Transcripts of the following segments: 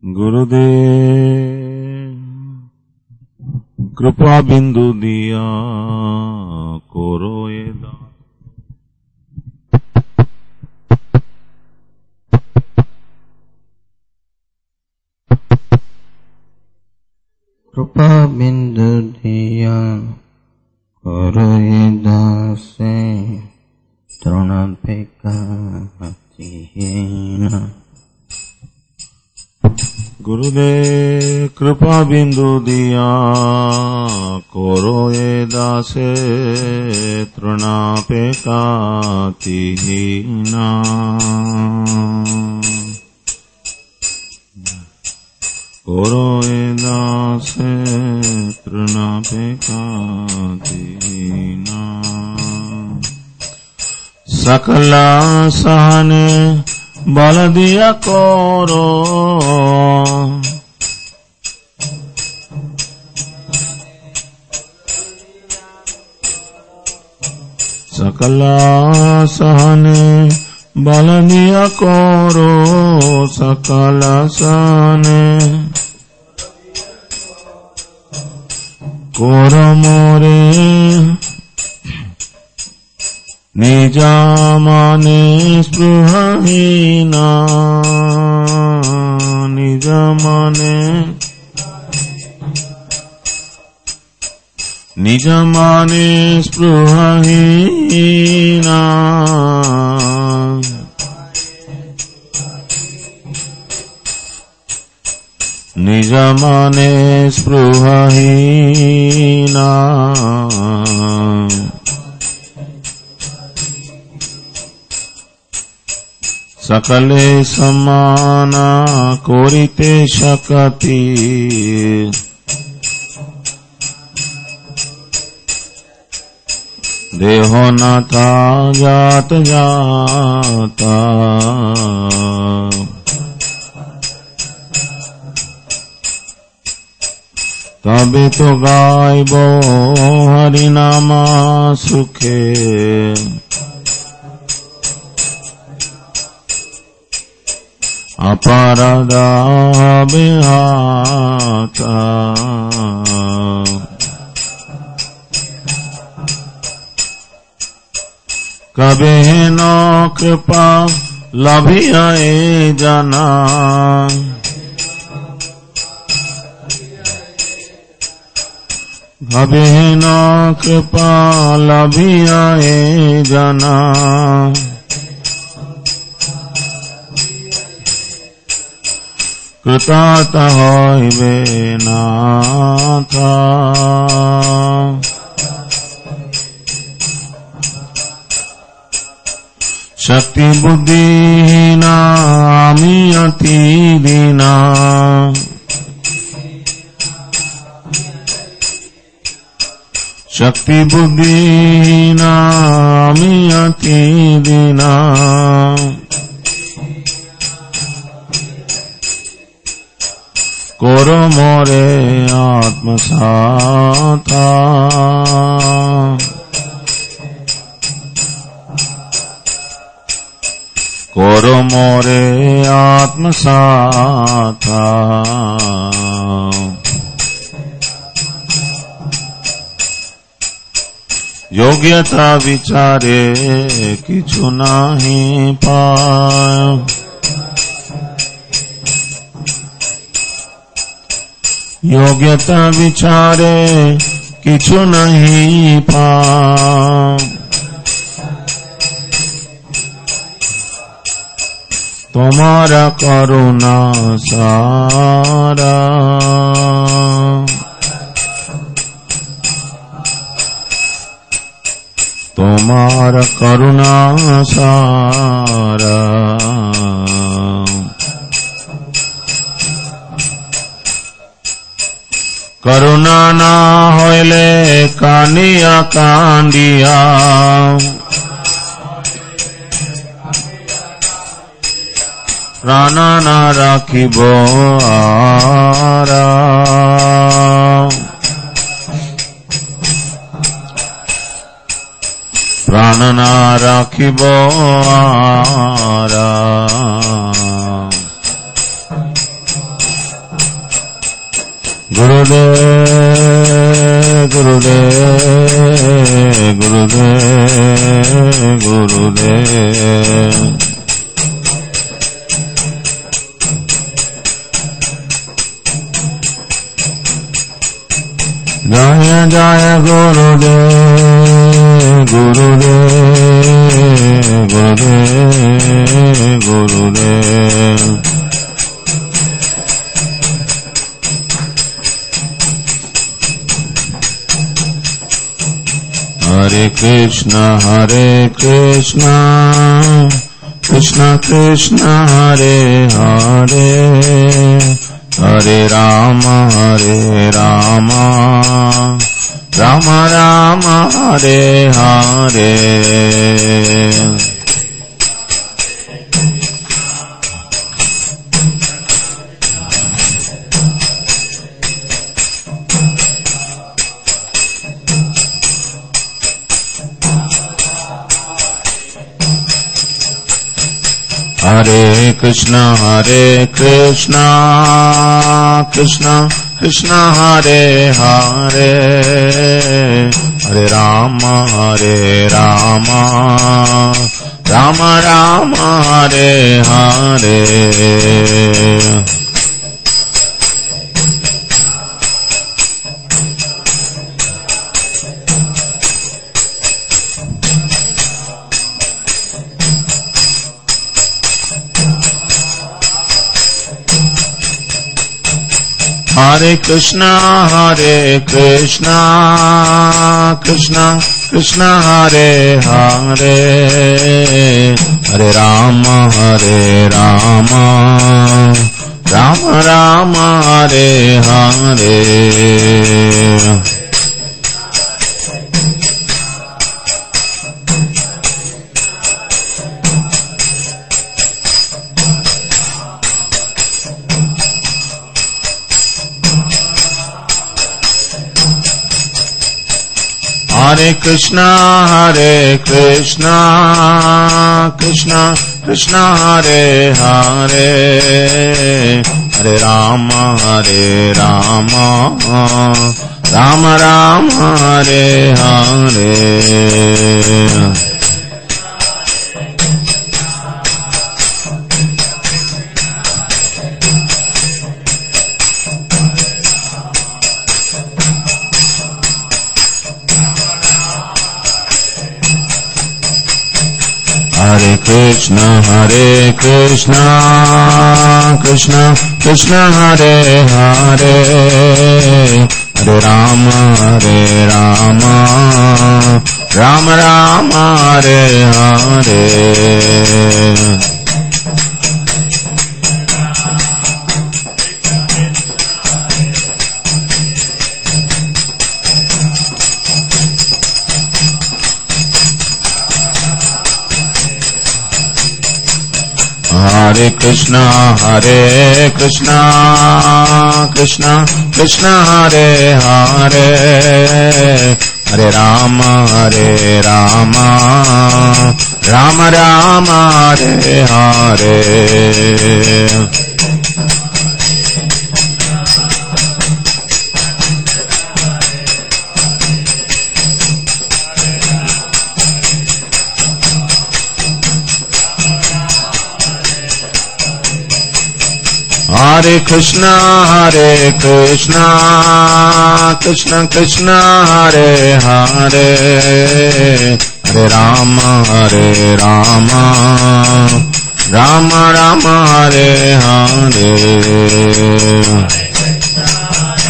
गुरुदेव कृपा बिंदु दिया कोरो ये दान कृपा बिंदु दिया करो ये दासे तृण बेकाचीना गुरुदेव कृपा बिंदु दिया कोरो ये दासे तृणा पे कातिहीना कोरो ये दासे तृणा पे कातिहीना सकला सहने बल दिया कोरो सकला सहने बल दिया कोरो सकला सहने कोरो मोरे నిజమనే స్పృహహీనా నిజమనే నిజమనే స్పృహహీనా నిజమనే స్పృహహీనా सकले समाना कोरिते शकति देहो न था जात जाता तबे तो गायबो हरिनामा सुखे अपरदा बिहाता कभी नो कृपा लभियाए जना कभी नो कृपा लभियाए जना কৃতার্থ হইবে না শক্তি বুদ্ধিহীন আমি অতি দিনা শক্তি বুদ্ধিহীন আমি অতি দিনা কোর মোরে আত্মসাতা কোর মোরে আত্মসাতা যোগ্যতা বিচারে কিছু নাহি পায় योग्यता विचारे किछु नहीं पा तुम्हारा करुणा सारा तुम्हारा करुणा सारा করুণা না হইলে কানিয়া কান্দিয়া প্রাণ না রাখিব আরা প্রাণ না রাখিব আরা गुरुदेव गुरुदेव गुरुदेव गुरुदेव जय जय गुरुदेव गुरुदेव गुरुदेव गुरुदेव हरे कृष्ण हरे कृष्ण कृष्ण कृष्ण हरे हरे हरे राम हरे राम राम राम हरे हरे हरे कृष्ण हरे कृष्ण कृष्ण कृष्ण हरे हरे हरे राम हरे राम राम राम हरे हरे Hare Krishna, Hare Krishna, Krishna, Krishna, Hare Hare, Hare Rama, Hare Rama, Rama Rama, Hare Hare. Hare Krishna, Hare Krishna, Krishna, Krishna, Hare Hare, Hare Rama, Hare Rama, Rama Rama, Hare Hare. Hare Krishna, Hare Krishna, Krishna, Krishna, Hare Hare, Hare Rama, Hare Rama, Rama Rama, Hare Hare. Hare Krishna, Hare Krishna, Krishna, Krishna, Hare Hare, Hare Rama, Hare Rama, Rama Rama, Hare Hare. Hare Krishna, Hare Krishna, Krishna Krishna, Hare Hare, Hare Rama, Hare Rama, Rama Rama, Hare Hare.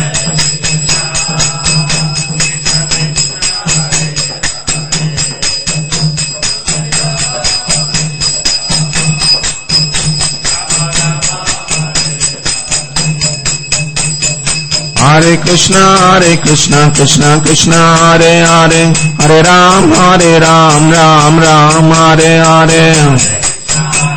Hare Krishna, Hare Krishna, Krishna Krishna, Hare Hare, Hare Ram, Hare Ram, Ram Ram, Hare Hare.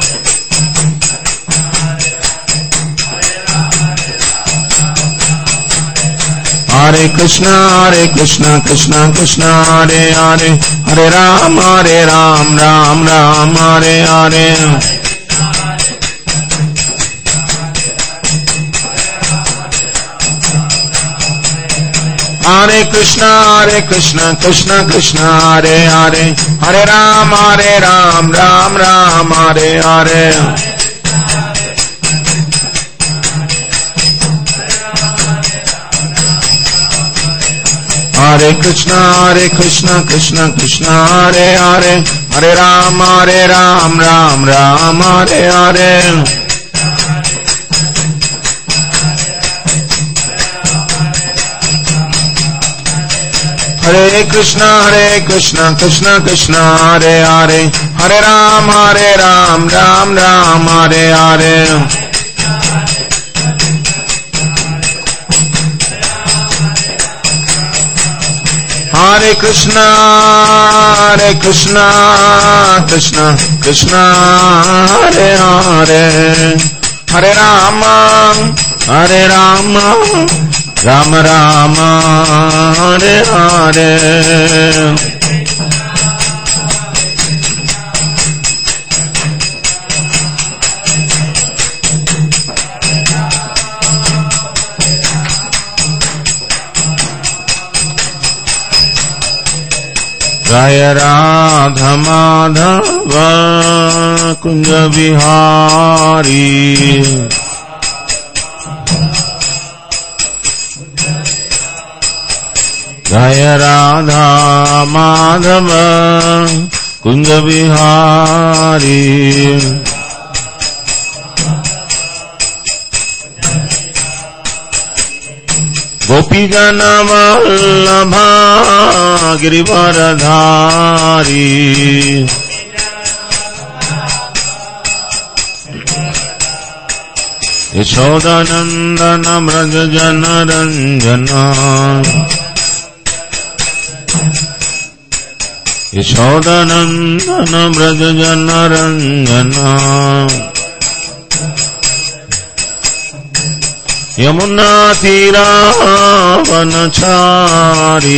Hare Krishna, Hare Krishna, Krishna Krishna, Hare Hare, Hare Ram, Hare Ram, Ram Ram, Hare Hare. Hare Krishna, Hare Krishna, Krishna Krishna, Hare Hare, Hare Ram, Hare Ram, Ram Ram, Hare Hare. Hare Krishna, Hare Krishna, Krishna Krishna, Hare Hare, Hare Ram, Hare Ram, Ram Ram, Hare Hare. Hare Krishna, Hare Krishna, Krishna Krishna, Hare Hare, Hare Ram, Hare Ram, Ram Ram, Hare Hare. Hare Krishna, Hare Krishna, Krishna Krishna, Hare Hare, Hare Rama, Hare Rama, Rama Rama, Hare Hare. जय राधा माधव कुंज बिहारी जय राधा माधव कुंज बिहारी गोपी जन वल्लभा गिरिवरधारी यशोदानन्दन व्रज जन रञ्जना यशोदानन्दन व्रज जन रञ्जना यमुना तीरावनचारी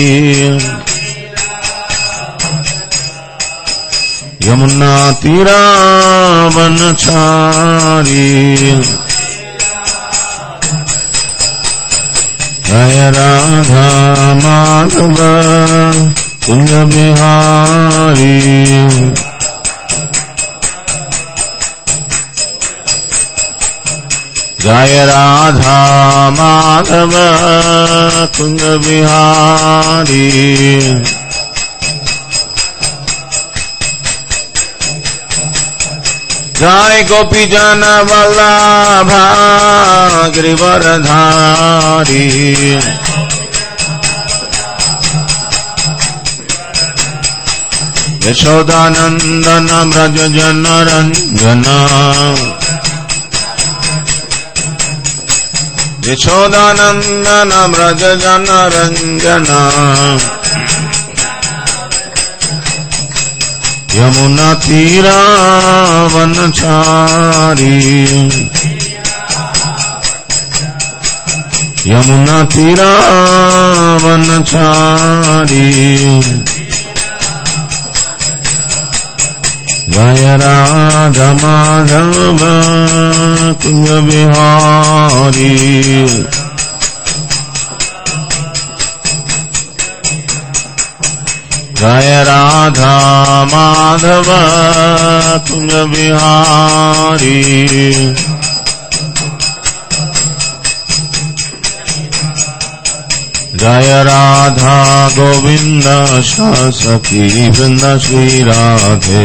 यमुना तीरावनचारी जय राधा माधव कुंज बिहारी जय राधा माधव कुंज बिहारी जय गोपी जन वल्लभा गिरिवरधारी यशोदानन्दन व्रज जन रञ्जना यशोदानन्दन व्रज जन रञ्जना यमुना तीरावनचारी यमुना तीरावनचारी जय राधा माधव कुंज बिहारी जय राधा माधव कुंज बिहारी जय राधा गोविंद सखी वृंद श्री राधे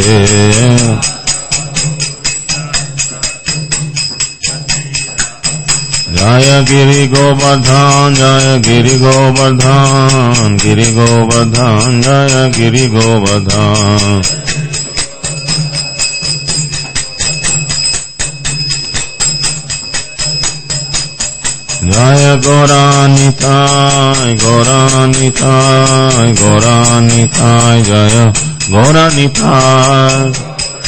जय गिरि गोवर्धन जय गिरि गोवर्धन गिरि गोवर्धन जय गिरि गोवर्धन जय गौरानिताय गौरानिताय गौरानिताय जय गौरानिताय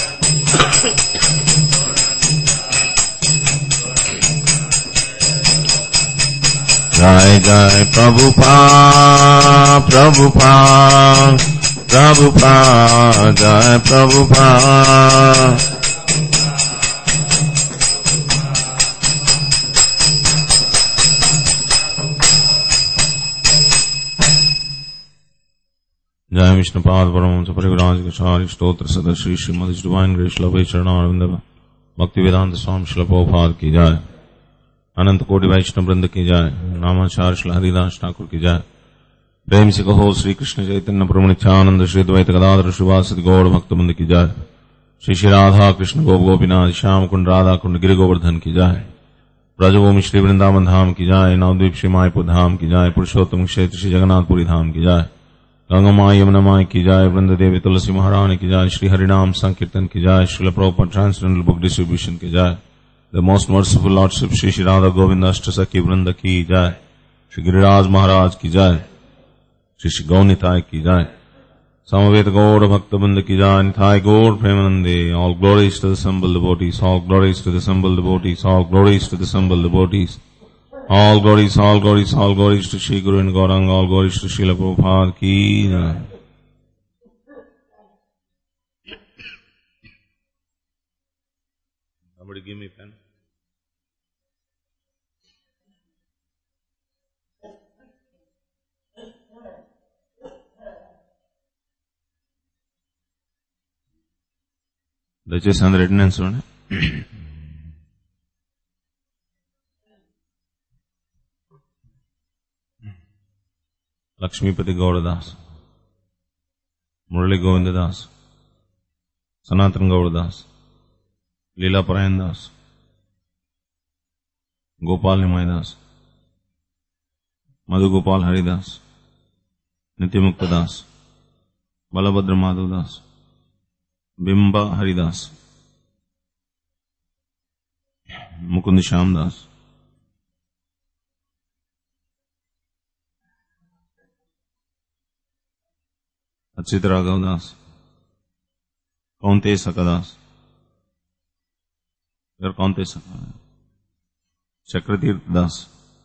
जय जय प्रभुपा प्रभुपा प्रभुपा जय प्रभुपा जय विष्णुपाद परम परिविराज कचारी स्त्रोत्र सदर श्री श्रीमद डिवाइन ग्रेस लवे चरणारविंद भक्ति वेदांत स्वामी शिल प्रभुपाद की जाय अनंत कोटि वैष्णव वृंद की जाय नामाचार्य श्री हरिदास ठाकुर की जाय प्रेम से कहो श्री कृष्ण चैतन्य प्रभु नित्यानंद श्री द्वैत गदाधर श्रीवासद गौड़ भक्त बंद की जाय श्री श्री राधा कृष्ण गोप गोपीनाथ श्याम कुंड राधा कुंड गिरि गोवर्धन की जाय ब्रजभूमि श्री वृंदावन धाम की जाय नवद्वीप श्री मायपुर धाम की जाय पुरुषोत्तम क्षेत्र श्री जगन्नाथपुरी धाम की जाय गंगा माई यमुना माई की जाय वृंद देवी तुलसी महारानी की जाय श्री हरिनाम संकीर्तन की जाय Shri Prabhupada transgender book distribution की जाय the most merciful lordship Shri Shri Radha Govind अष्ट सखी वृंद की जाय श्री गिरिराज महाराज की जाय श्री श्री गौनिताय की जाय समवेत गौड़ भक्त बंद की जाय निथाय गौड़ प्रेमानंदे all glories to the assembled devotees all glories to the assembled devotees all glories to the assembled devotees All glories, all glories, all glories to Sri Guru and Gaurang, all glories to Srila Prabhupada ki jai. Somebody give me pen. దయచేసి అందరు attendance చూడండి లక్ష్మీపతి గౌడదాస్ మురళి గోవిందదాస్ సనాతన్ గౌడదాస్ లీలాపరాయణ దాస్ గోపాల్ నిమాయదాస్ మధుగోపాల్ హరిదాస్ నిత్యముక్త దాస్ బలభద్ర మాధవ్ దాస్ బింబ హరిదాస్ ముకుంద్ శ్యామ్ దాస్ अच्युत राघव दास कौनते सकदास इधर कौनते सका चक्रतीर्थ दास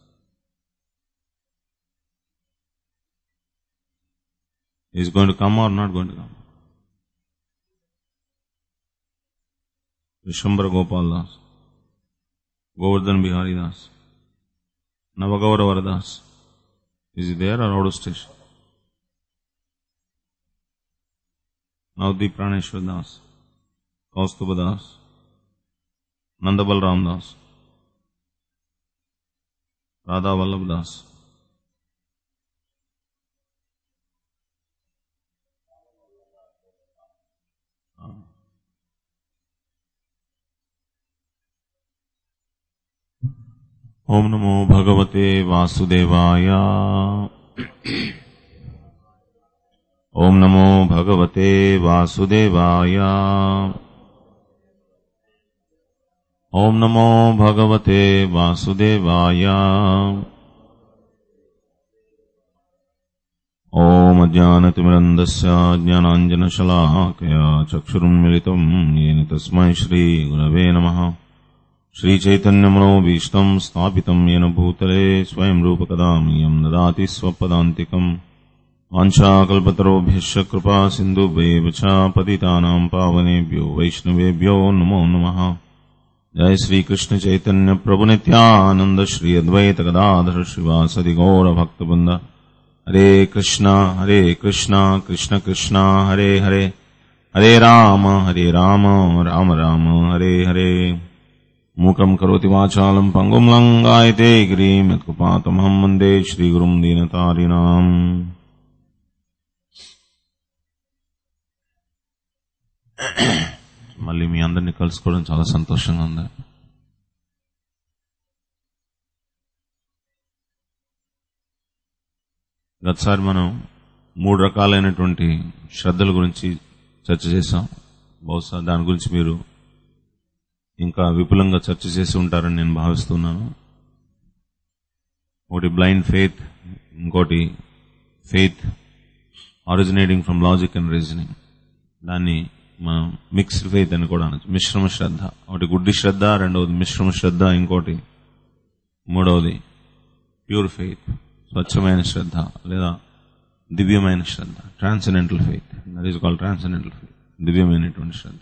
is going to come or not going to come? Vishwambara Gopal Das, Govardhan Bihari Das, Navagaura Das. Is he there or out of station? Navdeep प्राणेश्वर दास कौस्तुभ दास नंद बलराम दास राधा वल्लभ दास ओम नमो भगवते वासुदेवाय ओम नमो भगवते वासुदेवाय ओम नमो भगवते वासुदेवाय ओम अज्ञानतिमिरन्दस्य ज्ञानाञ्जनशलाकया चक्षुरुन्मिलितम् येन तस्मै श्रीगुरवे नमः श्रीचैतन्यमनोभीष्टम् स्थापितम् येन भूतले स्वयं रूपकदामियम् ददाति स्वपदान्तिकम् वाञ्छाकल्पतरोभ्यश्च कृपा सिन्धुभ्येव च पतितानाम् पावनेभ्यो वैष्णवेभ्यो नमो नमः जय श्रीकृष्ण चैतन्य प्रभु नित्यानन्द श्री अद्वैत गदाधर श्रीवासदि गौर भक्तवृन्द हरे कृष्णा हरे कृष्णा कृष्ण कृष्णा हरे हरे हरे राम हरे राम राम राम हरे हरे मूकम् करोति वाचालम् पङ्गुम् लङ्गायते गिरिम् यत्कृपातमहम् वन्दे श्रीगुरुम् दीनतारिणाम् మళ్ళీ మీ అందరినీ కలుసుకోవడం చాలా సంతోషంగా ఉంది గతసారి మనం మూడు రకాలైనటువంటి శ్రద్ధల గురించి చర్చ చేశాం బహుశా దాని గురించి మీరు ఇంకా విపులంగా చర్చ చేసి ఉంటారని నేను భావిస్తున్నాను ఒకటి బ్లైండ్ ఫెయిత్ ఇంకోటి faith originating from logic and reasoning దాన్ని మనం మిక్స్డ్ ఫెయిత్ అని కూడా అనొచ్చు మిశ్రమ శ్రద్ధ ఒకటి గుడ్డి శ్రద్ధ రెండవది మిశ్రమ శ్రద్ధ ఇంకోటి మూడవది ప్యూర్ ఫెయిత్ స్వచ్ఛమైన శ్రద్ధ లేదా దివ్యమైన శ్రద్ధ transcendental faith that is call transcendental faith దివ్యమైనటువంటి శ్రద్ధ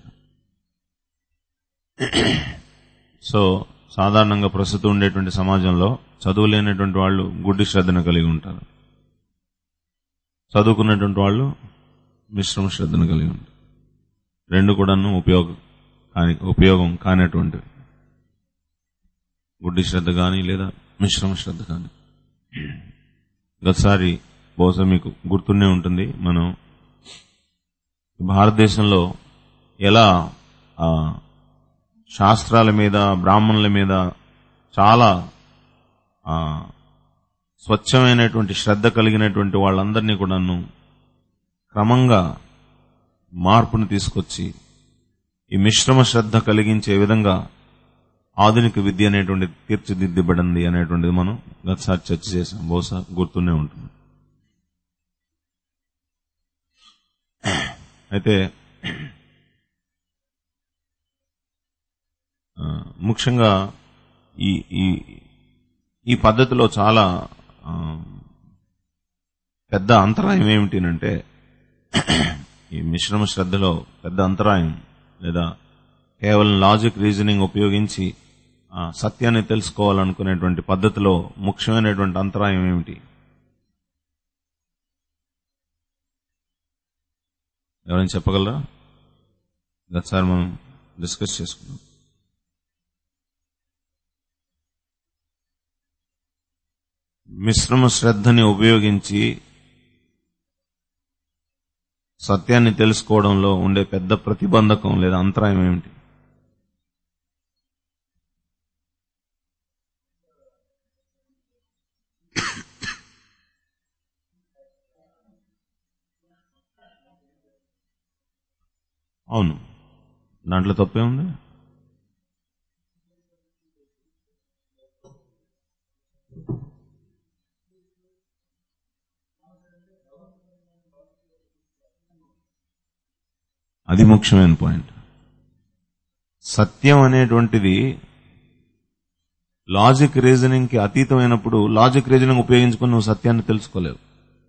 సో సాధారణంగా ప్రస్తుతం ఉండేటువంటి సమాజంలో చదువు లేనటువంటి వాళ్ళు గుడ్డి శ్రద్ధను కలిగి ఉంటారు చదువుకున్నటువంటి వాళ్ళు మిశ్రమ శ్రద్ధను కలిగి ఉంటుంది రెండు కూడాను ఉపయోగం కాని ఉపయోగం కానటువంటివి గుడ్డి శ్రద్ధ కానీ లేదా మిశ్రమ శ్రద్ధ కానీ గతసారి బహుశా మీకు గుర్తుండే ఉంటుంది మనం భారతదేశంలో ఎలా ఆ, శాస్త్రాల మీద బ్రాహ్మణుల మీద చాలా ఆ, స్వచ్ఛమైనటువంటి శ్రద్ధ కలిగినటువంటి వాళ్ళందరినీ కూడాను క్రమంగా మార్పును తీసుకొచ్చి ఈ మిశ్రమ శ్రద్ధ కలిగించే విధంగా ఆధునిక విద్య అనేటువంటి తీర్చిదిద్దబడింది అనేటువంటిది మనం గతసారి చర్చ చేసాం బహుశా గుర్తునే ఉంటుంది అయితే ఆ, ముఖ్యంగా ఈ ఈ ఈ పద్ధతిలో చాలా ఆ, పెద్ద అంతరాయం ఏమిటినంటే ఈ మిశ్రమ శ్రద్ధలో పెద్ద అంతరాయం లేదా కేవలం లాజిక్ రీజనింగ్ ఉపయోగించి ఆ, సత్యాన్ని తెలుసుకోవాలనుకునేటువంటి పద్ధతిలో ముఖ్యమైనటువంటి అంతరాయం ఏమిటి ఎవరైనా చెప్పగలరా గతసారి మనం డిస్కస్ చేసుకున్నాం మిశ్రమ శ్రద్ధని ఉపయోగించి సత్యాన్ని తెలుసుకోవడంలో ఉండే పెద్ద ప్రతిబంధకం లేదా అంతరాయం ఏమిటి అవును దాంట్లో తప్పే ఉంది అది ముఖ్యమైన పాయింట్ సత్యం అనేటువంటిది లాజిక్ రీజనింగ్ కి అతీతమైనప్పుడు లాజిక్ రీజనింగ్ ఉపయోగించుకుని నువ్వు సత్యాన్ని తెలుసుకోలేవు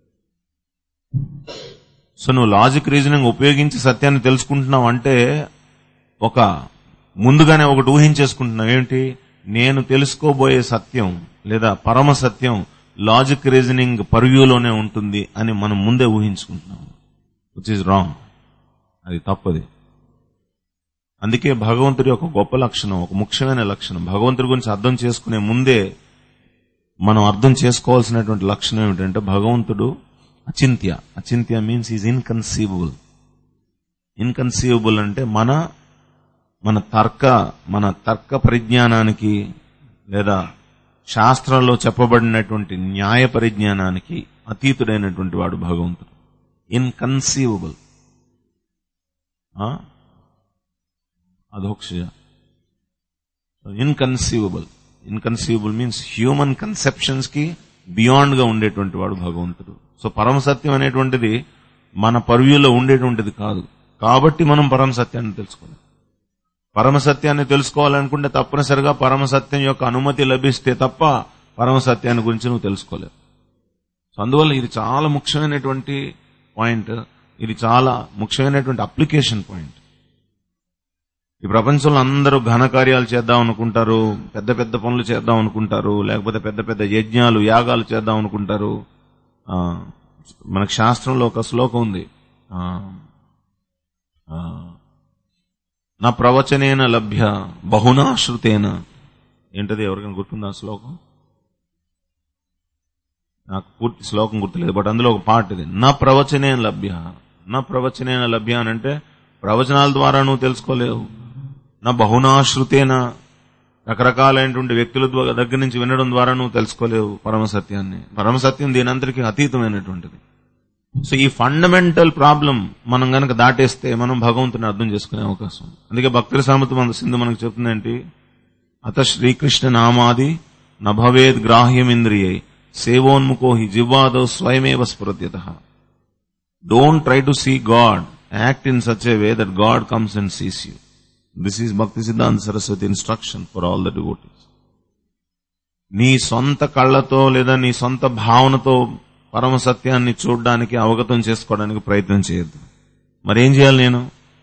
సో నువ్వు లాజిక్ రీజనింగ్ ఉపయోగించి సత్యాన్ని తెలుసుకుంటున్నావు అంటే ఒక ముందుగానే ఒకటి ఊహించేసుకుంటున్నావు ఏమిటి నేను తెలుసుకోబోయే సత్యం లేదా పరమ సత్యం లాజిక్ రీజనింగ్ పర్వ్యూలోనే ఉంటుంది అని మనం ముందే ఊహించుకుంటున్నాం విచ్ ఇస్ రాంగ్ అది తప్పది అందుకే భగవంతుడి యొక్క గొప్ప లక్షణం ఒక ముఖ్యమైన లక్షణం భగవంతుడి గురించి అర్థం చేసుకునే ముందే మనం అర్థం చేసుకోవాల్సినటువంటి లక్షణం ఏమిటంటే భగవంతుడు అచింత్య అచింత్య మీన్స్ ఈజ్ ఇన్కన్సీవబుల్ ఇన్కన్సీవబుల్ అంటే మన మన తర్క మన తర్క పరిజ్ఞానానికి లేదా శాస్త్రంలో చెప్పబడినటువంటి న్యాయ పరిజ్ఞానానికి అతీతుడైనటువంటి వాడు భగవంతుడు ఇన్కన్సీవబుల్ అధోక్షయ inconceivable inconceivable means human conceptions కి బియాండ్ గా ఉండేటువంటి వాడు భగవంతుడు సో పరమ సత్యం అనేటువంటిది మన పర్వ్యూలో ఉండేటువంటిది కాదు కాబట్టి మనం పరమ సత్యాన్ని తెలుసుకోవాలి పరమ సత్యాన్ని తెలుసుకోవాలనుకుంటే తప్పనిసరిగా పరమ సత్యం యొక్క అనుమతి లభిస్తే తప్ప పరమ సత్యాన్ని గురించి నువ్వు తెలుసుకోలేవు సో అందువల్ల ఇది చాలా ముఖ్యమైనటువంటి పాయింట్ ఇది చాలా ముఖ్యమైనటువంటి అప్లికేషన్ పాయింట్ ఈ ప్రపంచంలో అందరూ ఘన కార్యాలు చేద్దాం అనుకుంటారు పెద్ద పెద్ద పనులు చేద్దాం అనుకుంటారు లేకపోతే పెద్ద పెద్ద యజ్ఞాలు యాగాలు చేద్దాం అనుకుంటారు ఆ, మనకు శాస్త్రంలో ఒక శ్లోకం ఉంది ఆ, ఆ, నా ప్రవచనేన లభ్య బహునా శృతేన ఏంటది ఎవరికైనా గుర్తుందా ఆ శ్లోకం నాకు పూర్తి శ్లోకం గుర్తులేదు బట్ అందులో ఒక పాట ఇది నా ప్రవచనేన లభ్య నా ప్రవచనేన లభ్య అని అంటే ప్రవచనాల ద్వారా నువ్వు తెలుసుకోలేవు నా బహునాశ్రుతేన రకరకాలైనటువంటి వ్యక్తుల ద్వా- దగ్గర నుంచి వినడం ద్వారా నువ్వు తెలుసుకోలేవు పరమసత్యాన్ని పరమసత్యం దీనంతరికి అతీతమైనటువంటిది సో ఈ ఫండమెంటల్ ప్రాబ్లం మనం గనక దాటేస్తే మనం భగవంతుని అర్థం చేసుకునే అవకాశం ఉంది. అందుకే భక్తుల సామెత మన సింధు మనకు చెప్తుందేంటి అత శ్రీకృష్ణ నామాది నభవేద్ గ్రాహ్యమింద్రియై సేవోన్ముఖో హి జివ్వాదో స్వయమేవ స్ఫురత్యత don't try to see God act in such a way that God comes and sees you this is Bhakti Siddhanta Saraswati instruction for all the devotees నీ సొంత కళ్ళతో లేదా నీ సొంత భావనతో పరమ సత్యాన్ని చూడడానికి అవగతం చేసుకోవడానికి ప్రయత్నం చేయొద్దు మరేం చేయాలి నేను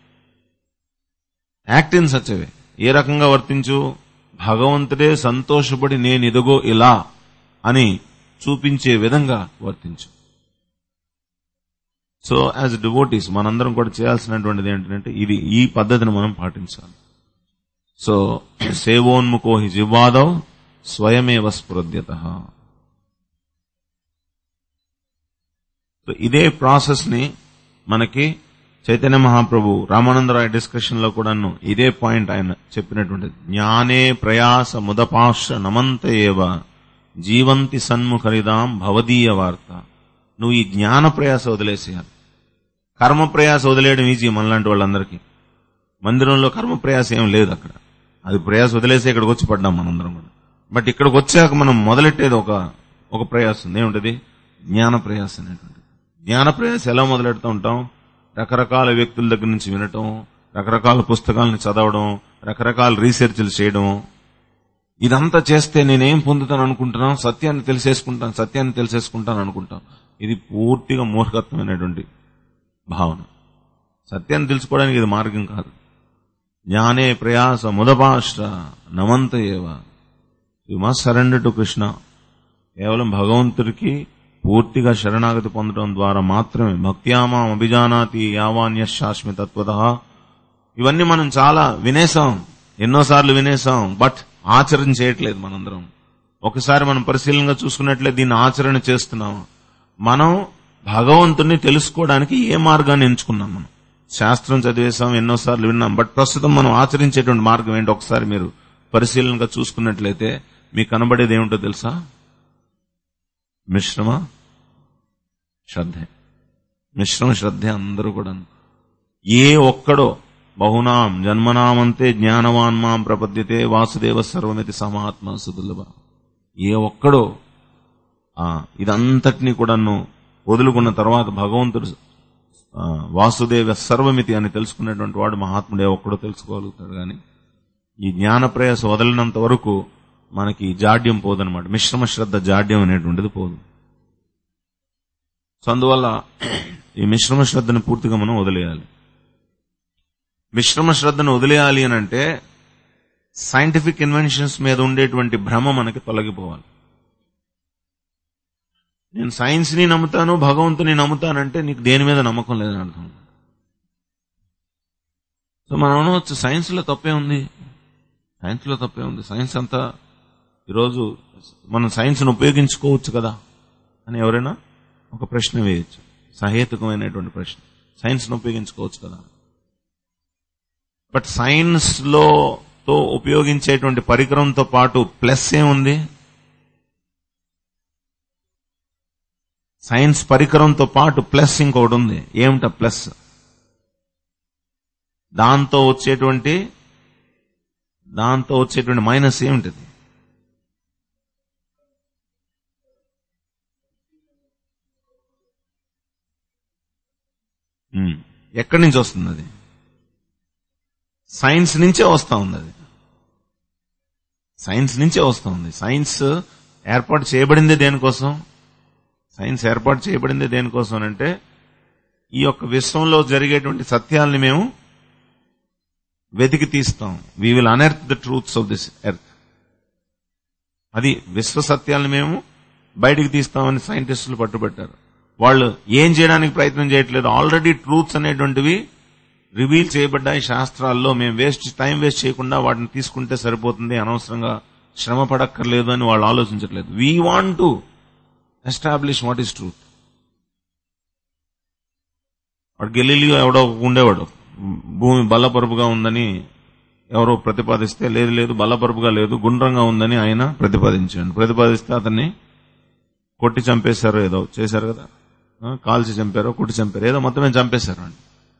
యాక్ట్ ఇన్ సచ్ వే ఏ రకంగా వర్తించు భగవంతుడే సంతోషపడి నేను ఇదిగో ఇలా అని చూపించే విధంగా వర్తించు సో యాజ్ డివోటీస్ మనందరం కూడా చేయాల్సినటువంటిది ఏంటంటే ఇది ఈ పద్ధతిని మనం పాటించాలి సో సేవోన్ముఖో హి జివాదవ్ స్వయమేవ స్ఫురద్యత సో ఇదే ప్రాసెస్ ని మనకి చైతన్య మహాప్రభు రామానందరాయ డిస్కషన్ లో కూడాను ఇదే పాయింట్ ఆయన చెప్పినటువంటి జ్ఞానే ప్రయాస ముదపాశ నమంత ఏవ జీవంతి సన్ముఖరిదాం భవదీయ వార్త నువ్వు ఈ జ్ఞాన ప్రయాస వదిలేసేయాలి కర్మ ప్రయాస వదిలేయడం ఈజీ మనలాంటి వాళ్ళందరికీ మందిరంలో కర్మ ప్రయాస ఏం లేదు అక్కడ అది ప్రయాస వదిలేసి ఇక్కడికి వచ్చి పడ్డాం మనందరం కూడా బట్ ఇక్కడికి వచ్చాక మనం మొదలెట్టేది ఒక ఒక ప్రయాస ఉంది ఏముంటది జ్ఞాన ప్రయాస అనేటువంటి జ్ఞాన ప్రయాస ఎలా మొదలెడుతూ ఉంటాం రకరకాల వ్యక్తుల దగ్గర నుంచి వినటం రకరకాల పుస్తకాలను చదవడం రకరకాల రీసెర్చ్లు చేయడం ఇదంతా చేస్తే నేనేం పొందుతాను అనుకుంటున్నాను సత్యాన్ని తెలిసేసుకుంటాను సత్యాన్ని తెలిసేసుకుంటాను అనుకుంటాను ఇది పూర్తిగా మూర్ఖత్వమైనటువంటి భావన సత్యాన్ని తెలుసుకోవడానికి ఇది మార్గం కాదు జ్ఞానే ప్రయాస ముదపాష్ట నమంత ఏవ you must surrender to Krishna కేవలం భగవంతుడికి పూర్తిగా శరణాగతి పొందడం ద్వారా మాత్రమే భక్త్యామాం అభిజానాతి యావాన్య శాశ్వతత్వత ఇవన్నీ మనం చాలా వినేసాం ఎన్నోసార్లు వినేసాం బట్ ఆచరణ చేయట్లేదు మనందరం ఒకసారి మనం పరిశీలనగా చూసుకున్నట్లయితే దీన్ని ఆచరణ చేస్తున్నాం మనం భగవంతుణ్ణి తెలుసుకోవడానికి ఏ మార్గాన్ని ఎంచుకున్నాం మనం శాస్త్రం చదివేశాం ఎన్నోసార్లు విన్నాం బట్ ప్రస్తుతం మనం ఆచరించేటువంటి మార్గం ఏంటి ఒకసారి మీరు పరిశీలనగా చూసుకున్నట్లయితే మీకు కనబడేది ఏమిటో తెలుసా మిశ్రమ శ్రద్ధే మిశ్రమ శ్రద్ధే అందరూ కూడా ఏ ఒక్కడో బహునాం జన్మనామంతే జ్ఞానవాన్ మాం ప్రపద్యతే వాసుదేవ సర్వమితి సమాత్మ సుదుర్లభ ఏ ఒక్కడో ఆ ఇదంతటినీ కూడాను వదులుకున్న తర్వాత భగవంతుడు ఆ, వాసుదేవ సర్వమితి అని తెలుసుకునేటువంటి వాడు మహాత్ముడే ఒక్కడో తెలుసుకోగలుగుతాడు కానీ ఈ జ్ఞాన ప్రయాస వదలినంత వరకు మనకి ఈ జాడ్యం పోదనమాట మిశ్రమ శ్రద్ధ జాడ్యం అనేటువంటిది పోదు సో అందువల్ల ఈ మిశ్రమ శ్రద్ధను పూర్తిగా మనం వదిలేయాలి మిశ్రమ శ్రద్ధను వదిలేయాలి అని అంటే సైంటిఫిక్ ఇన్వెన్షన్స్ మీద ఉండేటువంటి భ్రమ మనకి తొలగిపోవాలి నేను సైన్స్ ని నమ్ముతాను భగవంతుని నమ్ముతానంటే నీకు దేని మీద నమ్మకం లేదని అర్థం సో మనం అనవచ్చు సైన్స్ లో తప్పే ఉంది సైన్స్ లో తప్పే ఉంది సైన్స్ అంతా ఈరోజు మనం సైన్స్ ను ఉపయోగించుకోవచ్చు కదా అని ఎవరైనా ఒక ప్రశ్న వేయచ్చు సహేతుకమైనటువంటి ప్రశ్న సైన్స్ ను ఉపయోగించుకోవచ్చు కదా బట్ సైన్స్ లో తో ఉపయోగించేటువంటి పరికరంతో పాటు ప్లస్ ఏముంది సైన్స్ పరికరంతో పాటు ప్లస్ ఇంకొకటి ఉంది ఏమిట ప్లస్ దాంతో వచ్చేటువంటి దాంతో వచ్చేటువంటి మైనస్ ఏమిటది ఉమ్, ఎక్కడి నుంచి వస్తుంది అది సైన్స్ నుంచే వస్తా ఉంది అది సైన్స్ నుంచే వస్తా ఉంది సైన్స్ ఏర్పాటు చేయబడిందే దేనికోసం సైన్స్ ఏర్పాటు చేయబడిందే దేనికోసం అంటే ఈ యొక్క విశ్వంలో జరిగేటువంటి సత్యాల్ని మేము వెతికి తీస్తాం we will unearth the truths of this earth అది విశ్వ సత్యాలను మేము బయటికి తీస్తామని సైంటిస్టులు పట్టుబట్టారు వాళ్ళు ఏం చేయడానికి ప్రయత్నం చేయట్లేదు ఆల్రెడీ ట్రూత్స్ అనేటువంటివి రివీల్ చేయబడ్డాయి శాస్త్రాల్లో మేము వేస్ట్ టైం వేస్ట్ చేయకుండా వాటిని తీసుకుంటే సరిపోతుంది అనవసరంగా శ్రమ పడక్కర్లేదు అని వాళ్ళు ఆలోచించట్లేదు we want to establish what is truth వాడు గెలీలియో ఎవడో ఉండేవాడు భూమి బల్లపరుపుగా ఉందని ఎవరో ప్రతిపాదిస్తే లేదు లేదు బల్లపరుపుగా లేదు గుండ్రంగా ఉందని ఆయన ప్రతిపాదించాడు ప్రతిపాదిస్తే అతన్ని కొట్టి చంపేశారు ఏదో చేశారు కదా ఆ, కాల్చి చంపారో కొట్టి చంపారు ఏదో మొత్తమే చంపేశారు అండి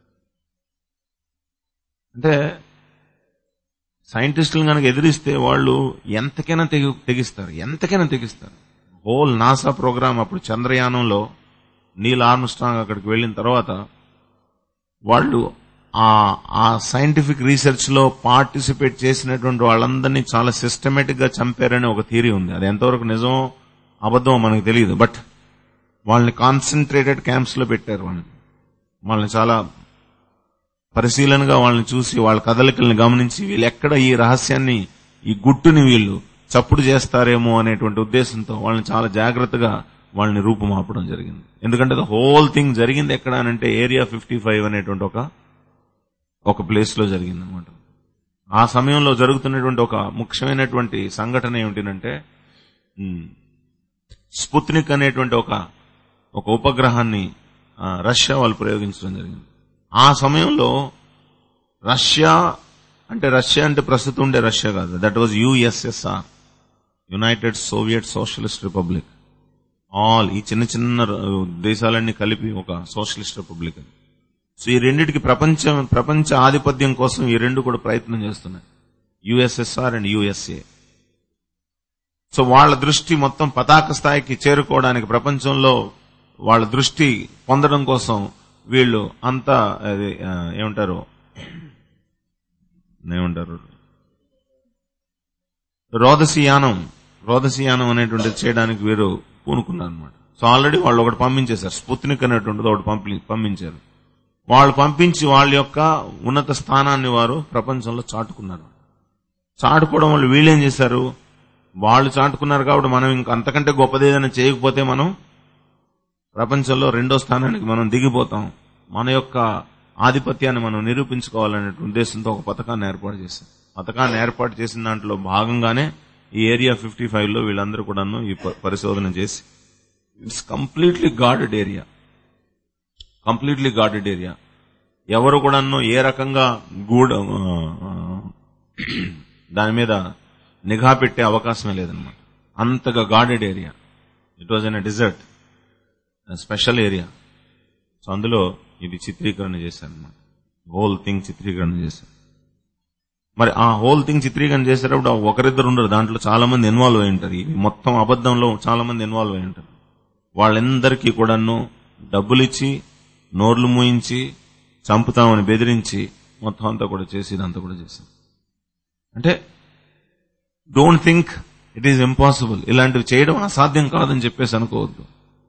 అంటే సైంటిస్టులు కనుక ఎదిరిస్తే వాళ్ళు ఎంతకైనా తెగి తెగిస్తారు ఎంతకైనా తెగిస్తారు హోల్ నాసా ప్రోగ్రామ్ అప్పుడు చంద్రయానంలో నీల్ ఆర్మ్స్ట్రాంగ్ అక్కడికి వెళ్ళిన తర్వాత వాళ్ళు ఆ ఆ సైంటిఫిక్ రీసెర్చ్ లో పార్టిసిపేట్ చేసినటువంటి వాళ్ళందరినీ చాలా సిస్టమేటిక్ గా చంపారని ఒక థియరీ ఉంది అది ఎంతవరకు నిజమో అబద్ధమో మనకు తెలియదు బట్ వాళ్ళని కాన్సన్ట్రేటెడ్ క్యాంప్స్ లో పెట్టారు వాళ్ళని వాళ్ళని చాలా పరిశీలనగా వాళ్ళని చూసి వాళ్ళ కదలికల్ని గమనించి వీళ్ళు ఎక్కడ ఈ రహస్యాన్ని ఈ గుట్టుని వీళ్ళు చప్పుడు చేస్తారేమో అనేటువంటి ఉద్దేశంతో వాళ్ళని చాలా జాగ్రత్తగా వాళ్ళని రూపుమాపడం జరిగింది ఎందుకంటే ద హోల్ థింగ్ జరిగింది ఎక్కడ అనంటే ఏరియా ఫిఫ్టీ ఫైవ్ అనేటువంటి ఒక ఒక ప్లేస్ లో జరిగింది అనమాట ఆ సమయంలో జరుగుతున్నటువంటి ఒక ముఖ్యమైనటువంటి సంఘటన ఏమిటంటే ఉమ్, స్పుత్నిక్ అనేటువంటి ఒక ఒక ఉపగ్రహాన్ని ఆ, రష్యా వాళ్ళు ప్రయోగించడం జరిగింది ఆ సమయంలో రష్యా అంటే రష్యా అంటే ప్రస్తుతం ఉండే రష్యా కాదు that was USSR united Soviet socialist republic all ఈ చిన్న చిన్న ర- దేశాలన్నీ కలిపి ఒక సోషలిస్ట్ రిపబ్లిక్ అది సో ఈ రెండిటికి ప్రపంచ ప్రపంచ ఆధిపత్యం కోసం ఈ రెండు కూడా ప్రయత్నం చేస్తున్నాయి యుఎస్ఎస్ఆర్ అండ్ యుఎస్ఏ సో వాళ్ళ దృష్టి మొత్తం పతాక స్థాయికి చేరుకోవడానికి ప్రపంచంలో వాళ్ళ దృష్టి పొందడం కోసం వీళ్ళు అంతా అది, ఆ, ఏమంటారు ఏమంటారు రోదసియానం రోదసియానం అనేటువంటిది చేయడానికి వీరు పూనుకున్నారు అనమాట సో ఆల్రెడీ వాళ్ళు ఒకటి పంపించేశారు స్పుత్నిక్ అనేటువంటిది ఒకటి పంపి పంపించారు వాళ్ళు పంపించి వాళ్ళ యొక్క ఉన్నత స్థానాన్ని వారు ప్రపంచంలో చాటుకున్నారు చాటుకోవడం వల్ల వీళ్ళేం చేశారు వాళ్ళు చాటుకున్నారు కాబట్టి మనం ఇంక అంతకంటే గొప్పది ఏదైనా చేయకపోతే మనం ప్రపంచంలో రెండో స్థానానికి మనం దిగిపోతాం మన యొక్క ఆధిపత్యాన్ని మనం నిరూపించుకోవాలనే ఉద్దేశంతో ఒక పథకాన్ని ఏర్పాటు చేశాం పథకాన్ని ఏర్పాటు చేసిన దాంట్లో భాగంగానే ఈ ఏరియా ఫిఫ్టీ ఫైవ్ లో వీళ్ళందరూ కూడాను ఈ ప- పరిశోధన చేసి it's completely guarded area completely guarded area ఎవరు కూడాను ఏ రకంగా గూడ ఆ, ఆ, దాని మీద నిఘా పెట్టే అవకాశమే లేదనమాట అంతగా guarded area it was in desert special area so అందులో ఇది చిత్రీకరణ చేశారు అనమాట హోల్ థింగ్ చిత్రీకరణ చేశారు మరి ఆ హోల్ థింగ్ చిత్రీకరణ చేసేటప్పుడు ఆ ఒకరిద్దరు ఉండరు దాంట్లో చాలా మంది ఇన్వాల్వ్ అయి ఉంటారు ఈ మొత్తం అబద్ధంలో చాలా మంది ఇన్వాల్వ్ అయి ఉంటారు వాళ్ళందరికీ కూడాను డబ్బులు ఇచ్చి నోర్లు మూయించి చంపుతామని బెదిరించి మొత్తం అంతా కూడా చేసి ఇదంతా కూడా చేశారు అంటే don't think it is impossible ఇలాంటివి చేయడం అసాధ్యం కాదని చెప్పేసి అనుకోవద్దు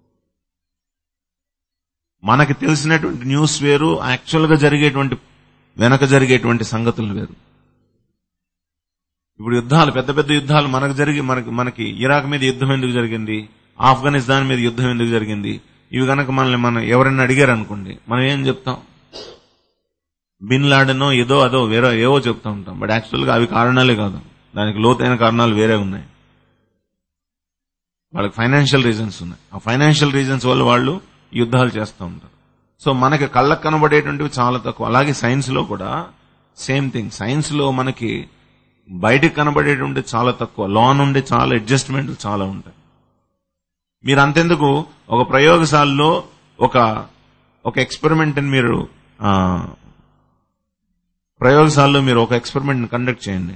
మనకి తెలిసినటువంటి న్యూస్ వేరు యాక్చువల్ గా జరిగేటువంటి వెనక జరిగేటువంటి సంగతులు వేరు ఇప్పుడు యుద్ధాలు పెద్ద పెద్ద యుద్ధాలు మనకు జరిగి మనకి మనకి ఇరాక్ మీద యుద్ధం ఎందుకు జరిగింది ఆఫ్ఘనిస్తాన్ మీద యుద్ధం ఎందుకు జరిగింది ఇవి గనక మనల్ని మనం ఎవరైనా అడిగారు అనుకోండి మనం ఏం చెప్తాం బిన్ లాడెనో ఏదో అదో వేరే ఏవో చెప్తా ఉంటాం బట్ యాక్చువల్ గా అవి కారణాలే కాదు దానికి లోతైన కారణాలు వేరే ఉన్నాయి వాళ్ళకి ఫైనాన్షియల్ రీజన్స్ ఉన్నాయి ఆ ఫైనాన్షియల్ రీజన్స్ వల్ల వాళ్ళు యుద్ధాలు చేస్తూ ఉంటారు సో మనకి కళ్ళకు కనబడేటువంటివి చాలా తక్కువ అలాగే సైన్స్ లో కూడా సేమ్ థింగ్ సైన్స్ లో మనకి బయటికి కనబడేటువంటి చాలా తక్కువ లా నుండి చాలా అడ్జస్ట్మెంట్లు చాలా ఉంటాయి మీరు అంతెందుకు ఒక ప్రయోగశాలలో ఒక ఒక ఎక్స్పెరిమెంట్ మీరు ఆ, ప్రయోగశాలలో మీరు ఒక ఎక్స్పెరిమెంట్ కండక్ట్ చేయండి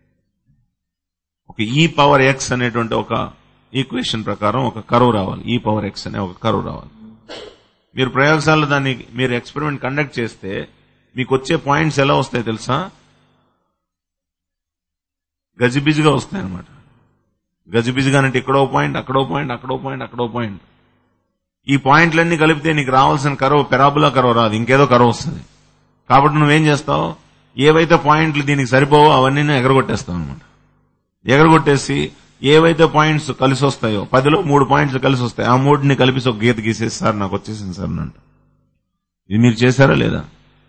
ఒక ఈ పవర్ ఎక్స్ అనేటువంటి ఒక ఈక్వేషన్ ప్రకారం ఒక కరువు రావాలి ఈ పవర్ ఎక్స్ అనే ఒక కరువు రావాలి మీరు ప్రయోగశాలలో దాన్ని మీరు ఎక్స్పెరిమెంట్ కండక్ట్ చేస్తే మీకు వచ్చే పాయింట్స్ ఎలా వస్తాయి తెలుసా గజిబిజిగా వస్తాయి అనమాట గజిబిజిగా అంటే ఇక్కడో పాయింట్ అక్కడో పాయింట్ అక్కడో పాయింట్ అక్కడో పాయింట్ ఈ పాయింట్లన్నీ కలిపితే నీకు రావాల్సిన కరవ పెరాబులా కరవ రాదు ఇంకేదో కరవ వస్తుంది కాబట్టి నువ్వేం చేస్తావు ఏవైతే పాయింట్లు దీనికి సరిపోవో అవన్నీ నువ్వు ఎగరగొట్టేస్తావు అనమాట ఎగరగొట్టేసి ఏవైతే పాయింట్స్ కలిసి వస్తాయో పదిలో మూడు పాయింట్స్ కలిసి వస్తాయి ఆ మూడుని కలిపి ఒక గీత గీసేసి సార్ నాకు వచ్చేసింది సార్ అని అంట ఇది మీరు చేశారా లేదా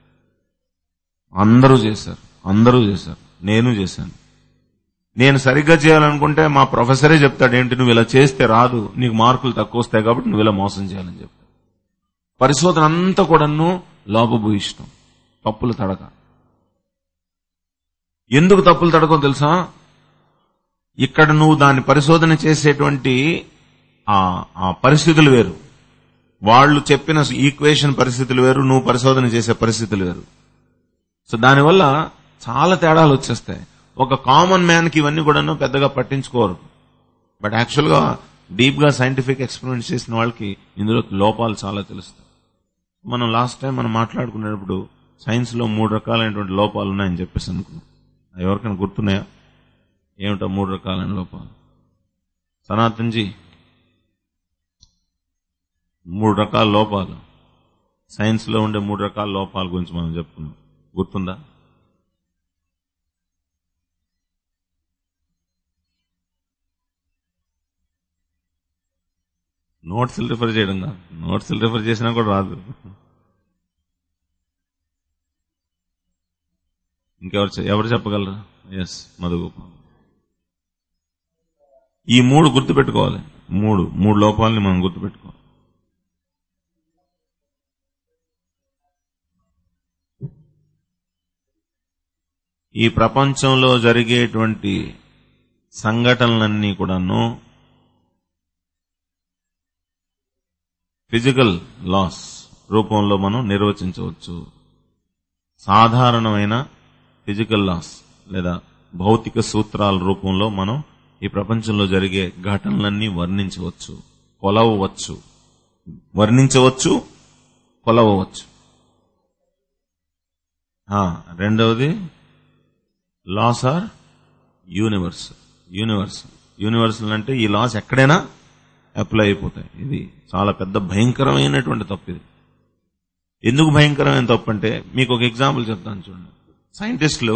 అందరూ చేశారు అందరూ చేశారు నేను చేశాను నేను సరిగ్గా చేయాలనుకుంటే మా ప్రొఫెసరే చెప్తాడు ఏంటి నువ్వు ఇలా చేస్తే రాదు నీకు మార్కులు తక్కువ వస్తాయి కాబట్టి నువ్వు ఇలా మోసం చేయాలని చెప్తాడు పరిశోధన అంతా కూడాను లోపభూయిష్టం తప్పులు తడక ఎందుకు తప్పులు తడకో తెలుసా ఇక్కడ నువ్వు దాన్ని పరిశోధన చేసేటువంటి ఆ ఆ పరిస్థితులు వేరు వాళ్ళు చెప్పిన ఈక్వేషన్ పరిస్థితులు వేరు నువ్వు పరిశోధన చేసే పరిస్థితులు వేరు సో దానివల్ల చాలా తేడాలు వచ్చేస్తాయి ఒక కామన్ మ్యాన్ కి ఇవన్నీ కూడాను పెద్దగా పట్టించుకోరు బట్ యాక్చువల్ గా డీప్ గా సైంటిఫిక్ ఎక్స్పెరిమెంట్ చేసిన వాళ్ళకి ఇందులో లోపాలు చాలా తెలుస్తాయి మనం లాస్ట్ టైం మనం మాట్లాడుకునేటప్పుడు సైన్స్ లో మూడు రకాలైనటువంటి లోపాలు ఉన్నాయని చెప్పేసి అనుకున్నాం అవి ఎవరికైనా గుర్తున్నాయా ఏమిటో మూడు రకాలైన లోపాలు సనాతన్ జీ మూడు రకాల లోపాలు సైన్స్ లో ఉండే మూడు రకాల లోపాల గురించి మనం చెప్పుకున్నాం గుర్తుందా నోట్స్ రిఫర్ చేయడం కాదు నోట్స్ రిఫర్ చేసినా కూడా రాదు ఇంకెవరు చె- ఎవరు చెప్పగలరు ఎస్ మధుగోపాల్ ఈ మూడు గుర్తుపెట్టుకోవాలి మూడు మూడు లోపాలని మనం గుర్తుపెట్టుకోవాలి ఈ ప్రపంచంలో జరిగేటువంటి సంఘటనలన్నీ కూడాను ఫిజికల్ లాస్ రూపంలో మనం నిర్వచించవచ్చు సాధారణమైన ఫిజికల్ లాస్ లేదా భౌతిక సూత్రాల రూపంలో మనం ఈ ప్రపంచంలో జరిగే ఘటనలన్నీ వర్ణించవచ్చు కొలవవచ్చు వర్ణించవచ్చు కొలవవచ్చు ఆ, రెండవది laws are universal universal universal అంటే ఈ లాస్ ఎక్కడైనా అప్లై అయిపోతాయి ఇది చాలా పెద్ద భయంకరమైనటువంటి తప్పు ఇది ఎందుకు భయంకరమైన తప్పు అంటే మీకు ఒక ఎగ్జాంపుల్ చెప్తాను చూడండి సైంటిస్టులు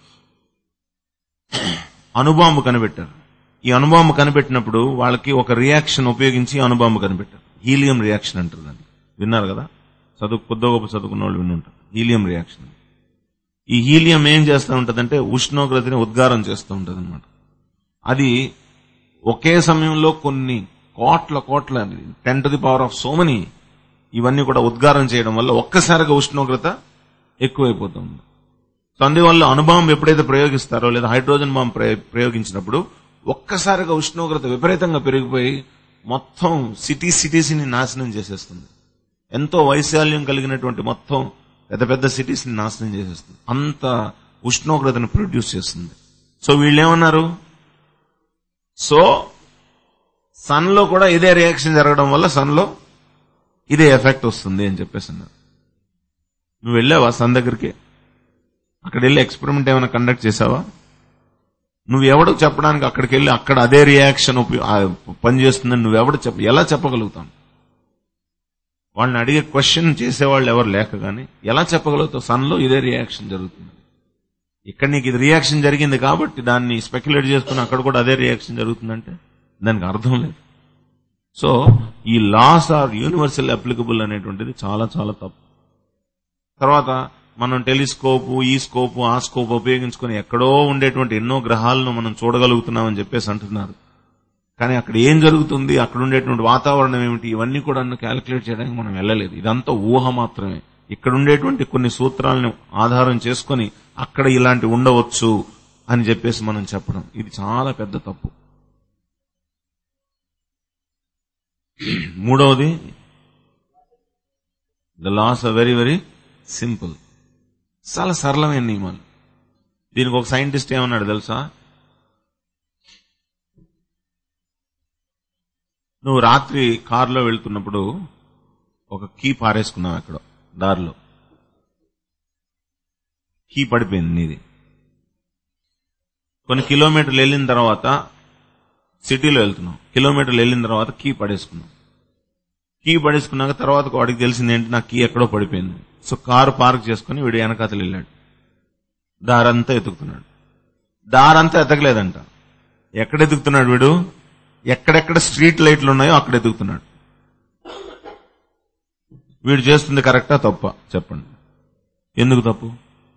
అణుబాంబు కనిపెట్టారు ఈ అణుబాంబు కనిపెట్టినప్పుడు వాళ్ళకి ఒక రియాక్షన్ ఉపయోగించి అణుబాంబు కనిపెట్టారు హీలియం రియాక్షన్ అంటారు దాన్ని విన్నారు కదా చదువు కొద్ది గొప్ప చదువుకున్న వాళ్ళు వినుంటారు హీలియం రియాక్షన్ ఈ హీలియం ఏం చేస్తూ ఉంటదంటే ఉష్ణోగ్రతని ఉద్గారం చేస్తూ ఉంటది అనమాట అది ఒకే సమయంలో కొన్ని కోట్ల కోట్ల ten to the power of so many ఇవన్నీ కూడా ఉద్గారం చేయడం వల్ల ఒక్కసారిగా ఉష్ణోగ్రత ఎక్కువైపోతుంది సో అందువల్ల అణుబాంబు ఎప్పుడైతే ప్రయోగిస్తారో లేదా హైడ్రోజన్ బాంబు ప్రయో- ప్రయోగించినప్పుడు ఒక్కసారిగా ఉష్ణోగ్రత విపరీతంగా పెరిగిపోయి మొత్తం సిటీ సిటీస్ ని నాశనం చేసేస్తుంది ఎంతో వైశాల్యం కలిగినటువంటి మొత్తం పెద్ద పెద్ద సిటీస్ ని నాశనం చేసేస్తుంది అంత ఉష్ణోగ్రతను ప్రొడ్యూస్ చేస్తుంది సో వీళ్ళేమన్నారు సో సన్ లో కూడా ఇదే రియాక్షన్ జరగడం వల్ల సన్ లో ఇదే ఎఫెక్ట్ వస్తుంది అని చెప్పేసి అన్నారు నువ్వు వెళ్ళావా సన్ దగ్గరికి అక్కడ వెళ్ళి ఎక్స్పెరిమెంట్ ఏమైనా కండక్ట్ చేసావా నువ్వు ఎవడు చెప్పడానికి అక్కడికి వెళ్ళి అక్కడ అదే రియాక్షన్ పనిచేస్తుందని నువ్వెవడు చెప్ప ఎలా చెప్పగలుగుతావు వాళ్ళని అడిగే క్వశ్చన్ చేసేవాళ్ళు ఎవరు లేక గానీ ఎలా చెప్పగలుగుతావు సన్లో ఇదే రియాక్షన్ జరుగుతుంది ఇక్కడ నీకు ఇది రియాక్షన్ జరిగింది కాబట్టి దాన్ని స్పెక్యులేట్ చేసుకుని అక్కడ కూడా అదే రియాక్షన్ జరుగుతుందంటే దానికి అర్థం లేదు సో ఈ లాస్ ఆర్ యూనివర్సల్ అప్లికబుల్ అనేటువంటిది చాలా చాలా తప్పు తర్వాత మనం టెలిస్కోపు ఈ స్కోపు ఆ స్కోప్ ఉపయోగించుకొని ఎక్కడో ఉండేటువంటి ఎన్నో గ్రహాలను మనం చూడగలుగుతున్నామని చెప్పేసి అంటున్నారు కానీ అక్కడ ఏం జరుగుతుంది అక్కడ ఉండేటువంటి వాతావరణం ఏమిటి ఇవన్నీ కూడా క్యాలిక్యులేట్ చేయడానికి మనం వెళ్ళలేదు ఇదంతా ఊహ మాత్రమే ఇక్కడ ఉండేటువంటి కొన్ని సూత్రాలను ఆధారం చేసుకొని అక్కడ ఇలాంటి ఉండవచ్చు అని చెప్పేసి మనం చెప్పడం ఇది చాలా పెద్ద తప్పు మూడవది the laws are very very simple చాలా సరళమైన నియమాలు దీనికి ఒక సైంటిస్ట్ ఏమన్నాడు తెలుసా నువ్వు రాత్రి కారులో వెళ్తున్నప్పుడు ఒక కీ పారేసుకున్నావు అక్కడ దారిలో కీ పడిపోయింది నీది కొన్ని కిలోమీటర్లు వెళ్ళిన తర్వాత సిటీలో వెళ్తున్నావు కిలోమీటర్లు వెళ్ళిన తర్వాత కీ పడేసుకున్నావు కీ పడేసుకున్నాక తర్వాత వాడికి తెలిసింది ఏంటి నా కీ ఎక్కడో పడిపోయింది సో కారు పార్క్ చేసుకుని వీడు వెనకాతలు వెళ్ళాడు దారంతా ఎతుకుతున్నాడు దారంతా ఎతకలేదంట ఎక్కడ ఎతుకుతున్నాడు వీడు ఎక్కడెక్కడ స్ట్రీట్ లైట్లు ఉన్నాయో అక్కడ ఎదుగుతున్నాడు వీడు చేస్తుంది కరెక్టా తప్ప చెప్పండి ఎందుకు తప్పు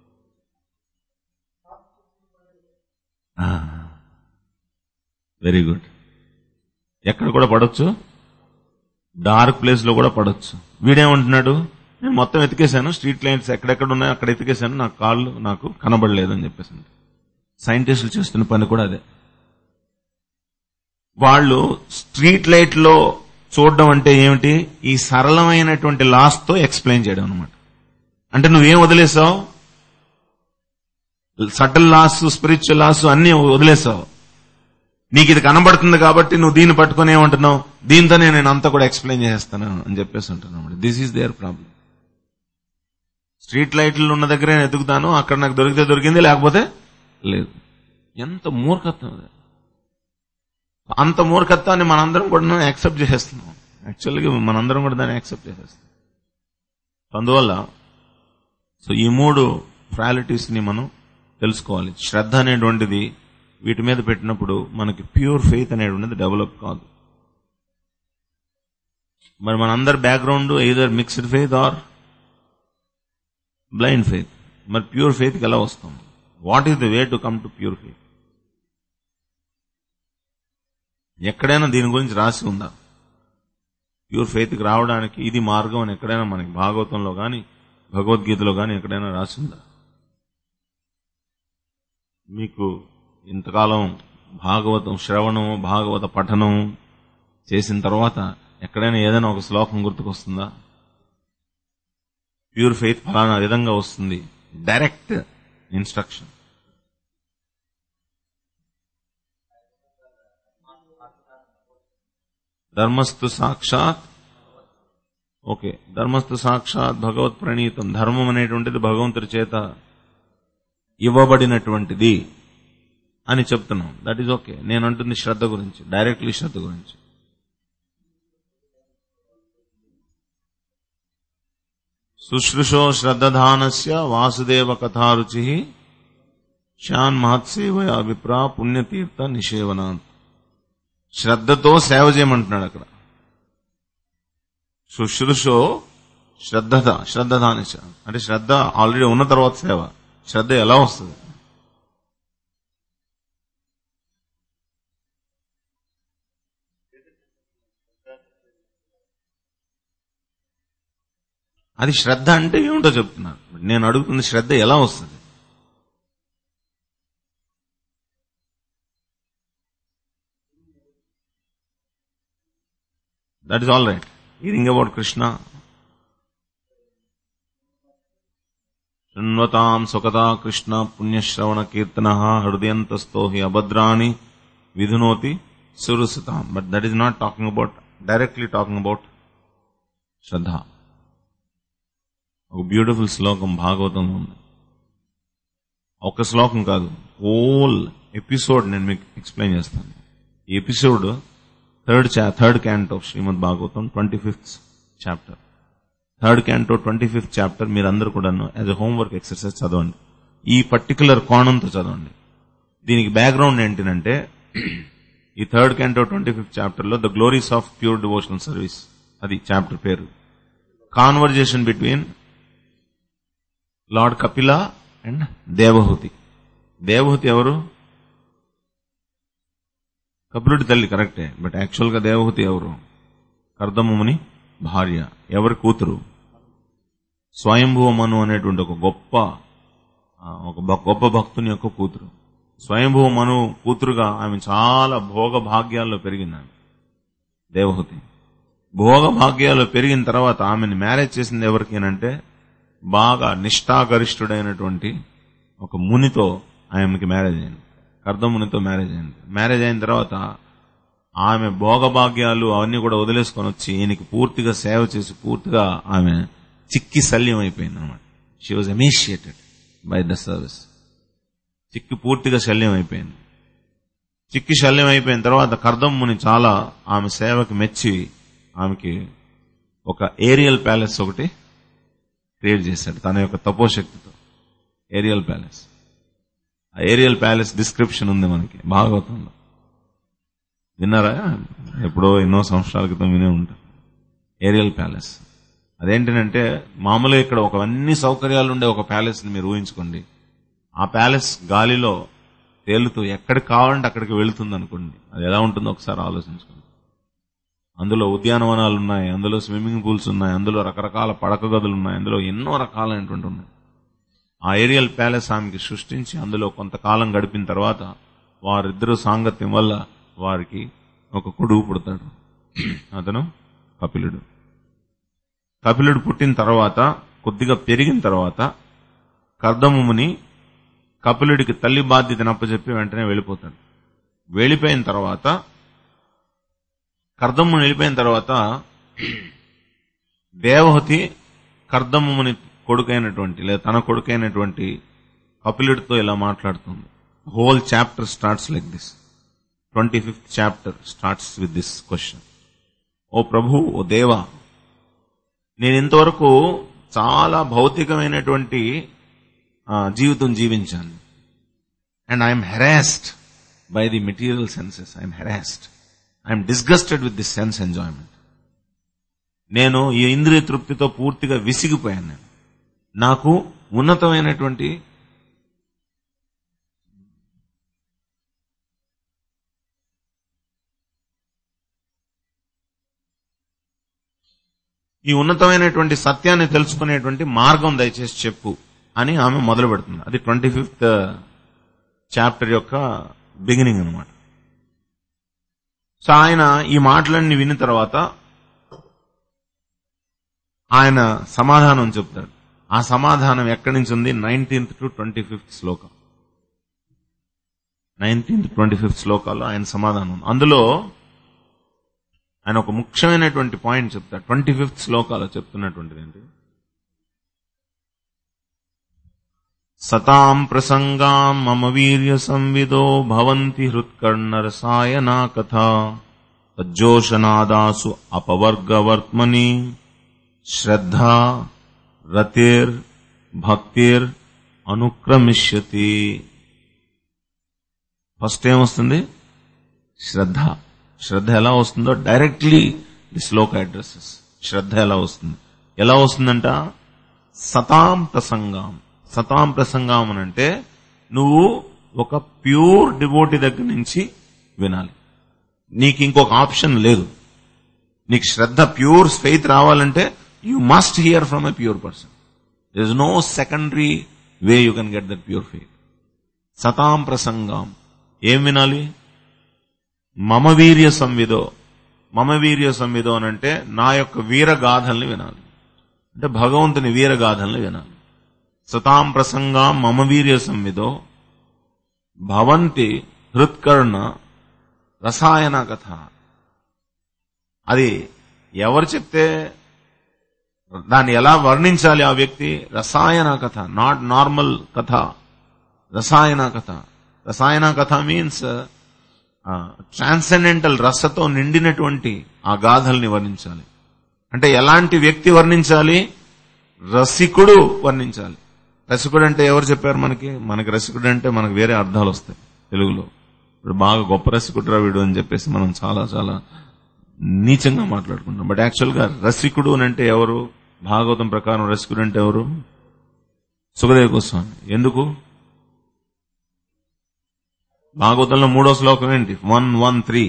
వెరీ గుడ్ ఎక్కడ కూడా పడొచ్చు డార్క్ ప్లేస్ లో కూడా పడొచ్చు వీడేమంటున్నాడు నేను మొత్తం ఎతికేశాను స్ట్రీట్ లైట్స్ ఎక్కడెక్కడ ఉన్నాయో అక్కడ ఎతికేశాను నాకు కాళ్ళు నాకు కనబడలేదు అని చెప్పేసి సైంటిస్టులు చేస్తున్న పని కూడా అదే వాళ్ళు స్ట్రీట్ లైట్ లో చూడడం అంటే ఏమిటి ఈ సరళమైనటువంటి లాస్ తో ఎక్స్ప్లెయిన్ చేయడం అనమాట అంటే నువ్వేం వదిలేసావు సటల్ లాస్ స్పిరిచువల్ లాస్ అన్ని వదిలేసావు నీకు ఇది కనబడుతుంది కాబట్టి నువ్వు దీన్ని పట్టుకుని ఏమంటున్నావు దీంతోనే నేను అంతా కూడా ఎక్స్ప్లెయిన్ చేస్తాను అని చెప్పేసి అంటున్నాను this is their problem street లైట్లు ఉన్న దగ్గరే నేను ఎదుగుతాను అక్కడ నాకు దొరికితే దొరికింది లేకపోతే లేదు ఎంత మూర్ఖత్వం అది అంత మూర్ఖత్వాన్ని మనందరం కూడా యాక్సెప్ట్ చేసేస్తున్నాం యాక్చువల్గా మనందరం కూడా దాన్ని యాక్సెప్ట్ చేసేస్తాం అందువల్ల సో ఈ మూడు ఫ్రాలిటీస్ ని మనం తెలుసుకోవాలి శ్రద్ధ అనేటువంటిది వీటి మీద పెట్టినప్పుడు మనకి ప్యూర్ ఫెయిత్ అనేటువంటిది డెవలప్ కాదు మరి మనందరి background either mixed faith or blind faith మరి ప్యూర్ ఫెయిత్కి ఎలా వస్తాం what is the way to come to pure faith ఎక్కడైనా దీని గురించి రాసి ఉందా ప్యూర్ ఫెయిత్కి రావడానికి ఇది మార్గం అని ఎక్కడైనా మనకి భాగవతంలో కానీ భగవద్గీతలో కానీ ఎక్కడైనా రాసి ఉందా మీకు ఇంతకాలం భాగవతం శ్రవణం భాగవత పఠనం చేసిన తర్వాత ఎక్కడైనా ఏదైనా ఒక శ్లోకం గుర్తుకొస్తుందా ప్యూర్ ఫెయిత్ ఫలానా విధంగా వస్తుంది డైరెక్ట్ ఇన్స్ట్రక్షన్ ధర్మస్తు సాక్షాత్ ఓకే ధర్మస్తు సాక్షాత్ భగవత్ ప్రణీతం ధర్మం అనేటువంటిది భగవంతుడి చేత ఇవ్వబడినటువంటిది అని చెప్తున్నాం దట్ ఈజ్ ఓకే నేను అంటుంది శ్రద్ధ గురించి డైరెక్ట్లీ శ్రద్ధ గురించి శుశ్రూషో శ్రద్ధానస్య వాసుదేవ కథారుచి శాన్ మహత్సేవయ విప్రా పుణ్యతీర్థ నిషేవనాంత్ శ్రద్ధతో సేవ చేయమంటున్నాడు అక్కడ శుశ్రూషో శ్రద్ధత శ్రద్ధదానిశ అంటే శ్రద్ధ ఆల్రెడీ ఉన్న తర్వాత సేవ శ్రద్ధ ఎలా వస్తుంది అది శ్రద్ధ అంటే ఏమిటో చెప్తున్నాను నేను అడుగుతున్న శ్రద్ధ ఎలా వస్తుంది that is all right hearing about Krishna శృణ్వతాం సుఖతా కృష్ణ పుణ్యశ్రవణ కీర్తన హృదయంతస్థో హి అభద్రాణి విధునోతి సురుసుతాం but that is not talking about directly talking about shraddha ఒక బ్యూటిఫుల్ శ్లోకం భాగవతంలో ఉంది ఒక శ్లోకం కాదు హోల్ ఎపిసోడ్ నేను మీకు ఎక్స్ప్లెయిన్ చేస్తాను ఈ episode third third canto Srimad Bhagavatam twenty fifth chapter third canto twenty fifth chapter మీరందరూ కూడా యాజ్ ఎ హోంవర్క్ ఎక్సర్సైజ్ చదవండి ఈ పర్టికులర్ కోణంతో చదవండి దీనికి బ్యాక్గ్రౌండ్ ఏంటంటే ఈ third canto twenty fifth chapter లో the glories of pure devotional service అది చాప్టర్ పేరు conversation between Lord Kapila and Devahuti Devahuti ఎవరు కపిలుడి తల్లి కరెక్టే బట్ యాక్చువల్ గా దేవహూతి ఎవరు కర్దముని భార్య ఎవరి కూతురు స్వయంభువ మను అనేటువంటి ఒక గొప్ప ఆ, ఒక భ- గొప్ప భక్తుని యొక్క కూతురు స్వయంభువ మను కూతురుగా ఆమె చాలా భోగ భాగ్యాల్లో పెరిగింది ఆమె దేవహూతి భోగ భాగ్యాల్లో పెరిగిన తర్వాత ఆమెను మ్యారేజ్ చేసింది ఎవరికేనంటే బాగా నిష్ఠాగరిష్ఠుడైనటువంటి ఒక మునితో ఆమెకి మ్యారేజ్ అయింది కర్దమునితో మ్యారేజ్ అయింది మ్యారేజ్ అయిన తర్వాత ఆమె భోగభాగ్యాలు అవన్నీ కూడా వదిలేసుకొని వచ్చి ఈయనకి పూర్తిగా సేవ చేసి పూర్తిగా ఆమె చిక్కి శల్యం అయిపోయింది అనమాట she was emaciated by the service చిక్కి పూర్తిగా శల్యం అయిపోయింది చిక్కి శల్యం అయిపోయిన తర్వాత కర్దమ్ముని చాలా ఆమె సేవకి మెచ్చి ఆమెకి ఒక ఏరియల్ ప్యాలెస్ ఒకటి క్రియేట్ చేశాడు తన యొక్క తపోశక్తితో ఏరియల్ ప్యాలెస్ ఆ ఏరియల్ ప్యాలెస్ డిస్క్రిప్షన్ ఉంది మనకి భాగవతంలో విన్నారా ఎప్పుడో ఎన్నో సంవత్సరాల క్రితం వినే ఉంటారు ఏరియల్ ప్యాలెస్ అదేంటంటే మామూలుగా ఇక్కడ ఒక అన్ని సౌకర్యాలు ఉండే ఒక ప్యాలెస్ ని మీరు ఊహించుకోండి ఆ ప్యాలెస్ గాలిలో తేలుతూ ఎక్కడికి కావాలంటే అక్కడికి వెళుతుంది అనుకోండి అది ఎలా ఉంటుందో ఒకసారి ఆలోచించుకోండి అందులో ఉద్యానవనాలు ఉన్నాయి అందులో స్విమ్మింగ్ పూల్స్ ఉన్నాయి అందులో రకరకాల పడక గదులు ఉన్నాయి అందులో ఎన్నో రకాలైనటువంటి ఉన్నాయి ఆ ఏరియల్ ప్యాలెస్ ఆమెకి సృష్టించి అందులో కొంతకాలం గడిపిన తర్వాత వారిద్దరూ సాంగత్యం వల్ల వారికి ఒక కొడుకు పుడతాడు అతను కపిలుడు కపిలుడు పుట్టిన తర్వాత కొద్దిగా పెరిగిన తర్వాత కర్దముని కపిలుడికి తల్లి బాధ్యతను అప్పచెప్పి వెంటనే వెళ్ళిపోతాడు వెళ్ళిపోయిన తర్వాత కర్దమ్ముని వెళ్ళిపోయిన తర్వాత దేవహతి కర్దమ్ముని కొడుకైనటువంటి లేదా తన కొడుకైనటువంటి కపిలుడితో ఇలా మాట్లాడుతుంది whole chapter starts like this twenty fifth chapter starts with this question ఓ ప్రభు ఓ దేవా నేను ఇంతవరకు చాలా భౌతికమైనటువంటి ఆ, జీవితం జీవించాను and I'm harassed by the material senses I'm harassed I'm disgusted with this sense enjoyment నేను ఈ ఇంద్రియ తృప్తితో పూర్తిగా విసిగిపోయాను నేను నాకు ఉన్నతమైనటువంటి ఈ ఉన్నతమైనటువంటి సత్యాన్ని తెలుసుకునేటువంటి మార్గం దయచేసి చెప్పు అని ఆమె మొదలు పెడుతుంది అది ట్వంటీ ఫిఫ్త్ చాప్టర్ యొక్క బిగినింగ్ అనమాట సో ఆయన ఈ మాటలన్నీ విన్న తర్వాత ఆయన సమాధానం చెప్తాడు ఆ సమాధానం ఎక్కడి నుంచి ఉంది నైన్టీన్త్ టు ట్వంటీ ఫిఫ్త్ శ్లోకం నైన్టీన్త్ ట్వంటీ ఫిఫ్త్ శ్లోకాల్లో ఆయన సమాధానం ఉంది అందులో ఆయన ఒక ముఖ్యమైనటువంటి పాయింట్ చెప్తాడు ట్వంటీ ఫిఫ్త్ శ్లోకాలో చెప్తున్నటువంటిది ఏంటి సతాం ప్రసంగాం మమ వీర్య సంవిదో భవంతి హృత్కర్ణరసాయనా కథ తజ్జోషనాదాసు అపవర్గవర్త్మని శ్రద్ధ రతిర్ భక్తిర్ అనుక్రమిష్యతి ఫస్ట్ ఏమొస్తుంది శ్రద్ధ శ్రద్ధ ఎలా వస్తుందో డైరెక్ట్లీ ది శ్లోక అడ్రసెస్ శ్రద్ధ ఎలా వస్తుంది ఎలా వస్తుందంట సతాం ప్రసంగం సతాం ప్రసంగం అని అంటే నువ్వు ఒక ప్యూర్ డివోటి దగ్గర నుంచి వినాలి నీకు ఇంకొక ఆప్షన్ లేదు నీకు శ్రద్ధ ప్యూర్ ఫెయిత్ రావాలంటే you must hear from a pure person there is no secondary way you can get that pure faith సతాం ప్రసంగం ఏం వినాలి మమ వీర్య సంవిదో మమ వీర్య సంవిదో అని అంటే నా యొక్క వీరగాథల్ని వినాలి అంటే భగవంతుని వీరగాథల్ని వినాలి సతాం ప్రసంగం మమ వీర్య సంవిదో భవంతి హృత్కర్ణ రసాయన కథ అది ఎవరు చెప్తే దాన్ని ఎలా వర్ణించాలి ఆ వ్యక్తి రసాయన కథ నాట్ నార్మల్ కథ రసాయన కథ రసాయన కథ మీన్స్ ట్రాన్సెండెంటల్ రసతో నిండినటువంటి ఆ గాథల్ని వర్ణించాలి అంటే ఎలాంటి వ్యక్తి వర్ణించాలి రసికుడు వర్ణించాలి రసికుడు అంటే ఎవరు చెప్పారు మనకి మనకి రసికుడు అంటే మనకు వేరే అర్థాలు వస్తాయి తెలుగులో ఇప్పుడు బాగా గొప్ప రసికుడు వీడు అని చెప్పేసి మనం చాలా చాలా నీచంగా మాట్లాడుకుంటాం బట్ యాక్చువల్ గా రసికుడు అని అంటే ఎవరు భాగవతం ప్రకారం రసికుడు అంటే ఎవరు సుఖదేవ గోస్వామి ఎందుకు భాగవతంలో మూడో శ్లోకం ఏంటి వన్ వన్ త్రీ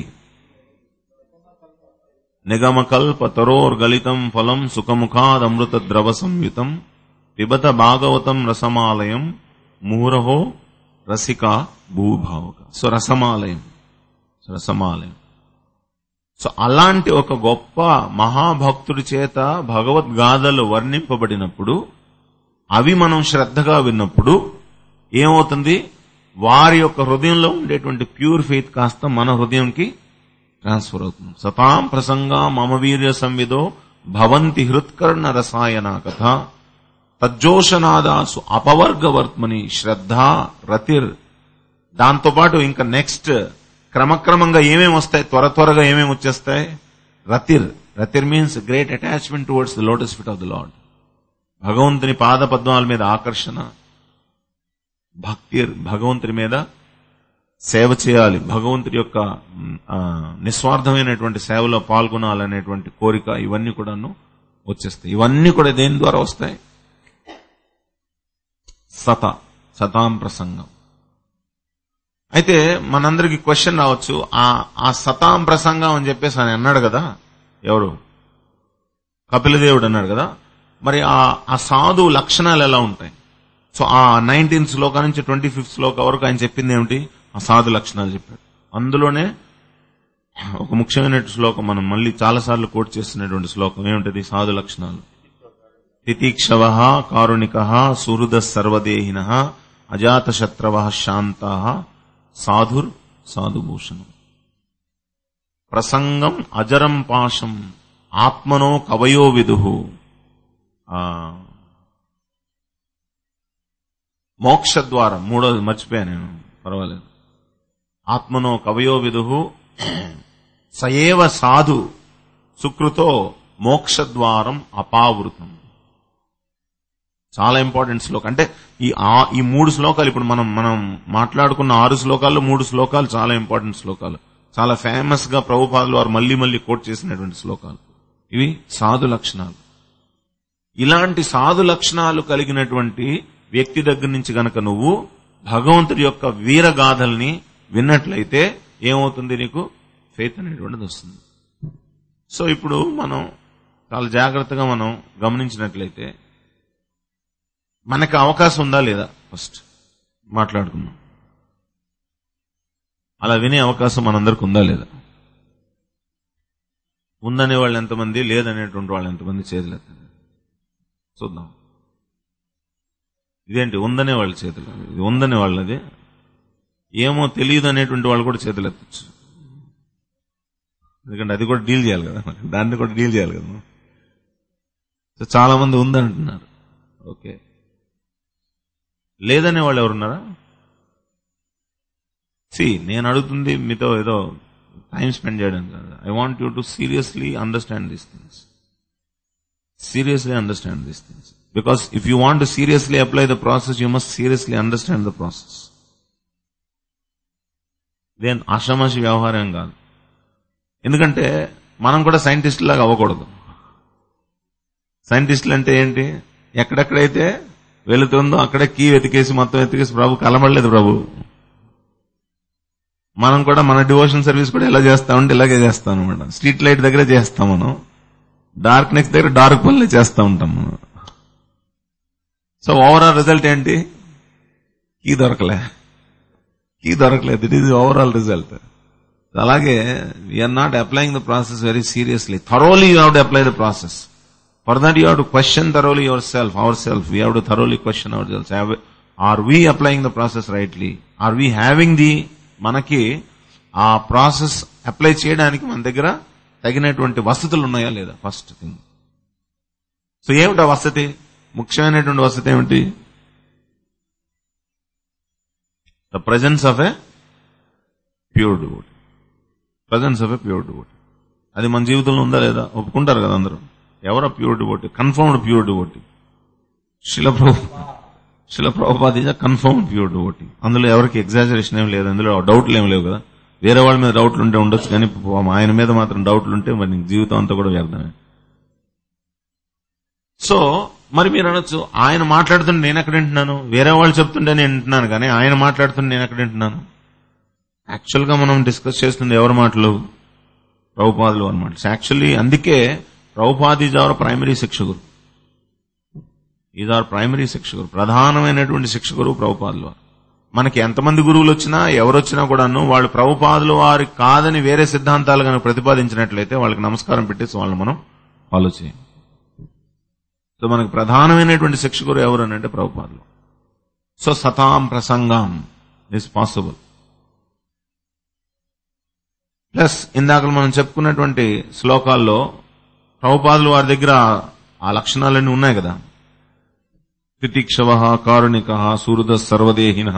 నిగమకల్ప తరోర్గలితం ఫలం సుఖముఖాదమృత ద్రవ సంయుతం పిబత భాగవతం రసమాలయం మూరహో రసిక భూభావక సో రసమాలయం సో రసమాలయం సో అలాంటి ఒక గొప్ప మహాభక్తుడి చేత భగవద్గాథలు వర్ణింపబడినప్పుడు అవి మనం శ్రద్ధగా విన్నప్పుడు ఏమవుతుంది వారి యొక్క హృదయంలో ఉండేటువంటి ప్యూర్ ఫెయిత్ కాస్త మన హృదయంకి ట్రాన్స్ఫర్ అవుతుంది సతాం ప్రసంగా మమ వీర్య సంవిదో భవంతి హృత్కర్ణ రసాయన కథ తజ్జోషనాదాసు అపవర్గవర్త్మని శ్రద్ధ రతిర్ దాంతోపాటు ఇంకా నెక్స్ట్ క్రమక్రమంగా ఏమేమి వస్తాయి త్వర త్వరగా ఏమేమి వచ్చేస్తాయి రతిర్ రతిర్ means great attachment towards the lotus feet of the lord భగవంతుని పాద పద్మాల మీద ఆకర్షణ భక్తి భగవంతుని మీద సేవ చేయాలి భగవంతుడి యొక్క ఆ, నిస్వార్థమైనటువంటి సేవలో పాల్గొనాలనేటువంటి కోరిక ఇవన్నీ కూడాను వచ్చేస్తాయి ఇవన్నీ కూడా దేని ద్వారా వస్తాయి సత సతాం ప్రసంగం అయితే మనందరికి క్వశ్చన్ రావచ్చు ఆ ఆ సతాం ప్రసంగం అని చెప్పేసి ఆయన అన్నాడు కదా ఎవరు కపిలదేవుడు అన్నాడు కదా మరి ఆ ఆ సాధు లక్షణాలు ఎలా ఉంటాయి సో ఆ నైన్టీన్త్ శ్లోక నుంచి ట్వంటీ ఫిఫ్త్ శ్లోక వరకు ఆయన చెప్పింది ఏమిటి ఆ సాధు లక్షణాలు చెప్పాడు అందులోనే ఒక ముఖ్యమైన శ్లోకం మనం మళ్ళీ చాలా సార్లు కోట్ చేస్తున్నటువంటి శ్లోకం ఏమిటది సాధు లక్షణాలు తితీక్షవ కారుణిక సుహృద సర్వదేహిన అజాత శత్రవ శాంత సాధుర్ సాధుభూషణం ప్రసంగం అజరం పాశం ఆత్మనో కవయో విదు మోక్షద్వారం మూడోది మర్చిపోయాను నేను పర్వాలేదు ఆత్మనో కవయో విదు సయేవ సాధు సుకృతో మోక్షద్వారం అపావృతం చాలా ఇంపార్టెంట్ శ్లోకం అంటే ఈ ఆ- ఈ మూడు శ్లోకాలు ఇప్పుడు మనం మనం మాట్లాడుకున్న ఆరు శ్లోకాల్లో మూడు శ్లోకాలు చాలా ఇంపార్టెంట్ శ్లోకాలు చాలా ఫేమస్ గా ప్రభుపాదులు వారు మళ్ళీ మళ్ళీ కోట్ చేసినటువంటి శ్లోకాలు ఇవి సాధు లక్షణాలు ఇలాంటి సాధు లక్షణాలు కలిగినటువంటి వ్యక్తి దగ్గర నుంచి గనక నువ్వు భగవంతుడి యొక్క వీరగాథల్ని విన్నట్లయితే ఏమవుతుంది నీకు ఫెయిత్ అనేటువంటిది వస్తుంది సో ఇప్పుడు మనం చాలా జాగ్రత్తగా మనం గమనించినట్లయితే మనకు అవకాశం ఉందా లేదా ఫస్ట్ మాట్లాడుకుందాం అలా వినే అవకాశం మనందరికి ఉందా లేదా ఉందనే వాళ్ళు ఎంతమంది లేదనేటువంటి వాళ్ళు ఎంతమంది చేతులెత్తండి చూద్దాం ఇదేంటి ఉందనే వాళ్ళ చేతులు ఇది ఉందనే వాళ్ళది ఏమో తెలియదు అనేటువంటి వాళ్ళు కూడా చేతులు ఎత్తచ్చు ఎందుకంటే అది కూడా డీల్ చేయాలి కదా మరి. దాన్ని కూడా డీల్ చేయాలి కదా మనం. సో చాలా మంది ఉందంటున్నారు ఓకే లేదనే వాళ్ళు ఎవరున్నారా సి నేను అడుగుతుంది మీతో ఏదో టైం స్పెండ్ చేయడం కాదు I want you to seriously understand these things seriously understand these things. Because if you want to seriously apply the process, you must seriously understand the process. దేని ఆషామాషి వ్యవహారం కాదు ఎందుకంటే మనం కూడా సైంటిస్ట్ లాగా అవ్వకూడదు సైంటిస్టులు అంటే ఏంటి ఎక్కడెక్కడైతే వెళుతుందో అక్కడే కీ వెతికేసి మొత్తం వెతికేసి ప్రభు కలబడలేదు ప్రభు మనం కూడా మన డివోషన్ సర్వీస్ కూడా ఎలా చేస్తామంటే ఇలాగే చేస్తాం అనమాట స్ట్రీట్ లైట్ దగ్గర చేస్తాం మనం డార్క్నెస్ దగ్గర డార్క్ పనులే చేస్తూ ఉంటాం మనం సో ఓవరాల్ రిజల్ట్ ఏంటి కీ దొరకలే కీ దొరకలేదు ఇట్ ఈజ్ ఓవరాల్ రిజల్ట్ అలాగే we are not applying the process very seriously thoroughly you have to apply the process for that you have to question thoroughly your self our self we have to thoroughly question our self are we applying the process rightly are we having the మనకి ఆ process apply చేయడానికి మన దగ్గర తగినటువంటి వసతులు ఉన్నాయా లేదా first thing so ఏమిటి ఆ వసతి ముఖ్యమైనటువంటి వసతి ఏమిటి the presence of a pure devotee presence of a pure devotee అది మన జీవితంలో ఉందా లేదా ఒప్పుకుంటారు కదా అందరూ ఎవరో pure devotee confirmed pure devotee Srila Prabhu Srila Prabhupada is confirmed pure devotee అందులో ఎవరికి ఎగ్జాజరేషన్ ఏం లేదు అందులో డౌట్లు ఏం లేవు కదా వేరే వాళ్ళ మీద డౌట్లు ఉంటే ఉండొచ్చు కానీ పాపం ఆయన మీద మాత్రం డౌట్లు ఉంటే మరి నీకు జీవితం అంతా కూడా వ్యర్థమే సో మరి మీరు అనొచ్చు ఆయన మాట్లాడుతుంటే నేను ఎక్కడ వింటున్నాను వేరే వాళ్ళు చెప్తుంటే నేను వింటున్నాను కానీ ఆయన మాట్లాడుతుంటే నేను ఎక్కడ వింటున్నాను యాక్చువల్ గా మనం డిస్కస్ చేస్తుంది ఎవరి మాటలు ప్రభుపాదులు అనమాట యాక్చువల్లీ అందుకే ప్రభుపాది ఈజ్ అవర్ ప్రైమరీ శిక్షకుడు ఈజ్ అవర్ ప్రైమరీ శిక్షకుడు ప్రధానమైనటువంటి శిక్షకుడు ప్రభుపాదులు వారు మనకి ఎంతమంది గురువులు వచ్చినా ఎవరు వచ్చినా కూడాను వాళ్ళు ప్రభుపాదులు వారి కాదని వేరే సిద్ధాంతాలు కనుక ప్రతిపాదించినట్లయితే వాళ్ళకి నమస్కారం పెట్టేసి వాళ్ళని మనం ఫాలో చేయం సో మనకు ప్రధానమైనటువంటి శిక్షకుడు ఎవరు అని అంటే ప్రభుపాదులు సో సతాం ప్రసంగం ఇస్ పాసిబుల్ ప్లస్ ఇందాక మనం చెప్పుకున్నటువంటి శ్లోకాల్లో ప్రభుపాదులు వారి దగ్గర ఆ లక్షణాలన్నీ ఉన్నాయి కదా తితిక్షవ కారుణిక సూరుద సర్వదేహిన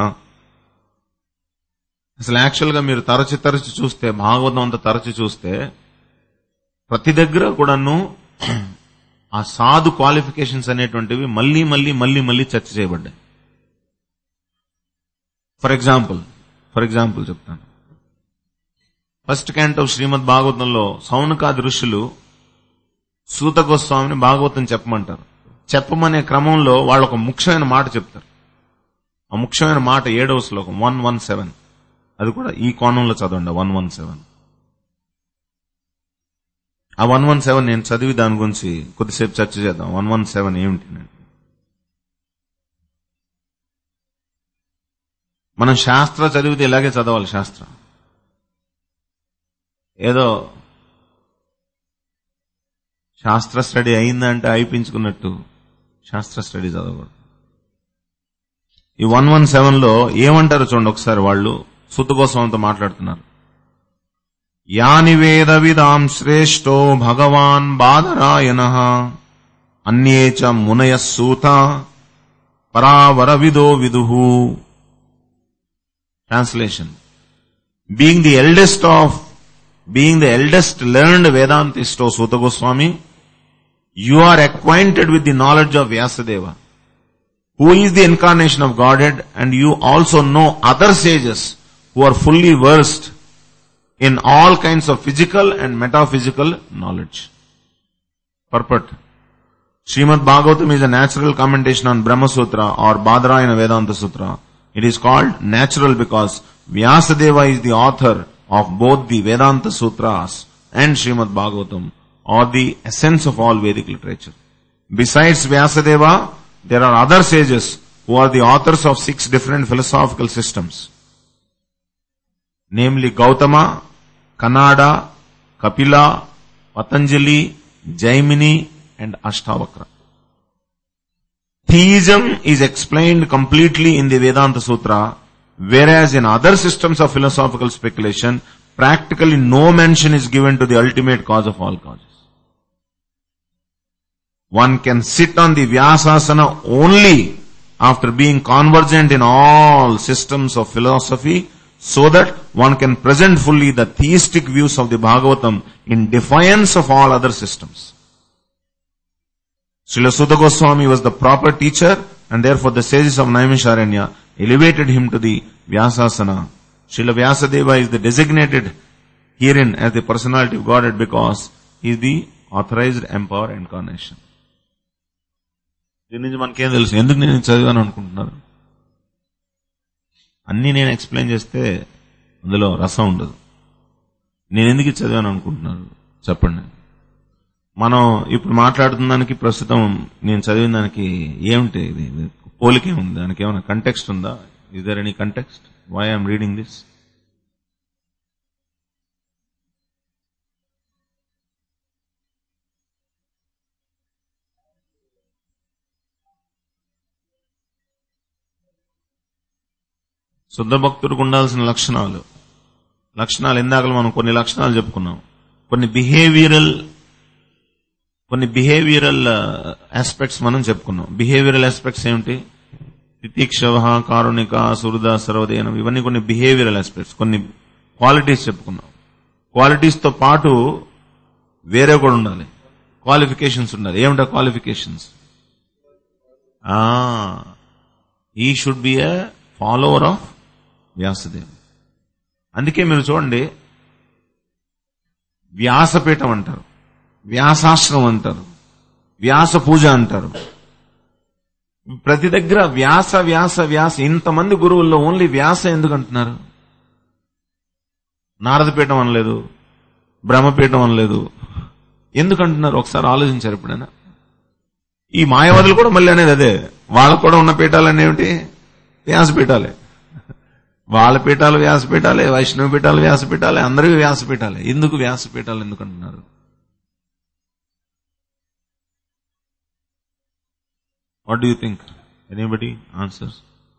అసలు యాక్చువల్ గా మీరు తరచి తరచి చూస్తే భాగవతం అంతా తరచి చూస్తే ప్రతి దగ్గర కూడాను ఆ సాధు క్వాలిఫికేషన్స్ అనేటువంటివి మళ్ళీ మళ్ళీ మళ్ళీ మళ్ళీ చర్చ చేయబడ్డాయి ఫర్ ఎగ్జాంపుల్ ఫర్ ఎగ్జాంపుల్ చెప్తాను ఫస్ట్ క్యాంట్ ఆఫ్ శ్రీమద్ భాగవతంలో సౌనకాది ఋషులు సూత గోస్వామిని భాగవతం చెప్పమంటారు చెప్పమనే క్రమంలో వాళ్ళు ఒక ముఖ్యమైన మాట చెప్తారు ఆ ముఖ్యమైన మాట ఏడవ శ్లోకం వన్ వన్ సెవెన్ అది కూడా ఈ కోణంలో చదవండి వన్ వన్ సెవెన్ ఆ వన్ వన్ సెవెన్ నేను చదివి దాని గురించి కొద్దిసేపు చర్చ చేద్దాం వన్ వన్ సెవెన్ ఏమిటి మనం శాస్త్ర చదివితే ఇలాగే చదవాలి శాస్త్రం ఏదో శాస్త్ర స్టడీ అయిందంటే అయిపించుకున్నట్టు శాస్త్ర స్టడీ చదవకూడదు ఈ వన్ వన్ సెవెన్ లో ఏమంటారు చూడండి ఒకసారి వాళ్ళు సుత గోస్వామితో మాట్లాడుతున్నారు యాని వేద విదాం శ్రేష్టో భగవాన్ బాదరాయణ అన్యే చ మునయ సూత పరావర విదో విదు translation being the eldest of being the eldest learned Vedantist O Suta Goswami you are acquainted with the knowledge of Vyasadeva, who is the incarnation of Godhead, and you also know other sages who are fully versed in all kinds of physical and metaphysical knowledge. purport. Srimad Bhagavatam is a natural commentation on Brahma Sutra or Badrayana Vedanta Sutra. It is called natural because Vyasadeva is the author of both the Vedanta Sutras and Srimad Bhagavatam or the essence of all Vedic literature. Besides Vyasadeva, there are other sages who are the authors of six different philosophical systems. Namely Gautama, Kanada, Kapila, Patanjali, Jaimini and Ashtavakra. Theism is explained completely in the Vedanta Sutra, whereas in other systems of philosophical speculation, practically no mention is given to the ultimate cause of all causes. One can sit on the Vyasasana only after being convergent in all systems of philosophy so that one can present fully the theistic views of the Bhagavatam in defiance of all other systems. Srila Sutta Goswami was the proper teacher and therefore the sages of Naimisharanya elevated him to the Vyasasana. Srila Vyasadeva is the designated herein as the personality of Godhead because he is the authorized empower incarnation. దీని నుంచి మనకేం తెలుసు ఎందుకు నేను ఇది చదివాను అనుకుంటున్నారు అన్నీ నేను ఎక్స్ప్లెయిన్ చేస్తే అందులో రసం ఉండదు నేను ఎందుకు ఇది చదివాను అనుకుంటున్నారు చెప్పండి మనం ఇప్పుడు మాట్లాడుతున్న దానికి ప్రస్తుతం నేను చదివిన దానికి ఏమిటి ఇది ఇది పోలికే ఉంది దానికి ఏమైనా కంటెక్స్ట్ ఉందా is there any context why I'm reading this శుద్ధ భక్తుడికి ఉండాల్సిన లక్షణాలు లక్షణాలు ఇందాక మనం కొన్ని లక్షణాలు చెప్పుకున్నాం కొన్ని బిహేవియరల్ కొన్ని బిహేవియరల్ ఆస్పెక్ట్స్ మనం చెప్పుకున్నాం బిహేవియరల్ ఆస్పెక్ట్స్ ఏమిటి తితిక్షవ కారుణిక సుహృద సర్వదయనం ఇవన్నీ కొన్ని బిహేవియరల్ ఆస్పెక్ట్స్ కొన్ని క్వాలిటీస్ చెప్పుకున్నాం క్వాలిటీస్ తో పాటు వేరే కూడా ఉండాలి క్వాలిఫికేషన్స్ ఉండాలి ఏమిటా క్వాలిఫికేషన్స్ ఈ should be a follower of Vyasadev అందుకే మీరు చూడండి వ్యాసపీఠం అంటారు వ్యాసాశ్రమం అంటారు వ్యాస పూజ అంటారు ప్రతి దగ్గర వ్యాస వ్యాస వ్యాస ఇంతమంది గురువుల్లో ఓన్లీ వ్యాస ఎందుకు అంటున్నారు నారదపీఠం అనలేదు బ్రహ్మపీఠం అనలేదు ఎందుకు అంటున్నారు ఒకసారి ఆలోచించారు ఎప్పుడైనా ఈ మాయవాదులు కూడా మళ్ళీ అనేది అదే వాళ్ళకు కూడా ఉన్న పీఠాలు ఏమిటి వ్యాసపీఠాలే వాళ్ళ పీఠాలు వ్యాసపీఠాలే వైష్ణవ పీఠాలు వ్యాసపీఠాలే అందరివి వ్యాసపీఠాలే ఎందుకు వ్యాసపీఠాలు ఎందుకు అంటున్నారు what do you think anybody answers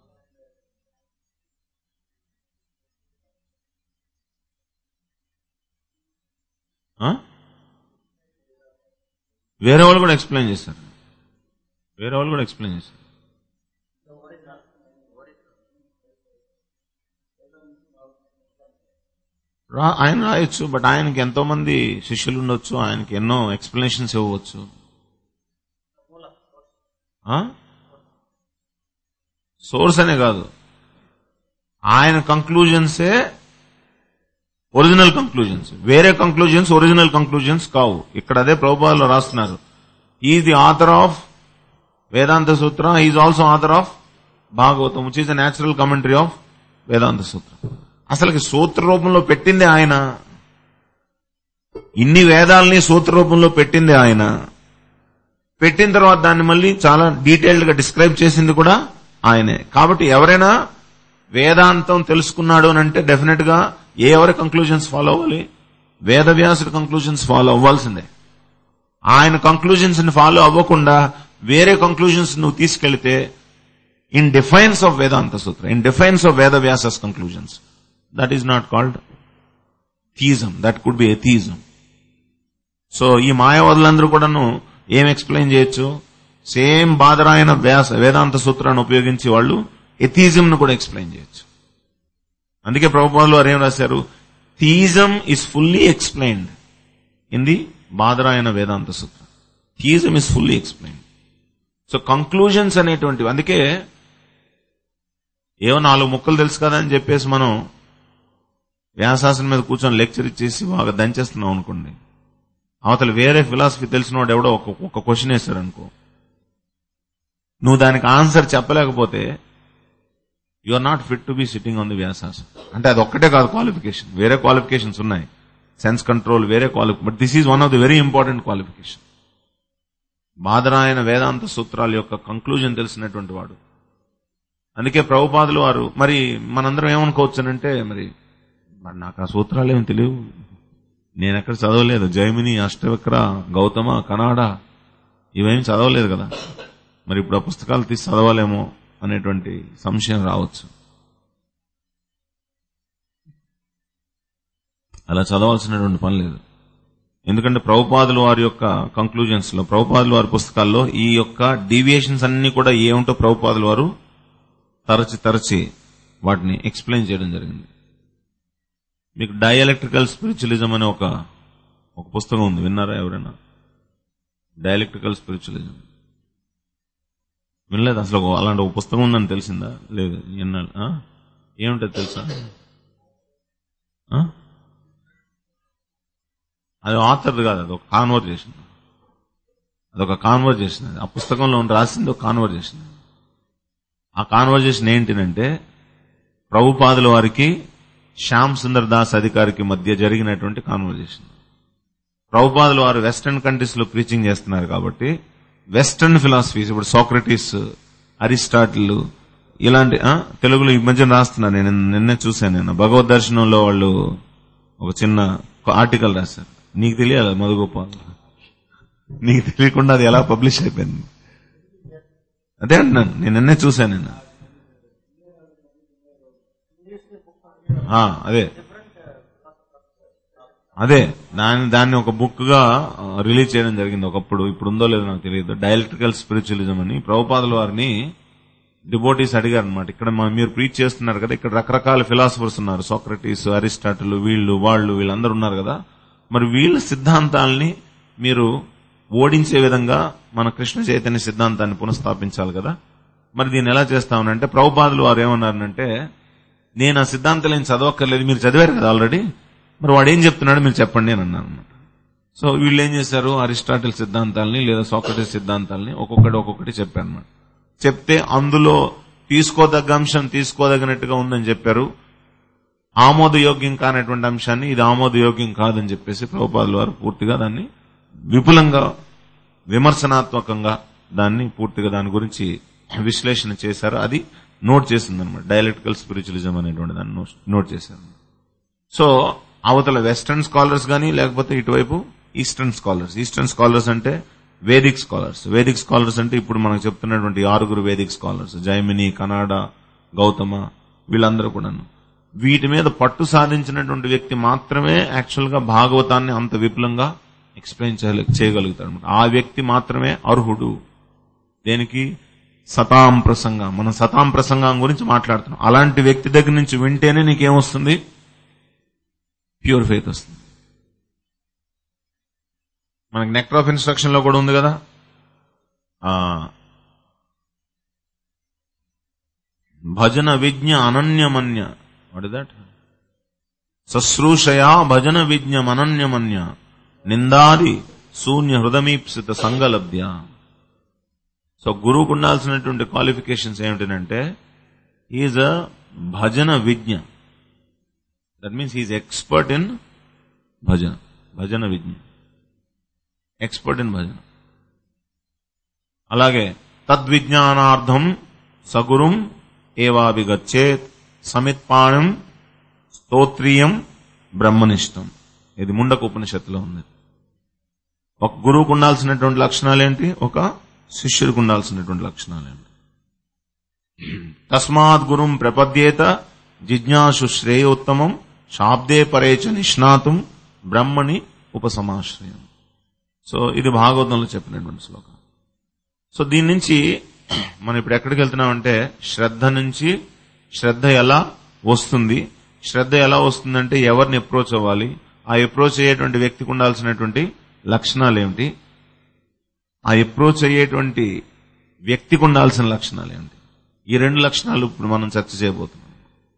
వేరే వాళ్ళు కూడా ఎక్స్ప్లెయిన్ చేస్తారు వేరే వాళ్ళు కూడా ఎక్స్ప్లెయిన్ చేస్తారు రా ఆయన రాయొచ్చు బట్ ఆయనకి ఎంతో మంది శిష్యులు ఉండొచ్చు ఆయనకి ఎన్నో ఎక్స్ప్లెనేషన్స్ ఇవ్వచ్చు సోర్స్ అనే కాదు ఆయన కంక్లూజన్సే ఒరిజినల్ కంక్లూజన్స్ వేరే కంక్లూజన్స్ ఒరిజినల్ కంక్లూజన్స్ కావు ఇక్కడ అదే ప్రభుపాలో రాస్తున్నారు is the author of Vedanta Sutra is also author of Bhagavatam which is a natural commentary of Vedanta Sutra అసలుకి సూత్ర రూపంలో పెట్టింది ఆయన ఇన్ని వేదాలని సూత్ర రూపంలో పెట్టింది ఆయన పెట్టిన తర్వాత దాన్ని మళ్ళీ చాలా డీటెయిల్డ్ గా డిస్క్రైబ్ చేసింది కూడా ఆయనే కాబట్టి ఎవరైనా వేదాంతం తెలుసుకున్నాడు అని అంటే డెఫినెట్ గా ఏ ఎవరి కంక్లూజన్స్ ఫాలో అవ్వాలి వేదవ్యాసుడి కంక్లూజన్స్ ఫాలో అవ్వాల్సిందే ఆయన కంక్లూజన్స్ ని ఫాలో అవ్వకుండా వేరే కంక్లూజన్స్ నువ్వు తీసుకెళ్తే in defiance of Vedanta Sutra in defiance of Vedavyasa's conclusions that is not called theism that could be atheism so ఈ మాయావాదులందరూ కూడాను ఏం ఎక్స్ప్లెయిన్ చేయొచ్చు సేమ్ బాదరాయన వ్యాస వేదాంత సూత్రాన్ని ఉపయోగించి వాళ్ళు ఎథీజం ను కూడా ఎక్స్ప్లెయిన్ చేయొచ్చు అందుకే ప్రభుపాదులు వారు ఏం రాశారు theism is fully explained in the Badarayana Vedanta సూత్రం theism is fully explained so conclusions అనేటువంటివి అందుకే ఏవో నాలుగు ముక్కలు తెలుసు కదా అని చెప్పేసి మనం వ్యాసాసనం మీద కూర్చొని లెక్చర్ ఇచ్చేసి బాగా దంచేస్తున్నాం అనుకోండి అవతల వేరే ఫిలాసఫీ తెలిసినోడు ఎవడో ఒక ఒక క్వశ్చన్ వేశారు అనుకో నువ్వు దానికి ఆన్సర్ చెప్పలేకపోతే you are not fit to be sitting on the వ్యాసాస అంటే అది ఒక్కటే కాదు క్వాలిఫికేషన్ వేరే క్వాలిఫికేషన్స్ ఉన్నాయి సెన్స్ కంట్రోల్ వేరే క్వాలిఫి but this is one of the very important qualification Badarayana Vedanta సూత్రాల యొక్క కంక్లూజన్ తెలిసినటువంటి వాడు అందుకే ప్రభుపాదులు వారు మరి మనందరం ఏమనుకోవచ్చునంటే మరి మరి నాకు ఆ సూత్రాలు ఏమి తెలియవు నేను ఎక్కడ చదవలేదు జైమిని అష్టవక్ర గౌతమ కనాడ ఇవేమి చదవలేదు కదా మరి ఇప్పుడు ఆ పుస్తకాలు తీసి చదవాలేమో అనేటువంటి సంశయం రావచ్చు అలా చదవాల్సినటువంటి పని లేదు ఎందుకంటే ప్రభుపాదులు వారి యొక్క కంక్లూజన్స్ లో ప్రభుపాదులు వారి పుస్తకాల్లో ఈ యొక్క డీవియేషన్స్ అన్ని కూడా ఏమిటో ప్రభుపాదులు వారు తరచి తరచి వాటిని ఎక్స్ప్లెయిన్ చేయడం జరిగింది మీకు డైఎలక్ట్రికల్ స్పిరిచువలిజం అనే ఒక ఒక పుస్తకం ఉంది విన్నారా ఎవరైనా డైఎలక్ట్రికల్ స్పిరిచువలిజం వినలేదు అసలు ఒక- అలాంటి ఒక పుస్తకం ఉందని తెలిసిందా లేదు ఎన్నాళ్ళు ఆ? ఏముంటుంది తెలుసా ఆ? అది ఆథర్ కాదు అది ఒక కాన్వర్జేషన్ అదొక కాన్వర్జేషన్ అది ఆ పుస్తకంలో ఉన్న రాసింది ఒక కాన్వర్జేషన్ ఆ కాన్వర్జేషన్ ఏంటినంటే ప్రభుపాదుల వారికి శ్యామ్ సుందర్ దాస్ అధికారికి మధ్య జరిగినటువంటి కాన్వర్జేషన్ ప్రభుపాదుల వారు వెస్టర్న్ కంట్రీస్ లో ప్రీచింగ్ చేస్తున్నారు కాబట్టి వెస్టర్న్ ఫిలాసఫీస్ ఇప్పుడు సోక్రటీస్ అరిస్టాటిల్ ఇలాంటి ఆ, తెలుగులో ఈ మధ్య రాస్తున్నారు నేను నిన్నే చూశాను నేను భగవద్ దర్శనంలో వాళ్ళు ఒక చిన్న ఆర్టికల్ రాశారు నీకు తెలియాలి మధుగోపాల్ నీకు తెలియకుండా అది ఎలా పబ్లిష్ అయిపోయింది అదే అంటున్నాను నేను నిన్నే చూశాను నేను ఆ, అదే అదే దాన్ని దాన్ని ఒక బుక్ గా ఆ, రిలీజ్ చేయడం జరిగింది ఒకప్పుడు ఇప్పుడు ఉందో లేదో నాకు తెలియదు డైఎలక్ట్రికల్ స్పిరిచువలిజం అని ప్రభుపాదుల వారిని డిబోటీస్ అడిగారు అనమాట ఇక్కడ మా- మీరు ప్రీచ్ చేస్తున్నారు కదా ఇక్కడ రకరకాల ఫిలాసఫర్స్ ఉన్నారు సోక్రటీస్ అరిస్టాటిల్ వీళ్ళు వాళ్ళు వీళ్ళందరూ ఉన్నారు కదా మరి వీళ్ళ సిద్ధాంతాలని మీరు ఓడించే విధంగా మన కృష్ణ చైతన్య సిద్ధాంతాన్ని పునఃస్థాపించాలి కదా మరి దీన్ని ఎలా చేస్తామనంటే ప్రభుపాదులు వారు ఏమన్నారంటే నేను ఆ సిద్ధాంతాలు ఏం చదవక్కర్లేదు మీరు చదివారు కదా ఆల్రెడీ మరి వాడు ఏం చెప్తున్నాడో మీరు చెప్పండి అని అన్నాను అనమాట సో వీళ్ళు ఏం చేశారు అరిస్టాటిల్ సిద్ధాంతాలని లేదా సోక్రటీస్ సిద్ధాంతాలని ఒక్కొక్కటి ఒక్కొక్కటి చెప్పారు అనమాట చెప్తే అందులో తీసుకోదగ్గ అంశం తీసుకోదగినట్టుగా ఉందని చెప్పారు ఆమోదయోగ్యం కానటువంటి అంశాన్ని ఇది ఆమోదయోగ్యం కాదని చెప్పేసి ప్రభుపాదుల వారు పూర్తిగా దాన్ని విపులంగా విమర్శనాత్మకంగా దాన్ని పూర్తిగా దాని గురించి విశ్లేషణ చేశారు అది నోట్ చేసింది అనమాట డైలెక్టికల్ స్పిరిచువలిజం అనేటువంటి దాన్ని నోట్- నోట్ చేశారు సో అవతల వెస్టర్న్ స్కాలర్స్ గానీ లేకపోతే ఇటువైపు ఈస్టర్న్ స్కాలర్స్ ఈస్టర్న్ స్కాలర్స్ అంటే వేదిక్ స్కాలర్స్ వేదిక్ స్కాలర్స్ అంటే ఇప్పుడు మనకు చెప్తున్నటువంటి ఆరుగురు వేదిక్ స్కాలర్స్ జైమిని కనాడ గౌతమ వీళ్ళందరూ కూడాను వీటి మీద పట్టు సాధించినటువంటి వ్యక్తి మాత్రమే యాక్చువల్ గా భాగవతాన్ని అంత విపులంగా ఎక్స్ప్లెయిన్ చేయగలుగుతాడు అనమాట ఆ వ్యక్తి మాత్రమే అర్హుడు దేనికి సతాం ప్రసంగం మనం సతాం ప్రసంగం గురించి మాట్లాడుతున్నాం అలాంటి వ్యక్తి దగ్గర నుంచి వింటేనే నీకేమొస్తుంది ప్యూర్ ఫెయిత్ వస్తుంది మనకి నెక్టర్ ఆఫ్ ఇన్స్ట్రక్షన్ లో కూడా ఉంది కదా ఆ, భజన విజ్ఞ అనన్యమన్య వాట్ ఇస్ దట్ శుశ్రూషయా భజన విజ్ఞం అనన్యమన్య నిందాది శూన్య హృదమీప్సిత సంగలభ్య సో గురువుకు ఉండాల్సినటువంటి క్వాలిఫికేషన్స్ ఏమిటంటే ఈజ్ అ భజన విజ్ఞ that means is expert in భజన భజన విజ్ఞ ఎక్స్పర్ట్ ఇన్ భజన అలాగే తద్విజ్ఞానార్థం సగురుం ఏవాభిగచ్చేత్ సమిత్పాణం స్తోత్రియం బ్రహ్మనిష్టం ఇది ముండక ఉపనిషత్తులో ఉంది ఒక గురువుకు ఉండాల్సినటువంటి లక్షణాలు ఏంటి ఒక శిష్యుడికి ఉండాల్సినటువంటి లక్షణాలు ఏంటి తస్మాత్ గురుం ప్రపద్యేత జిజ్ఞాసు శ్రేయోత్తమం శాబ్దే పరేచ నిష్ణాతం బ్రహ్మని ఉపసమాశ్రయం సో ఇది భాగవతంలో చెప్పినటువంటి శ్లోకం సో దీని నుంచి మనం ఇప్పుడు ఎక్కడికి వెళ్తున్నామంటే శ్రద్ధ నుంచి శ్రద్ధ ఎలా వస్తుంది శ్రద్ధ ఎలా వస్తుందంటే ఎవరిని అప్రోచ్ అవ్వాలి ఆ అప్రోచ్ అయ్యేటువంటి వ్యక్తికి ఉండాల్సినటువంటి లక్షణాలు ఏమిటి ఆ అప్రోచ్ అయ్యేటువంటి వ్యక్తికి ఉండాల్సిన లక్షణాలు ఏమిటి ఈ రెండు లక్షణాలు ఇప్పుడు మనం చర్చ చేయబోతున్నాం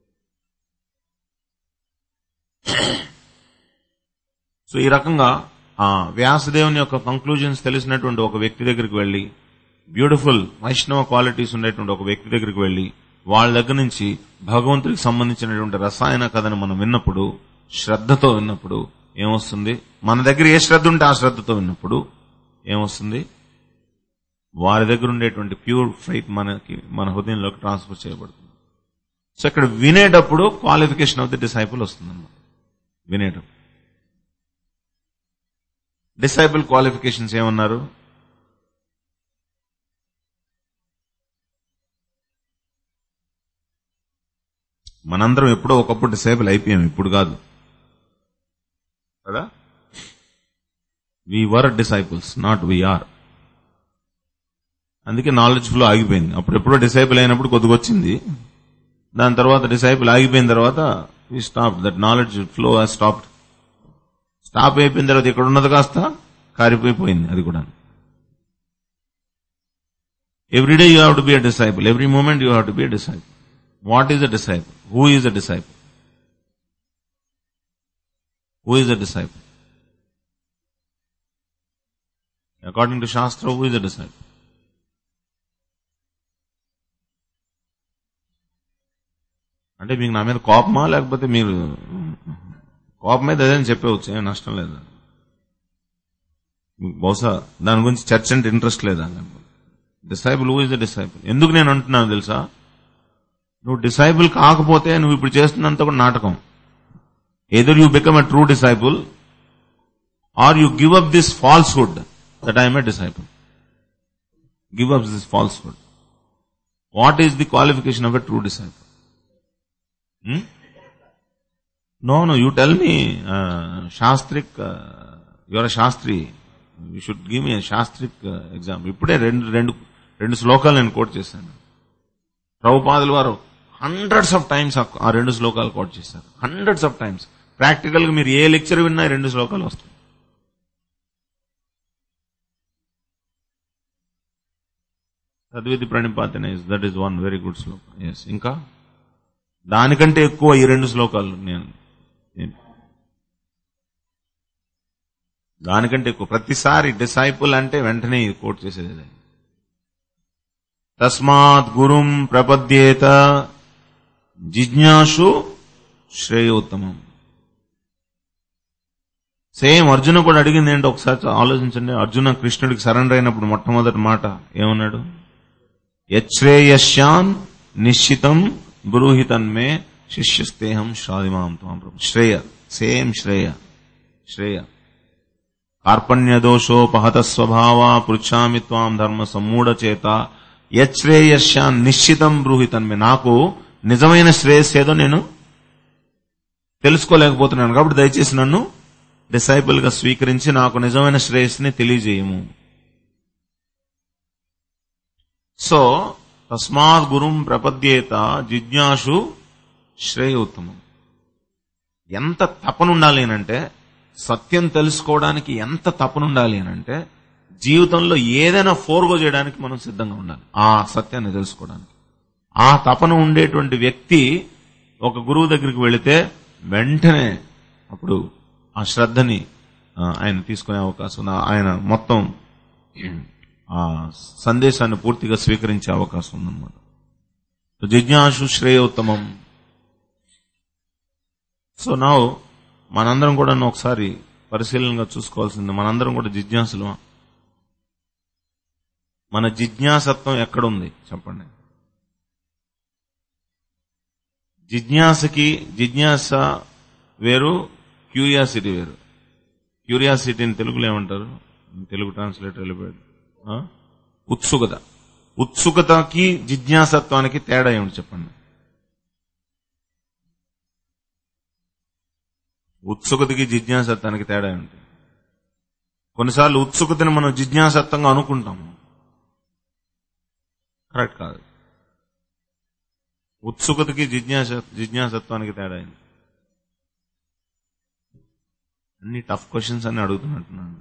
సో ఈ రకంగా ఆ వ్యాసదేవుని యొక్క కంక్లూజన్స్ తెలిసినటువంటి ఒక వ్యక్తి దగ్గరికి వెళ్ళి బ్యూటిఫుల్ వైష్ణవ క్వాలిటీస్ ఉండేటువంటి ఒక వ్యక్తి దగ్గరికి వెళ్ళి వాళ్ళ దగ్గర నుంచి భగవంతుడికి సంబంధించినటువంటి రసాయన కథను మనం విన్నప్పుడు శ్రద్ధతో విన్నప్పుడు ఏమొస్తుంది మన దగ్గర ఏ శ్రద్ధ ఉంటే ఆ శ్రద్ధతో విన్నప్పుడు ఏమొస్తుంది వారి దగ్గర ఉండేటువంటి ప్యూర్ ఫైట్ మనకి మన హృదయంలోకి ట్రాన్స్ఫర్ చేయబడుతుంది సో ఇక్కడ వినేటప్పుడు క్వాలిఫికేషన్ ఆఫ్ ది డిసైపుల్ వస్తుందన్నమాట వినేటప్పుడు డిసైపుల్ క్వాలిఫికేషన్స్ ఏమన్నారు మనందరం ఎప్పుడో ఒకప్పుడు డిసైబుల్ అయిపోయాం ఇప్పుడు కాదు కదా we were disciples not are అందుకే నాలెడ్జ్ ఫ్లో ఆగిపోయింది అప్పుడు ఎప్పుడో డిసైపుల్ అయినప్పుడు కొద్దిగా వచ్చింది దాని తర్వాత డిసైపుల్ ఆగిపోయిన తర్వాత we stop that knowledge flow stop stop అయిపోయిన తర్వాత ఇక్కడ ఉన్నది కాస్త కారిపోయిపోయింది అది కూడా every day you have to be a disciple every moment you have to be a disciple what is a disciple who is a disciple who is a disciple according to shastra who is a disciple అంటే మీకు నా మీద కోపమా లేకపోతే మీరు కోపం మీద అదేని చెప్పవచ్చు ఏం నష్టం లేదా మీకు బహుశా దాని గురించి చర్చ అంటే ఇంట్రెస్ట్ లేదా disciple who is the disciple ఎందుకు నేను అంటున్నాను తెలుసా నువ్వు డిసైబుల్ కాకపోతే నువ్వు ఇప్పుడు చేస్తున్నంత కూడా నాటకం either you become a true disciple or you give up this falsehood that I'm a disciple give up this falsehood what is the qualification of a true disciple no no you tell me shastric your shastri you should give me shastric exam ఇప్పుడే రెండు రెండు రెండు శ్లోకాలు నేను coat చేశాను ప్రభుపాదుల వారు hundreds of times ఆ రెండు శ్లోకాలు కోట్ చేశారు హండ్రెడ్స్ ఆఫ్ టైమ్స్ ప్రాక్టికల్ గా మీరు ఏ లెక్చర్ విన్నా ఈ రెండు శ్లోకాలు వస్తాయి చదివిది ప్రణిపాతన is that is one very good శ్లోకం ఎస్ ఇంకా దానికంటే ఎక్కువ ఈ రెండు శ్లోకాలు నేను నేను- దానికంటే ఎక్కువ ప్రతిసారి డిసైపుల్ అంటే వెంటనే ఇది కోట్ చేసేది అదే. తస్మాత్ గురుం ప్రపద్యేత జిజ్ఞాసు శ్రేయోత్తమం సేమ్ అర్జున కూడా అడిగింది ఏంటో ఒకసారి ఆలోచించండి అర్జున కృష్ణుడికి సరెండర్ అయినప్పుడు మొట్టమొదటి మాట ఏమన్నాడు యశ్రేయశ్యాన్ నిశ్చితం బ్రూహితన్మే శిష్యస్తేహం శ్రాదిమాం త్వాం ప్రభు శ్రేయ సేమ్ శ్రేయ శ్రేయ కార్పణ్య దోషోపహత స్వభావ పృచ్ఛామి త్వాం ధర్మ సమ్మూఢ చేత యశ్రేయశ్యాన్ నిశ్చితం బ్రూహితన్మే నాకు నిజమైన శ్రేయస్ ఏదో నేను తెలుసుకోలేకపోతున్నాను కాబట్టి దయచేసి నన్ను డిసైపుల్ గా స్వీకరించి నాకు నిజమైన శ్రేయస్ని తెలియజేయము సో తస్మాత్ గురుం ప్రపద్యేత జిజ్ఞాసు శ్రేయోత్తమం ఎంత తపనుండాలి అనంటే సత్యం తెలుసుకోవడానికి ఎంత తపనుండాలి అనంటే జీవితంలో ఏదైనా ఫోర్గో చేయడానికి మనం సిద్ధంగా ఉండాలి ఆ సత్యాన్ని తెలుసుకోవడానికి ఆ తపన ఉండేటువంటి వ్యక్తి ఒక గురువు దగ్గరికి వెళితే వెంటనే అప్పుడు ఆ శ్రద్ధని ఆ, ఆయన తీసుకునే అవకాశం ఉంది. ఆయన మొత్తం ఆ సందేశాన్ని పూర్తిగా స్వీకరించే అవకాశం ఉందన్నమాట సో జిజ్ఞాసు శ్రేయోత్తమం సో నా మనందరం కూడా ఒకసారి పరిశీలనగా చూసుకోవాల్సింది మనందరం కూడా జిజ్ఞాసులు మన జిజ్ఞాసత్వం ఎక్కడుంది చెప్పండి జిజ్ఞాసకి జిజ్ఞాస వేరు క్యూరియాసిటీ వేరు క్యూరియాసిటీని తెలుగులో ఏమంటారు తెలుగు ట్రాన్స్లేటర్ వెళ్ళిపోయాడు ఆ? ఉత్సుకత ఉత్సుకతకి జిజ్ఞాసత్వానికి తేడా ఏమిటి చెప్పండి ఉత్సుకతకి జిజ్ఞాసత్వానికి తేడా ఏమిటి కొన్నిసార్లు ఉత్సుకతని మనం జిజ్ఞాసత్వంగా అనుకుంటాము కరెక్ట్ కాదు ఉత్సుకతకి జిజ్ఞాస జిజ్ఞాసత్వానికి తేడా ఏంటి అన్ని టఫ్ క్వశ్చన్స్ అని అడుగుతున్నట్టున్నాను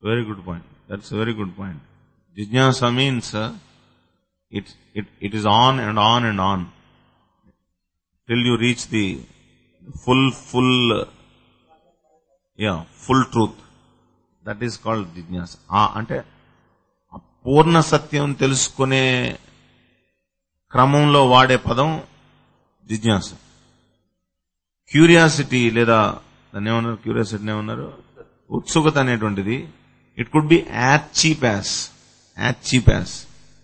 Very good point. That's a very good point. Jijnasa means uh, it, it, it is on and on and on till you reach the full, full, uh, yeah, full truth. That is called జిజ్ఞాస ఆ అంటే ఆ పూర్ణ సత్యం తెలుసుకునే క్రమంలో వాడే పదం జిజ్ఞాస curiosity లేదా దాన్ని ఏమన్నారు క్యూరియాసిటీ ఏమన్నారు ఉత్సుకత అనేటువంటిది it could be as cheap as as cheap as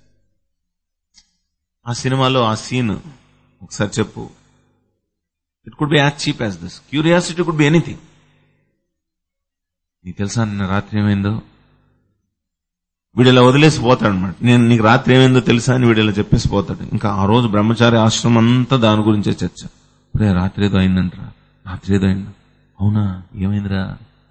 ఆ సినిమాలో ఆ సీన్ ఒకసారి చెప్పు it could be as cheap as this curiosity could be anything నీకు తెలుసా నిన్న రాత్రి ఏమైందో వీడు ఇలా వదిలేసి పోతాడు అనమాట నేను నీకు రాత్రి ఏమైందో తెలుసా అని వీడు ఇలా చెప్పేసి పోతాడు ఇంకా ఆ రోజు బ్రహ్మచారి ఆశ్రమం అంతా దాని గురించే చర్చ ఇప్పుడే రాత్రి ఏదో అయిందంటరా రాత్రి ఏదో అయింది అవునా ఏమైందిరా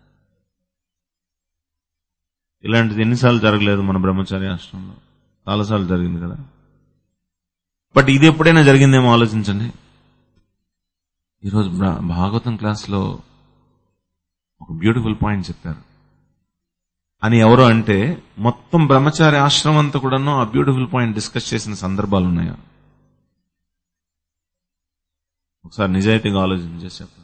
ఇలాంటిది ఎన్నిసార్లు జరగలేదు మన బ్రహ్మచారి ఆశ్రమంలో చాలాసార్లు జరిగింది కదా బట్ ఇది ఎప్పుడైనా జరిగిందేమో ఆలోచించండి ఈరోజు బ్ర- భాగవతం క్లాస్లో ఒక బ్యూటిఫుల్ పాయింట్ చెప్పారు అని ఎవరో అంటే మొత్తం బ్రహ్మచారి ఆశ్రమం అంతా కూడాను ఆ బ్యూటిఫుల్ పాయింట్ డిస్కస్ చేసిన సందర్భాలు ఉన్నాయా ఒకసారి నిజాయితీగా ఆలోచన చేసి చెప్పండి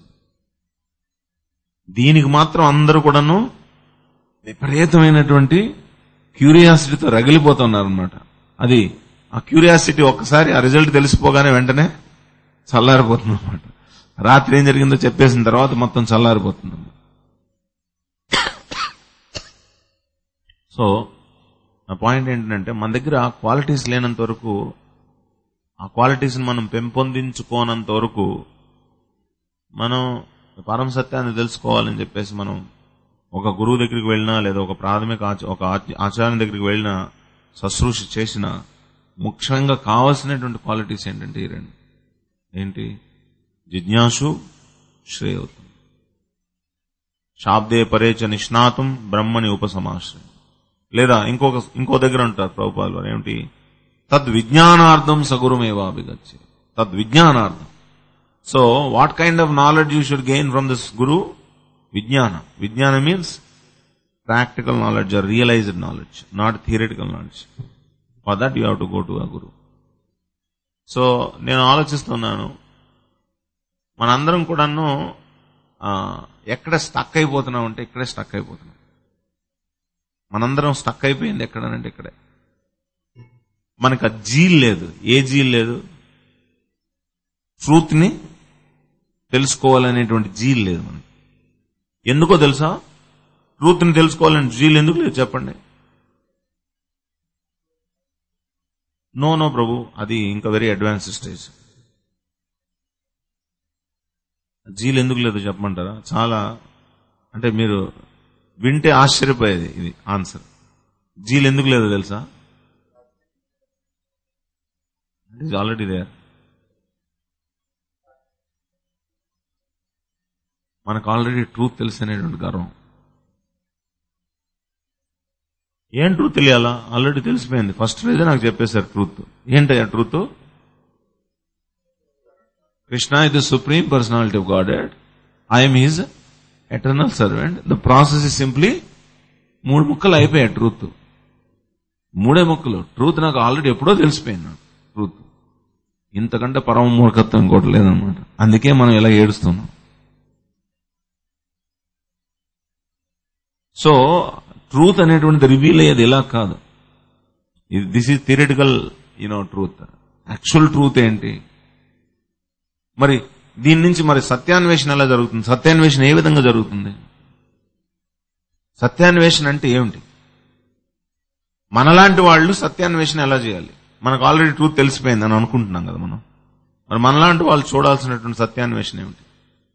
దీనికి మాత్రం అందరూ కూడాను విపరీతమైనటువంటి క్యూరియాసిటీతో రగిలిపోతున్నారు అనమాట అది ఆ క్యూరియాసిటీ ఒక్కసారి ఆ రిజల్ట్ తెలిసిపోగానే వెంటనే చల్లారిపోతుంది అనమాట రాత్రి ఏం జరిగిందో చెప్పేసిన తర్వాత మొత్తం చల్లారిపోతుంది సో నా పాయింట్ ఏంటంటే మన దగ్గర ఆ క్వాలిటీస్ లేనంత వరకు ఆ క్వాలిటీస్ మనం పెంపొందించుకోనంత వరకు మనం పరమ సత్యాన్ని తెలుసుకోవాలని చెప్పేసి మనం ఒక గురువు దగ్గరికి వెళ్ళినా లేదా ఒక ప్రాథమిక ఆచ- ఒక ఆచ- ఆచార్యం దగ్గరికి వెళ్ళినా శుశ్రూష చేసిన ముఖ్యంగా కావాల్సినటువంటి క్వాలిటీస్ ఏంటంటే ఈ రెండు ఏంటి జిజ్ఞాసు శ్రేయోతం శాబ్దే పరేచ నిష్ణాతం బ్రహ్మని ఉపసమాశ్రయం లేదా ఇంకొక ఇంకో దగ్గర ఉంటారు ప్రభుపాలు వారు ఏమిటి తద్విజ్ఞానార్థం సగురుమేవాభిగచ్చే తద్విజ్ఞానార్థం so what kind of knowledge you should gain from this guru విజ్ఞాన విజ్ఞాన means practical knowledge or realised knowledge not theoretical knowledge for that you have to go to a guru so నేను ఆలోచిస్తున్నాను మనందరం కూడాను ఆ, ఎక్కడ స్టక్ అయిపోతున్నాం అంటే ఇక్కడే స్టక్ అయిపోతున్నాం మనందరం స్టక్ అయిపోయింది ఎక్కడనంటే ఇక్కడే మనకు ఆ జీల్ లేదు ఏ జీల్ లేదు ట్రూత్ ని తెలుసుకోవాలనేటువంటి జీల్ లేదు మనకి ఎందుకో తెలుసా ట్రూత్ ని తెలుసుకోవాలని జీల్ ఎందుకు లేదు చెప్పండి నో నో ప్రభు అది ఇంకా వెరీ అడ్వాన్స్ స్టేజ్ జీల్ ఎందుకు లేదు చెప్పమంటారా చాలా అంటే మీరు వింటే ఆశ్చర్యపోయేది ఇది ఆన్సర్ జీల్ ఎందుకు లేదు తెలుసా ఇట్ ఈస్ ఆల్రెడీ దేర్ మనకు ఆల్రెడీ ట్రూత్ తెలుసు అనేటువంటి గర్వం ఏం ట్రూత్ తెలియాలా ఆల్రెడీ తెలిసిపోయింది ఫస్ట్ రోజే నాకు చెప్పేశారు ట్రూత్ ఏంటయ్యా truth Krishna is the supreme personality of Godhead I'm his eternal servant the process is simply మూడు ముక్కలు అయిపోయాయి ట్రూత్ మూడే ముక్కలు ట్రూత్ నాకు ఆల్రెడీ ఎప్పుడో తెలిసిపోయింది నాకు ట్రూత్ ఇంతకంటే పరమ మూర్ఖత్వం ఇంకోటి లేదనమాట అందుకే మనం ఇలా ఏడుస్తున్నాం సో ట్రూత్ అనేటువంటిది రివీల్ అయ్యేది ఇలా కాదు this is theoretical you know truth actual truth ఏంటి మరి దీని నుంచి మరి సత్యాన్వేషణ ఎలా జరుగుతుంది సత్యాన్వేషణ ఏ విధంగా జరుగుతుంది సత్యాన్వేషణ అంటే ఏమిటి మనలాంటి వాళ్ళు సత్యాన్వేషణ ఎలా చేయాలి మనకు ఆల్రెడీ ట్రూత్ తెలిసిపోయింది అని అనుకుంటున్నాం కదా మనం మరి మనలాంటి వాళ్ళు చూడాల్సినటువంటి సత్యాన్వేషణ ఏమిటి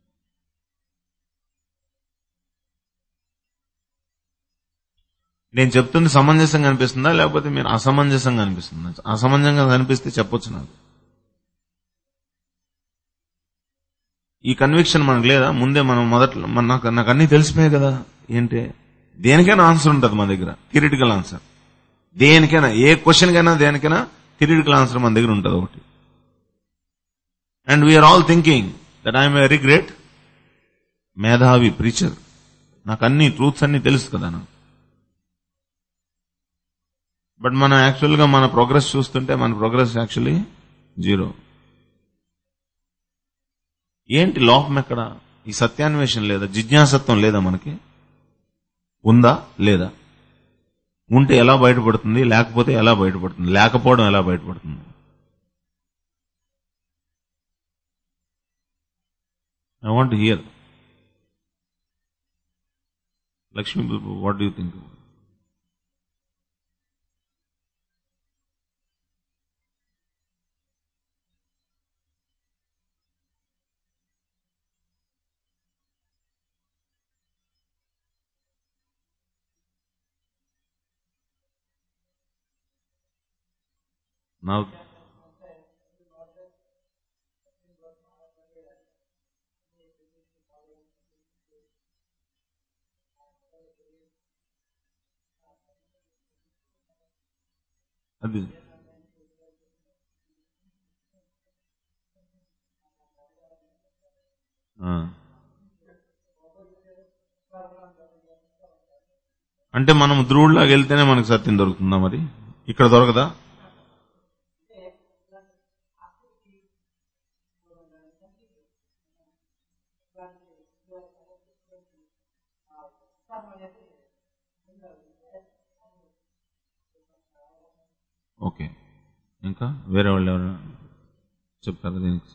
నేను చెప్తుంది సమంజసంగా అనిపిస్తుందా లేకపోతే మీరు అసమంజసంగా అనిపిస్తుందా అసమంజంగా అనిపిస్తే చెప్పొచ్చు నాకు ఈ కన్విక్షన్ మనకు లేదా ముందే మనం మొదట్లో మన నాకు నాకు అన్ని తెలిసిపోయాయి కదా ఏంటి దేనికైనా ఆన్సర్ ఉంటుంది మన దగ్గర థిరిటికల్ ఆన్సర్ దేనికైనా ఏ క్వశ్చన్ కైనా దేనికైనా థిరిటికల్ ఆన్సర్ మన దగ్గర ఉంటుంది ఒకటి and we are all thinking that I'm very great మేధావి ప్రీచర్ నాకు అన్ని ట్రూత్స్ అన్ని తెలుసు కదా నాకు బట్ మనం యాక్చువల్గా మన ప్రోగ్రెస్ చూస్తుంటే మన ప్రోగ్రెస్ యాక్చువల్లీ జీరో ఏంటి లోపం ఎక్కడ ఈ సత్యాన్వేషణ లేదా జిజ్ఞాసత్వం లేదా మనకి ఉందా లేదా ఉంటే ఎలా బయటపడుతుంది లేకపోతే ఎలా బయటపడుతుంది లేకపోవడం ఎలా బయటపడుతుంది I want hear Lakshmi what do think Now, అది ఆ. అంటే మనం ధ్రువుడిలాగా వెళ్తేనే మనకు సత్యం దొరుకుతుందా మరి ఇక్కడ దొరకదా ఓకే ఇంకా వేరే వాళ్ళు ఎవరైనా చెప్తారా దీనికి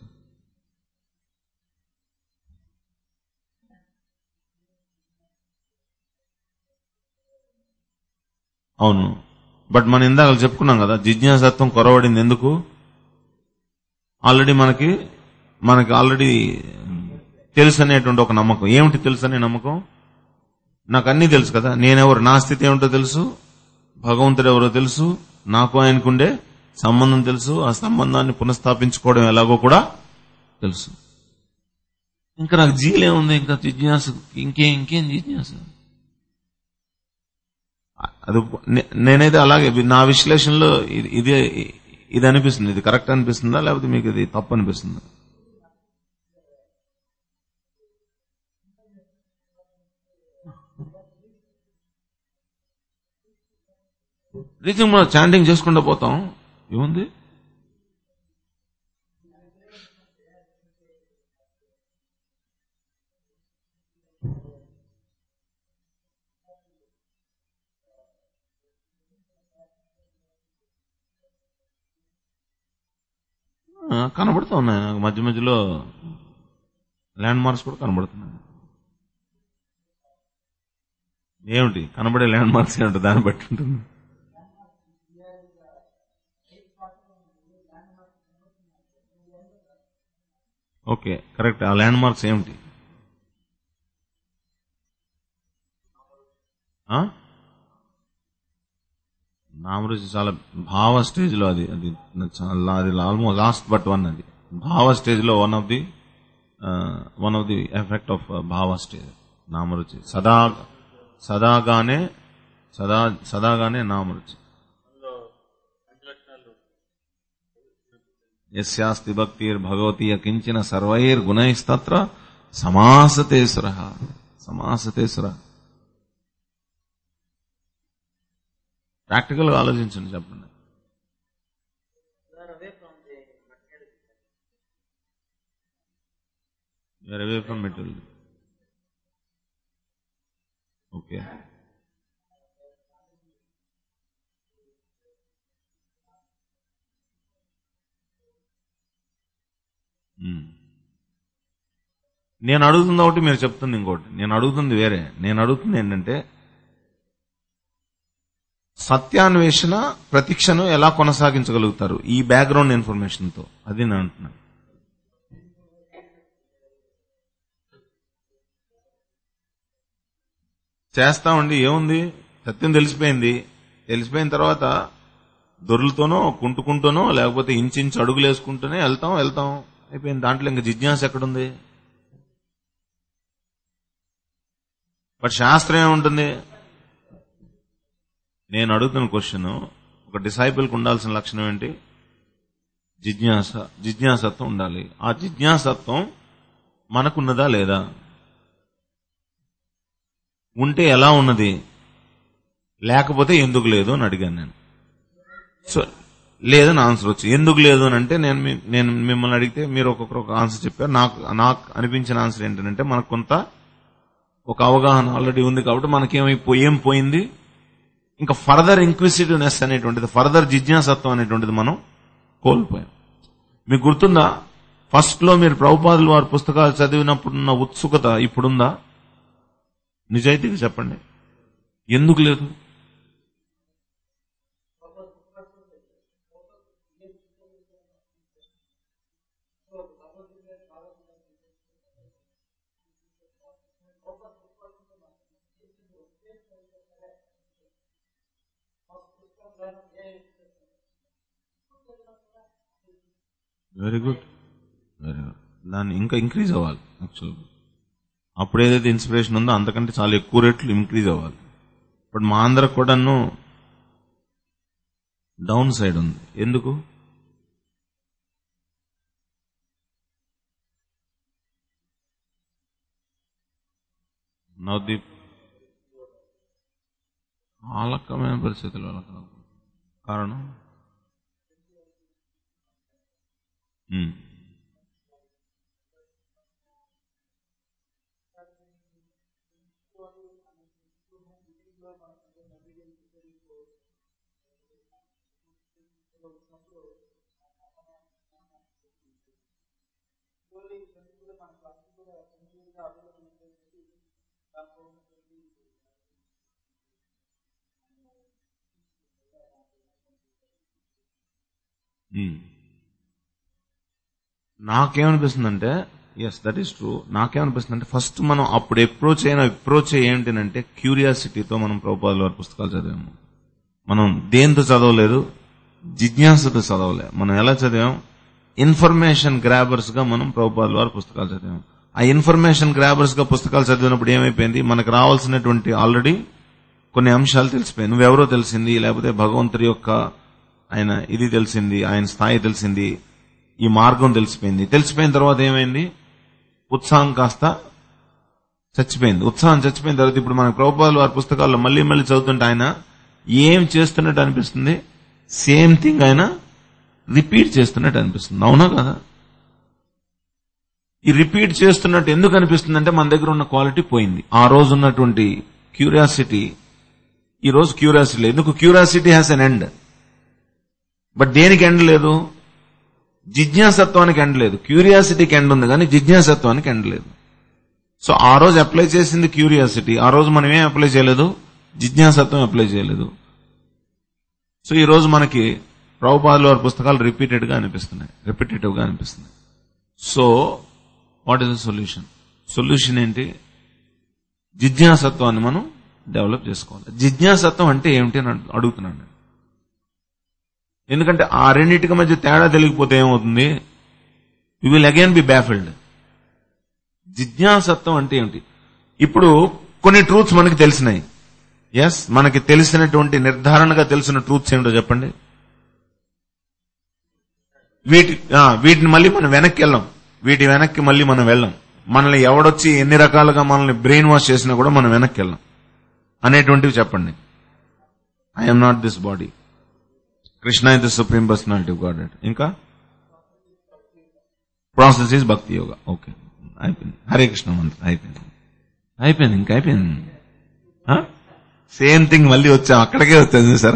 అవును బట్ మనం ఇందాక చెప్పుకున్నాం కదా జిజ్ఞాసత్వం కొరవడింది ఎందుకు ఆల్రెడీ మనకి మనకి ఆల్రెడీ తెలుసు అనేటువంటి ఒక నమ్మకం ఏమిటి తెలుసు అనే నమ్మకం నాకు అన్నీ తెలుసు కదా నేనెవరు నా స్థితి ఏమిటో తెలుసు భగవంతుడు ఎవరో తెలుసు నాకు ఆయనకుండే సంబంధం తెలుసు ఆ సంబంధాన్ని పునఃస్థాపించుకోవడం ఎలాగో కూడా తెలుసు ఇంకా నాకు జీలేముంది ఇంకా జిజ్ఞాస ఇంకేం ఇంకేం జిజ్ఞాస అది నే- నేనైతే అలాగే నా విశ్లేషణలో ఇది ఇది ఇది అనిపిస్తుంది ఇది కరెక్ట్ అనిపిస్తుందా లేకపోతే మీకు ఇది తప్పు అనిపిస్తుందా రీతింగ్ మనం చాంటింగ్ చేసుకుంటూ పోతాం ఏముంది ఆ, కనబడుతూ ఉన్నాయి నాకు మధ్య మధ్యలో ల్యాండ్ మార్క్స్ కూడా కనబడుతున్నాయి ఏమిటి కనబడే ల్యాండ్ మార్క్స్ ఏమిటి దాన్ని బట్టి ఉంటుంది ఓకే కరెక్ట్ ఆ ల్యాండ్ మార్క్స్ ఏమిటి ఆ? నామరుచి చాలా భావ స్టేజ్ లో అది అది చాలా అది ఆల్మోస్ట్ లాస్ట్ బట్ వన్ అది భావ స్టేజ్ లో one of the one of the effect of bhava stage నామరుచి సదా సదాగానే సదా సదాగానే నామరుచి యస్యాస్తి భక్తిర్ భగవతి కించిన సర్వైర్ గుణైస్తత్ర సమాసతేశ్వర సమాసతేశ్వర ప్రాక్టికల్ గా ఆలోచించండి చెప్పండి You're away from material. Okay. మ్మ్. నేను అడుగుతుంది ఒకటి మీరు చెప్తుంది ఇంకోటి నేను అడుగుతుంది వేరే నేను అడుగుతుంది ఏంటంటే సత్యాన్వేషణ ప్రతిక్షను ఎలా కొనసాగించగలుగుతారు ఈ బ్యాక్గ్రౌండ్ ఇన్ఫర్మేషన్ తో అది నేను అంటున్నాను చేస్తామండి ఏముంది సత్యం తెలిసిపోయింది తెలిసిపోయిన తర్వాత దొర్లతోనో కుంటుకుంటూనో లేకపోతే ఇంచించి అడుగులు వేసుకుంటూనే వెళ్తాం వెళ్తాం అయిపోయింది దాంట్లో ఇంకా జిజ్ఞాస ఎక్కడుంది బట్ శాస్త్రం ఏముంటుంది నేను అడుగుతున్న క్వశ్చన్ ఒక డిసైపుల్కి ఉండాల్సిన లక్షణం ఏంటి జిజ్ఞాస జిజ్ఞాసత్వం ఉండాలి ఆ జిజ్ఞాసత్వం మనకున్నదా లేదా ఉంటే ఎలా ఉన్నది లేకపోతే ఎందుకు లేదు అని అడిగాను నేను సో లేదని ఆన్సర్ వచ్చి ఎందుకు లేదు అని అంటే నేను మీ- నేను మిమ్మల్ని అడిగితే మీరు ఒక్కొక్కరు ఒక ఆన్సర్ చెప్పారు నాకు నాకు అనిపించిన ఆన్సర్ ఏంటంటే మనకు కొంత ఒక అవగాహన ఆల్రెడీ ఉంది కాబట్టి మనకేమైపో ఏం పోయింది ఇంకా ఫర్దర్ ఇంక్విసిటివ్నెస్ అనేటువంటిది ఫర్దర్ జిజ్ఞాసత్వం అనేటువంటిది మనం కోల్పోయాం మీకు గుర్తుందా ఫస్ట్ లో మీరు ప్రభుపాదులు వారి పుస్తకాలు చదివినప్పుడున్న ఉత్సుకత ఇప్పుడుందా నిజాయితీగా చెప్పండి ఎందుకు లేదు వెరీ గుడ్ వెరీ గుడ్ దాన్ని ఇంకా ఇంక్రీజ్ అవ్వాలి యాక్చువల్గా అప్పుడు ఏదైతే ఇన్స్పిరేషన్ ఉందో అంతకంటే చాలా ఎక్కువ రేట్లు ఇంక్రీజ్ అవ్వాలి ఇప్పుడు మా అందరికి కూడాను డౌన్ సైడ్ ఉంది ఎందుకు నవదీప్ ఆలకమైన పరిస్థితులు వాళ్ళకి కారణం ఉమ్. ఉమ్. నాకేమనిపిస్తుందంటే ఎస్ దట్ ఈస్ ట్రూ నాకేమనిపిస్తుందంటే ఫస్ట్ మనం అప్పుడు అప్రోచ్ అయిన అప్రోచ్ ఏంటంటే క్యూరియాసిటీతో మనం ప్రభుపాదుల వారి పుస్తకాలు చదివాము మనం దేంతో చదవలేదు జిజ్ఞాసతో చదవలే మనం ఎలా చదివాం ఇన్ఫర్మేషన్ గ్రాబర్స్ గా మనం ప్రభుపాదుల వారి పుస్తకాలు చదివాం ఆ ఇన్ఫర్మేషన్ గ్రాబర్స్ గా పుస్తకాలు చదివినప్పుడు ఏమైపోయింది మనకు రావాల్సినటువంటి ఆల్రెడీ కొన్ని అంశాలు తెలిసిపోయాయి నువ్వెవరో తెలిసింది లేకపోతే భగవంతుడి యొక్క ఆయన ఇది తెలిసింది ఆయన స్థాయి తెలిసింది ఈ మార్గం తెలిసిపోయింది తెలిసిపోయిన తర్వాత ఏమైంది ఉత్సాహం కాస్త చచ్చిపోయింది ఉత్సాహం చచ్చిపోయిన తర్వాత ఇప్పుడు మన ప్రభుపాదులు వారి పుస్తకాల్లో మళ్ళీ మళ్ళీ చదువుతుంటే ఆయన ఏం చేస్తున్నట్టు అనిపిస్తుంది సేమ్ థింగ్ ఆయన రిపీట్ చేస్తున్నట్టు అనిపిస్తుంది అవునా కదా ఈ రిపీట్ చేస్తున్నట్టు ఎందుకు అనిపిస్తుంది అంటే మన దగ్గర ఉన్న క్వాలిటీ పోయింది ఆ రోజు ఉన్నటువంటి క్యూరియాసిటీ ఈ రోజు క్యూరియాసిటీ లేదు ఎందుకు curiosity has an end but దేనికి ఎండ్ లేదు జిజ్ఞాసత్వానికి ఎండ్ లేదు క్యూరియాసిటీకి ఎండ్ ఉంది కానీ జిజ్ఞాసత్వానికి ఎండ్ లేదు సో ఆ రోజు అప్లై చేసింది క్యూరియాసిటీ ఆ రోజు మనం ఏం అప్లై చేయలేదు జిజ్ఞాసత్వం అప్లై చేయలేదు సో ఈ రోజు మనకి ప్రభుపాదుల వారి పుస్తకాలు రిపీటెడ్ గా అనిపిస్తున్నాయి రిపీటేటివ్ గా అనిపిస్తున్నాయి so what is the solution solution ఏంటి జిజ్ఞాసత్వాన్ని మనం డెవలప్ చేసుకోవాలి జిజ్ఞాసత్వం అంటే ఏమిటి అని అడుగుతున్నాను నేను. ఎందుకంటే ఆ రెండింటికి మధ్య తేడా తెలియకపోతే ఏమవుతుంది you will again be baffled జిజ్ఞాసత్వం అంటే ఏమిటి ఇప్పుడు కొన్ని ట్రూత్స్ మనకి తెలిసినాయి ఎస్ మనకి తెలిసినటువంటి నిర్ధారణగా తెలిసిన ట్రూత్స్ ఏమిటో చెప్పండి వీటి ఆ, వీటిని మళ్ళీ మనం వెనక్కి వెళ్ళాం వీటి వెనక్కి మళ్ళీ మనం వెళ్ళాం మనల్ని ఎవడొచ్చి ఎన్ని రకాలుగా మనల్ని బ్రెయిన్ వాష్ చేసినా కూడా మనం వెనక్కి వెళ్ళాం అనేటువంటివి చెప్పండి I'm not this body Krishna is the supreme personality God ఇంకా process is bhakti yoga okay అయిపోయింది హరే కృష్ణ మంత్రం అయిపోయింది అయిపోయింది ఇంకా అయిపోయింది సేమ్ థింగ్ మళ్ళీ వచ్చాం అక్కడికే వచ్చాం చూసారా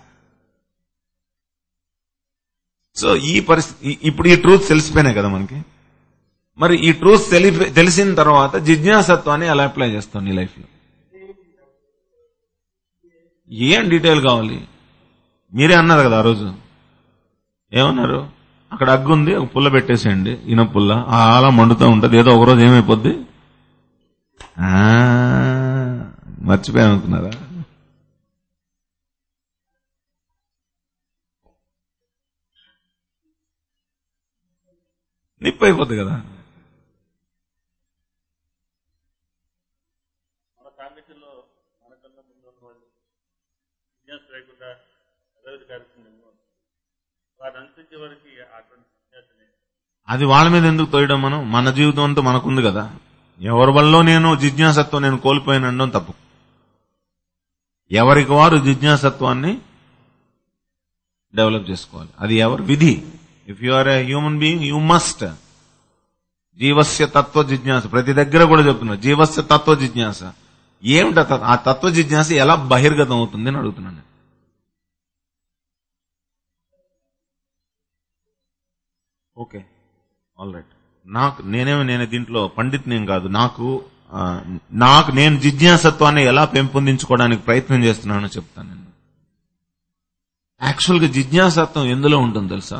సో ఈ పరిస్థితి ఇప్పుడు ఈ ట్రూత్ తెలిసిపోయినాయి కదా మనకి మరి ఈ ట్రూత్ తెలిపి తెలిసిన తర్వాత జిజ్ఞాసత్వాన్ని ఎలా అప్లై చేస్తాం నీ లైఫ్ లో ఏం డీటెయిల్ కావాలి మీరే అన్నారు కదా ఆ రోజు ఏమన్నారు అక్కడ అగ్గు ఉంది ఒక పుల్ల పెట్టేసేయండి ఈయన పుల్ల ఆ అలా మండుతూ ఉంటది ఏదో ఒక రోజు ఏమైపోద్ది ఆ, మర్చిపోయామనుకున్నారా నిప్పు అయిపోద్ది కదా మన కాంగ్రెస్లో మనకన్నా ముందు ఉన్న వాళ్ళు విన్యాసం లేకుండా అభివృద్ధి కార్యక్రమం వారిని అనుసరించే వరకు అటువంటి విన్యాసమే అది వాళ్ళ మీద ఎందుకు తోయడం మనం మన జీవితం అంతా మనకుంది కదా ఎవరి వల్ల నేను జిజ్ఞాసత్వం నేను కోల్పోయానడం తప్పు ఎవరికి వారు జిజ్ఞాసత్వాన్ని డెవలప్ చేసుకోవాలి అది ఎవరు విధి if you are a human being you must జీవస్య తత్వ జిజ్ఞాస ప్రతి దగ్గర కూడా చెప్తున్నారు జీవస్య తత్వ జిజ్ఞాస ఏమిటి ఆ తత్వ- ఆ తత్వ జిజ్ఞాస ఎలా బహిర్గతం అవుతుంది అని అడుగుతున్నాను ఓకే ఆల్ రైట్ నాకు నేనేమి నేను దీంట్లో పండిత్ నేను కాదు నాకు ఆ, నాకు నేను జిజ్ఞాసత్వాన్ని ఎలా పెంపొందించుకోవడానికి ప్రయత్నం చేస్తున్నానో చెప్తాను నేను యాక్చువల్గా జిజ్ఞాసత్వం ఎందులో ఉంటుంది తెలుసా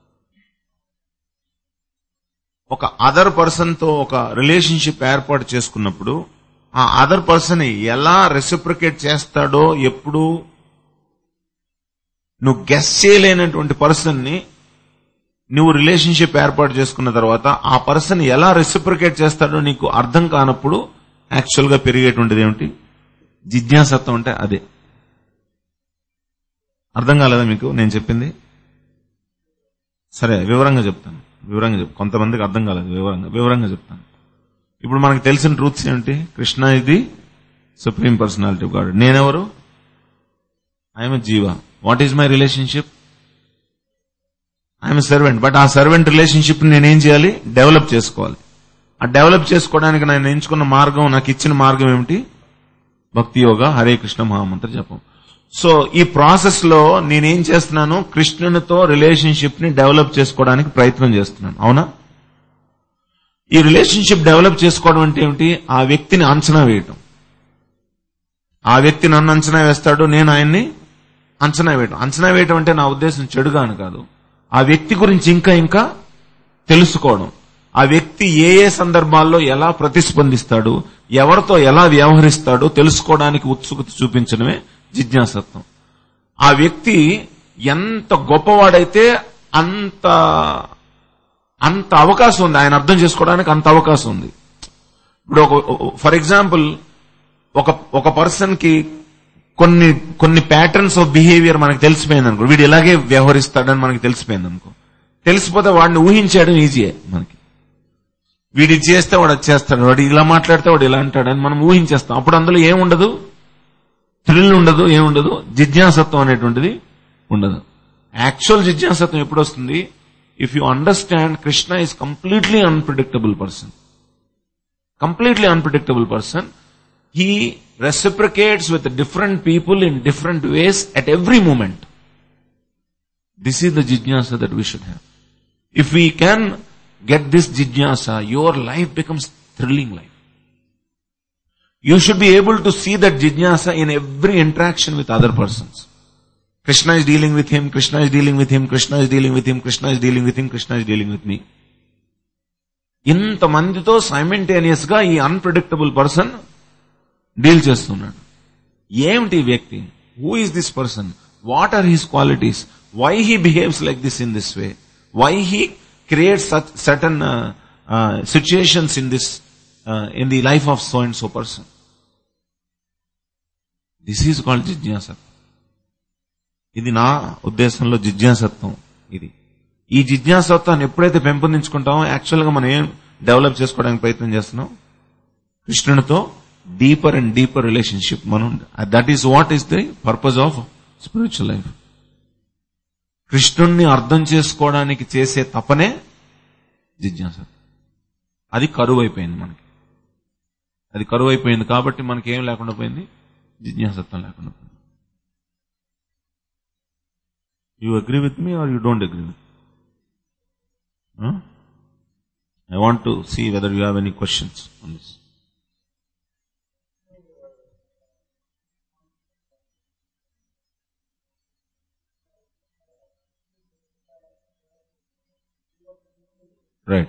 ఒక అదర్ పర్సన్ తో ఒక రిలేషన్షిప్ ఏర్పాటు చేసుకున్నప్పుడు ఆ అదర్ పర్సన్ ఎలా రెసిప్రికేట్ చేస్తాడో ఎప్పుడు నువ్వు గెస్ చేయలేనటువంటి పర్సన్ ని నువ్వు రిలేషన్షిప్ ఏర్పాటు చేసుకున్న తర్వాత ఆ పర్సన్ ఎలా రెసిప్రికేట్ చేస్తాడో నీకు అర్థం కానప్పుడు యాక్చువల్ గా పెరిగేటువంటిది ఏమిటి జిజ్ఞాసత్వం అంటే అదే అర్థం కాలేదా మీకు నేను చెప్పింది సరే వివరంగా చెప్తాను వివరంగా చెప్ కొంతమందికి అర్థం కాలేదు వివరంగా వివరంగా చెప్తాను ఇప్పుడు మనకు తెలిసిన ట్రూత్స్ ఏమిటి కృష్ణ ఇది సుప్రీం పర్సనాలిటీ గాడ్ నేనెవరు I'm jiva what is my relationship I'm servant but ఆ సర్వెంట్ రిలేషన్షిప్ నేనేం చేయాలి డెవలప్ చేసుకోవాలి ఆ డెవలప్ చేసుకోవడానికి నేను ఎంచుకున్న మార్గం నాకు ఇచ్చిన మార్గం ఏమిటి భక్తి యోగ హరే కృష్ణ మహామంత్ర జపం సో ఈ ప్రాసెస్ లో నేనేం చేస్తున్నాను కృష్ణునితో రిలేషన్షిప్ ని డెవలప్ చేసుకోవడానికి ప్రయత్నం చేస్తున్నాను అవునా ఈ రిలేషన్షిప్ డెవలప్ చేసుకోవడం అంటే ఏమిటి ఆ వ్యక్తిని అంచనా వేయటం ఆ వ్యక్తి నన్ను అంచనా వేస్తాడు నేను ఆయన్ని అంచనా వేయటం అంచనా వేయటం అంటే నా ఉద్దేశం చెడుగా అని కాదు ఆ వ్యక్తి గురించి ఇంకా ఇంకా తెలుసుకోవడం ఆ వ్యక్తి ఏ ఏ సందర్భాల్లో ఎలా ప్రతిస్పందిస్తాడు ఎవరితో ఎలా వ్యవహరిస్తాడో తెలుసుకోవడానికి ఉత్సుకత చూపించడమే జిజ్ఞాసత్వం ఆ వ్యక్తి ఎంత గొప్పవాడైతే అంత అంత అవకాశం ఉంది ఆయన అర్థం చేసుకోవడానికి అంత అవకాశం ఉంది ఇప్పుడు ఒక ఫర్ ఎగ్జాంపుల్ ఒక ఒక పర్సన్ కి కొన్ని కొన్ని ప్యాటర్న్స్ ఆఫ్ బిహేవియర్ మనకు తెలిసిపోయింది అనుకో వీడు ఇలాగే వ్యవహరిస్తాడని మనకి తెలిసిపోయింది అనుకో తెలిసిపోతే వాడిని ఊహించడం ఈజీయే మనకి వీడు ఇది చేస్తే వాడు అది చేస్తాడు వాడు ఇలా మాట్లాడితే వాడు ఇలా అంటాడని మనం ఊహించేస్తాం అప్పుడు అందులో ఏముండదు థ్రిల్ ఉండదు ఏముండదు జిజ్ఞాసత్వం అనేటువంటిది ఉండదు యాక్చువల్ జిజ్ఞాసత్వం ఎప్పుడు వస్తుంది if you understand Krishna is completely unpredictable person completely unpredictable person. He reciprocates with different people in different ways at every moment. This is the jignasa that we should have. If we can get this jignasa, your life becomes thrilling life. You should be able to see that jignasa in every interaction with other persons. Krishna is dealing with him, Krishna is dealing with him, Krishna is dealing with him, Krishna is dealing with him, Krishna is dealing with me. ఇంతమందితో simultaneous గా ఈ unpredictable person deal చేస్తున్నాడు ఏమిటి ఈ వ్యక్తి who is this person what are his qualities why he behaves like this in this way why he create certain situations in this in the life of so and so person this is called జిజ్ఞాసత్వం ఇది నా ఉద్దేశంలో జిజ్ఞాసత్వం ఇది ఈ జిజ్ఞాసత్వాన్ని ఎప్పుడైతే పెంపొందించుకుంటామో actual గా మనం ఏం డెవలప్ చేసుకోవడానికి ప్రయత్నం చేస్తున్నాం కృష్ణునితో డీపర్ అండ్ డీపర్ రిలేషన్షిప్ మనం that is what is the purpose of spiritual life కృష్ణుణ్ణి అర్థం చేసుకోవడానికి చేసే తపనే జిజ్ఞాస అది కరువు అయిపోయింది మనకి అది కరువు అయిపోయింది కాబట్టి మనకి ఏం లేకుండా పోయింది జిజ్ఞాసత్వం లేకుండా పోయింది you agree with me or you don't agree with Huh? I want to see whether you have any questions on this. Right.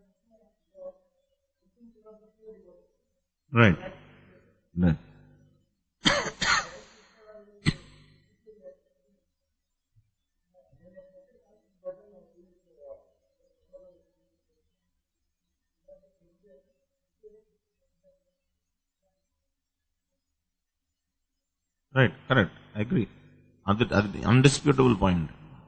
Right. Right. Right correct agree అది అది అన్డిస్ప్యూటబుల్ పాయింట్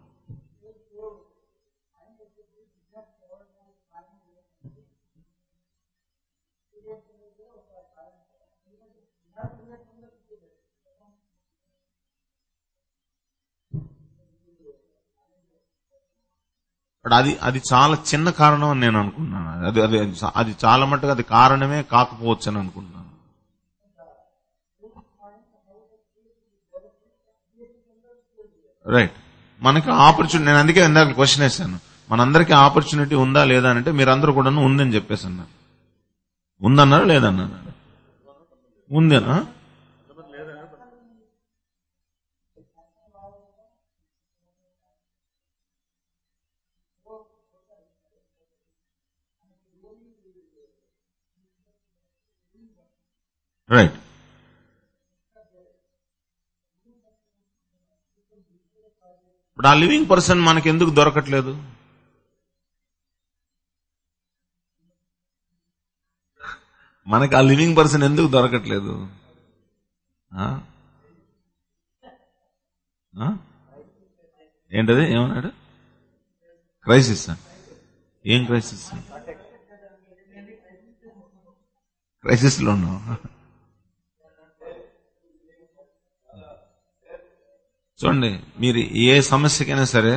బట్ అది అది చాలా చిన్న కారణం అని నేను అనుకుంటున్నాను అది అది అది చాలా మట్టుకు అది కారణమే కాకపోవచ్చు అని అనుకుంటున్నాను రైట్ మనకి ఆపర్చునిటీ నేను అందుకే ఇందాక క్వశ్చన్ వేసాను మనందరికీ ఆపర్చునిటీ ఉందా లేదా అని అంటే మీరందరూ కూడా ఉందని చెప్పేసి అన్నారు ఉందన్నారా లేదన్నారు ఉందేనా రైట్ ఇప్పుడు ఆ లివింగ్ పర్సన్ మనకి ఎందుకు దొరకట్లేదు మనకి ఆ లివింగ్ పర్సన్ ఎందుకు దొరకట్లేదు ఆ? ఆ? ఏంటది ఏమన్నాడు క్రైసిస్ ఏం క్రైసిస్ క్రైసిస్ లో ఉన్నావు చూడండి మీరు ఏ సమస్యకైనా సరే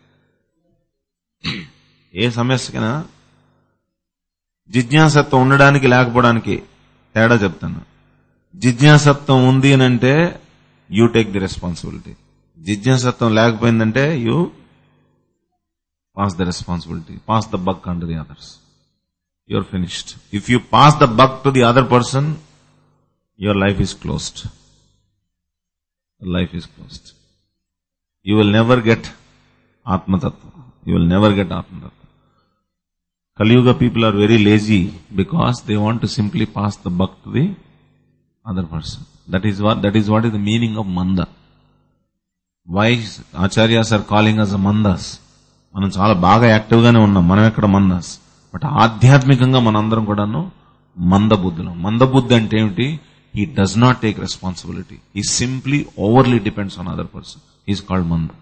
ఏ సమస్యకైనా జిజ్ఞాసత్వం ఉండడానికి లేకపోవడానికి తేడా చెప్తాను జిజ్ఞాసత్వం ఉంది అని అంటే యూ టేక్ ది రెస్పాన్సిబిలిటీ జిజ్ఞాసత్వం లేకపోయిందంటే you pass the responsibility pass the buck and the others you're finished if you pass the buck to the other person your life is closed life is closed. You will never get Atma Tattva. You will never get Atma Tattva. Kali Yuga people are very lazy because they want to simply pass the buck to the other person. That is what, that is what is the meaning of Manda. Why Acharyas are calling us a Mandas? మనం చాలా బాగా active గానే ఉన్నాం మనం ఎక్కడ మందాస్ but ఆధ్యాత్మికంగా మనందరం కూడాను మందబుద్ధులం మందబుద్ధి అంటే ఏమిటి he does not take responsibility. He simply overly depends on other person. He is called manda.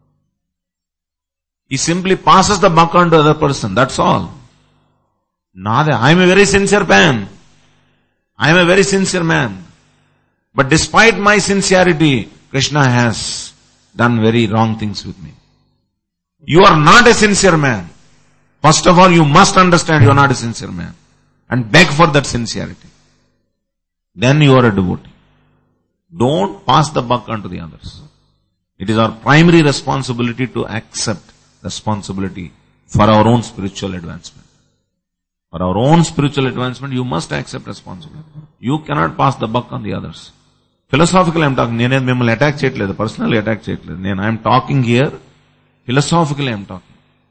He simply passes the buck on to other person. That's all. Nade, I am a very sincere man. I am a very sincere man. But despite my sincerity, Krishna has done very wrong things with me. You are not a sincere man. First of all, you must understand you are not a sincere man. And beg for that sincerity then you are a devotee. Don't pass the buck onto the others. It is our primary responsibility to accept responsibility for our own spiritual advancement. For our own spiritual advancement, you must accept responsibility. You cannot pass the buck on the others. Philosophical I'm talking నేనేది మిమ్మల్ని attack చేయట్లేదు personal attack చేయట్లేదు నేను I'm talking here philosophical I'm talking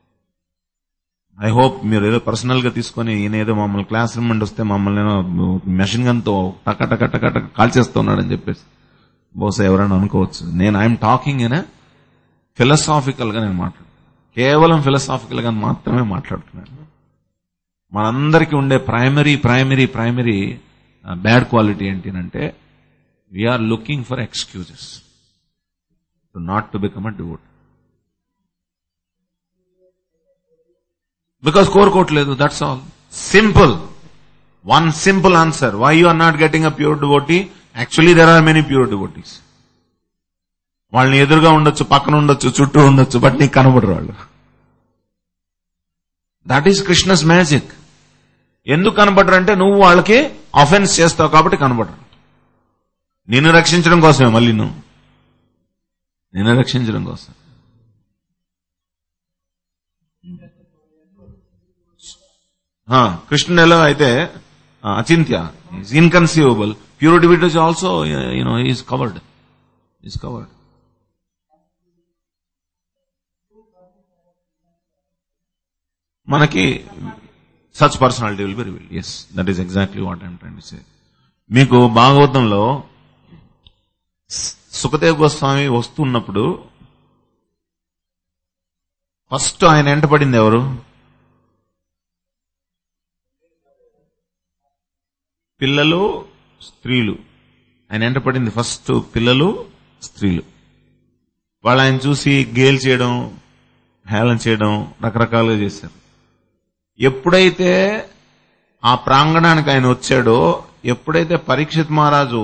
I hope మీరు ఏదో personal గా తీసుకొని ఈయన ఏదో మమ్మల్ని క్లాస్ రూమ్ నుండి వస్తే మమ్మల్ని ఏదో మెషిన్ గన్ తో టక టక టక టక కాల్చేస్తున్నాడని చెప్పేసి బహుశా ఎవరైనా అనుకోవచ్చు నేను ఐఎమ్ టాకింగ్ ఇన్ ఫిలసాఫికల్ గా నేను మాట్లాడు కేవలం ఫిలసాఫికల్ గా మాత్రమే మాట్లాడుతున్నాను మనందరికీ ఉండే primary primary primary bad quality ఏంటి అంటే we're looking for excuses not to become a devotee because కోరుకోవట్లేదు that's all simple one simple answer why you are not getting a pure devotee actually there are many pure devotees వాళ్ళని ఎదురుగా ఉండొచ్చు పక్కన ఉండొచ్చు చుట్టూ ఉండొచ్చు బట్ నీకు కనబడరు వాళ్ళు దట్ ఈస్ కృష్ణస్ మ్యాజిక్ ఎందుకు కనబడరు అంటే నువ్వు వాళ్ళకి అఫెన్స్ చేస్తావు కాబట్టి కనబడరు నిన్ను రక్షించడం కోసమే మళ్ళీ నువ్వు నిన్ను రక్షించడం కోసం కృష్ణుడు ఎలా అయితే అచింత్య is inconceivable pure devotees also you know is covered is covered మనకి such personality will be reveal yes that is exactly what I'm trying say మీకు భాగవతంలో సుఖదేవ్ గోస్వామి వస్తున్నప్పుడు ఫస్ట్ ఆయన ఎంట పడింది ఎవరు పిల్లలు స్త్రీలు ఆయన ఎంట పడింది ఫస్ట్ పిల్లలు స్త్రీలు వాళ్ళు ఆయన చూసి గేల్ చేయడం హేళన చేయడం రకరకాలుగా చేశారు ఎప్పుడైతే ఆ ప్రాంగణానికి ఆయన వచ్చాడో ఎప్పుడైతే పరీక్షిత్ మహారాజు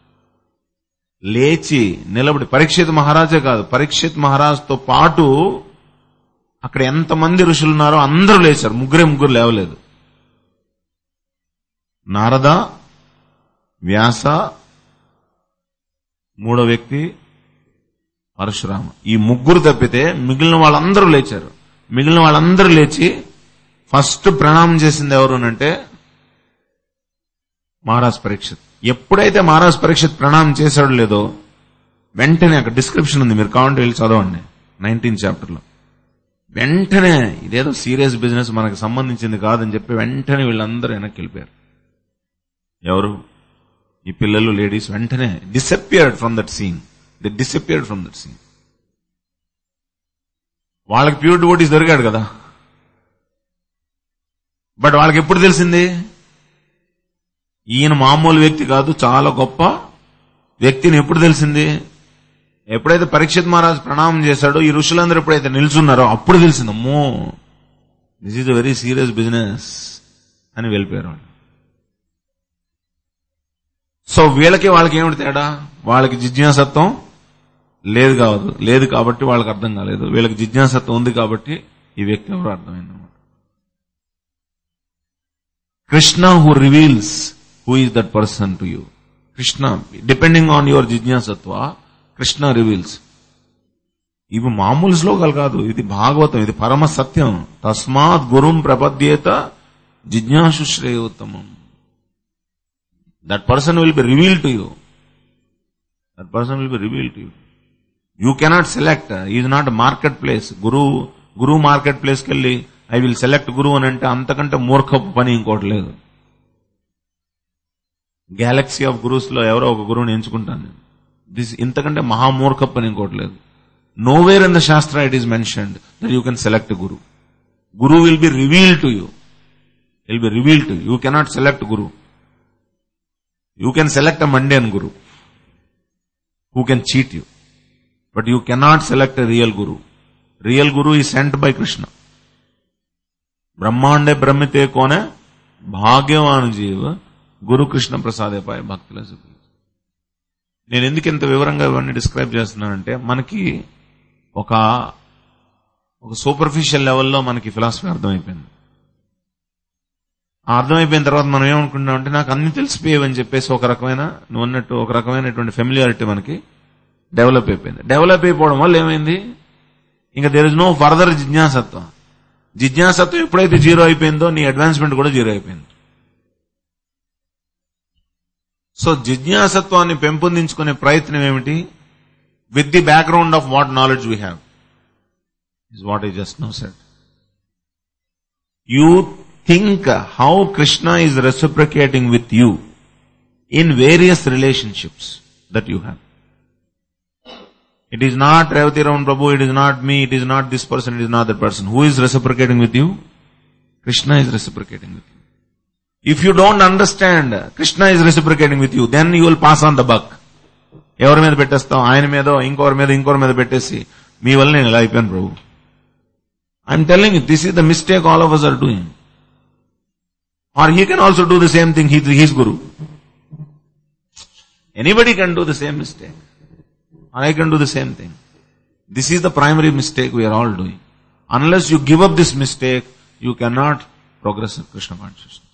లేచి నిలబడి పరీక్షిత్ మహారాజే కాదు పరీక్షిత్ మహారాజుతో పాటు అక్కడ ఎంతమంది ఋషులు ఉన్నారో అందరూ లేచారు ముగ్గురే ముగ్గురు లేవలేదు నారద వ్యాస మూడో వ్యక్తి పరశురామ ఈ ముగ్గురు తప్పితే మిగిలిన వాళ్ళందరూ లేచారు మిగిలిన వాళ్ళందరూ లేచి ఫస్ట్ ప్రణామం చేసింది ఎవరు అంటే మహారాజ్ పరీక్షిత్ ఎప్పుడైతే మహారాజ్ పరీక్షిత్ ప్రణామం చేశాడో లేదో వెంటనే అక్కడ డిస్క్రిప్షన్ ఉంది మీరు కావాలంటే వెళ్ళి చదవండి నైన్టీన్ చాప్టర్ లో వెంటనే ఇదేదో సీరియస్ బిజినెస్ మనకు సంబంధించింది కాదని చెప్పి వెంటనే వీళ్ళందరూ వెనక్కి వెళ్ళిపోయారు ఎవరు ఈ పిల్లలు లేడీస్ వెంటనే disappeared from that scene the disappeared from that scene వాళ్ళకి ప్యూర్ డివోటీస్ దొరికాడు కదా బట్ వాళ్ళకి ఎప్పుడు తెలిసింది ఈయన మామూలు వ్యక్తి కాదు చాలా గొప్ప వ్యక్తిని ఎప్పుడు తెలిసింది ఎప్పుడైతే పరీక్షిత్ మహారాజ్ ప్రణామం చేశాడో ఈ ఋషులందరూ ఎప్పుడైతే నిల్చున్నారో అప్పుడు తెలిసింది అమ్మో this is a very serious business అని వెళ్ళిపోయారు వాళ్ళు సో వీళ్ళకి వాళ్ళకి ఏమిటి తేడా వాళ్ళకి జిజ్ఞాసత్వం లేదు కావద్దు లేదు కాబట్టి వాళ్ళకి అర్థం కాలేదు వీళ్ళకి జిజ్ఞాసత్వం ఉంది కాబట్టి ఈ వ్యక్తి ఎవరు అర్థమైంది Krishna who reveals who is that person to you Krishna depending on your జిజ్ఞాసత్వ కృష్ణ రివీల్స్ ఇవి మామూలు శ్లోకాలు కాదు ఇది భాగవతం ఇది పరమ సత్యం తస్మాత్ గురుం ప్రపద్యేత జిజ్ఞాసు శ్రేయోత్తమం that person will be reveal to you that person will be reveal to you you cannot select is not market place guru guru market ప్లేస్కి వెళ్ళి ఐ విల్ సెలెక్ట్ గురువు అని అంటే అంతకంటే మూర్ఖపు పని ఇంకోటి లేదు గ్యాలక్సీ ఆఫ్ గురూస్ లో ఎవరో ఒక గురువుని ఎంచుకుంటాను నేను దిస్ ఇంతకంటే మహామూర్ఖపు పని ఇంకోటి లేదు nowhere in the shastra it is mentioned that you can select guru guru will be reveal to you will be reveal to you cannot select guru you can select a mundane guru who can cheat you but you cannot select a real guru real guru ఈ sent by Krishna బ్రహ్మాండే బ్రహ్మితే కోనే భాగ్యవాను జీవ గురు కృష్ణ ప్రసాదే పాయ భక్తుల నేను ఎందుకు ఇంత వివరంగా ఇవన్నీ డిస్క్రైబ్ చేస్తున్నానంటే మనకి ఒక ఒక సూపర్ఫిషియల్ లెవెల్లో మనకి ఫిలాసఫీ అర్థమైపోయింది ఆ అర్థమైపోయిన తర్వాత మనం ఏమనుకుంటున్నాం అంటే నాకు అన్ని తెలిసిపోయేవని చెప్పేసి ఒక రకమైన నువ్వు అన్నట్టు ఒక రకమైనటువంటి ఫెమిలియారిటీ మనకి డెవలప్ అయిపోయింది డెవలప్ అయిపోవడం వల్ల ఏమైంది ఇంకా దేర్ ఇస్ నో ఫర్దర్ జిజ్ఞాసత్వం జిజ్ఞాసత్వం ఎప్పుడైతే జీరో అయిపోయిందో నీ అడ్వాన్స్మెంట్ కూడా జీరో అయిపోయింది సో జిజ్ఞాసత్వాన్ని పెంపొందించుకునే ప్రయత్నం ఏమిటి with the background of what knowledge we have is what I just know set you think how Krishna is reciprocating with you in various relationships that you have It is not Revati Raman Prabhu, it is not me, it is not this person, it is not that person. Who is reciprocating with you? Krishna is reciprocating with you. If you don't understand, Krishna is reciprocating with you, then you will pass on the buck. ఎవరి మీద పెట్టేస్తాం ఆయన మీదో ఇంకొకరి మీద ఇంకొకరి మీద పెట్టేసి మీ వల్ల నేను ఇలా అయిపోయాను Prabhu I'm telling this is the mistake all of us are doing or he can also do the same thing he's guru anybody can do the same mistake and I can do the same thing. This is the primary mistake we are all doing. Unless you give up this mistake, you cannot progress in Krishna consciousness.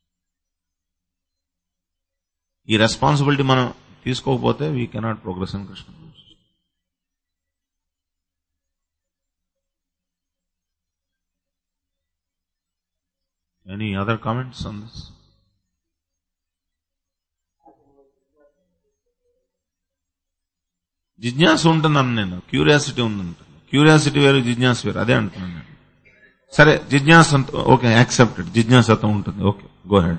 ఈ responsibility మనం తీసుకోకపోతే we cannot progress in Krishna consciousness any other comments on this జిజ్ఞాస ఉంటుందన్న నేను curiosity ఉందంట curiosity వేరు జిజ్ఞాస వేరు అదే అంటున్నాను నేను సరే జిజ్ఞాస ఓకే యాక్సెప్టెడ్ జిజ్ఞాసత్వం ఉంటుంది ఓకే గో హెడ్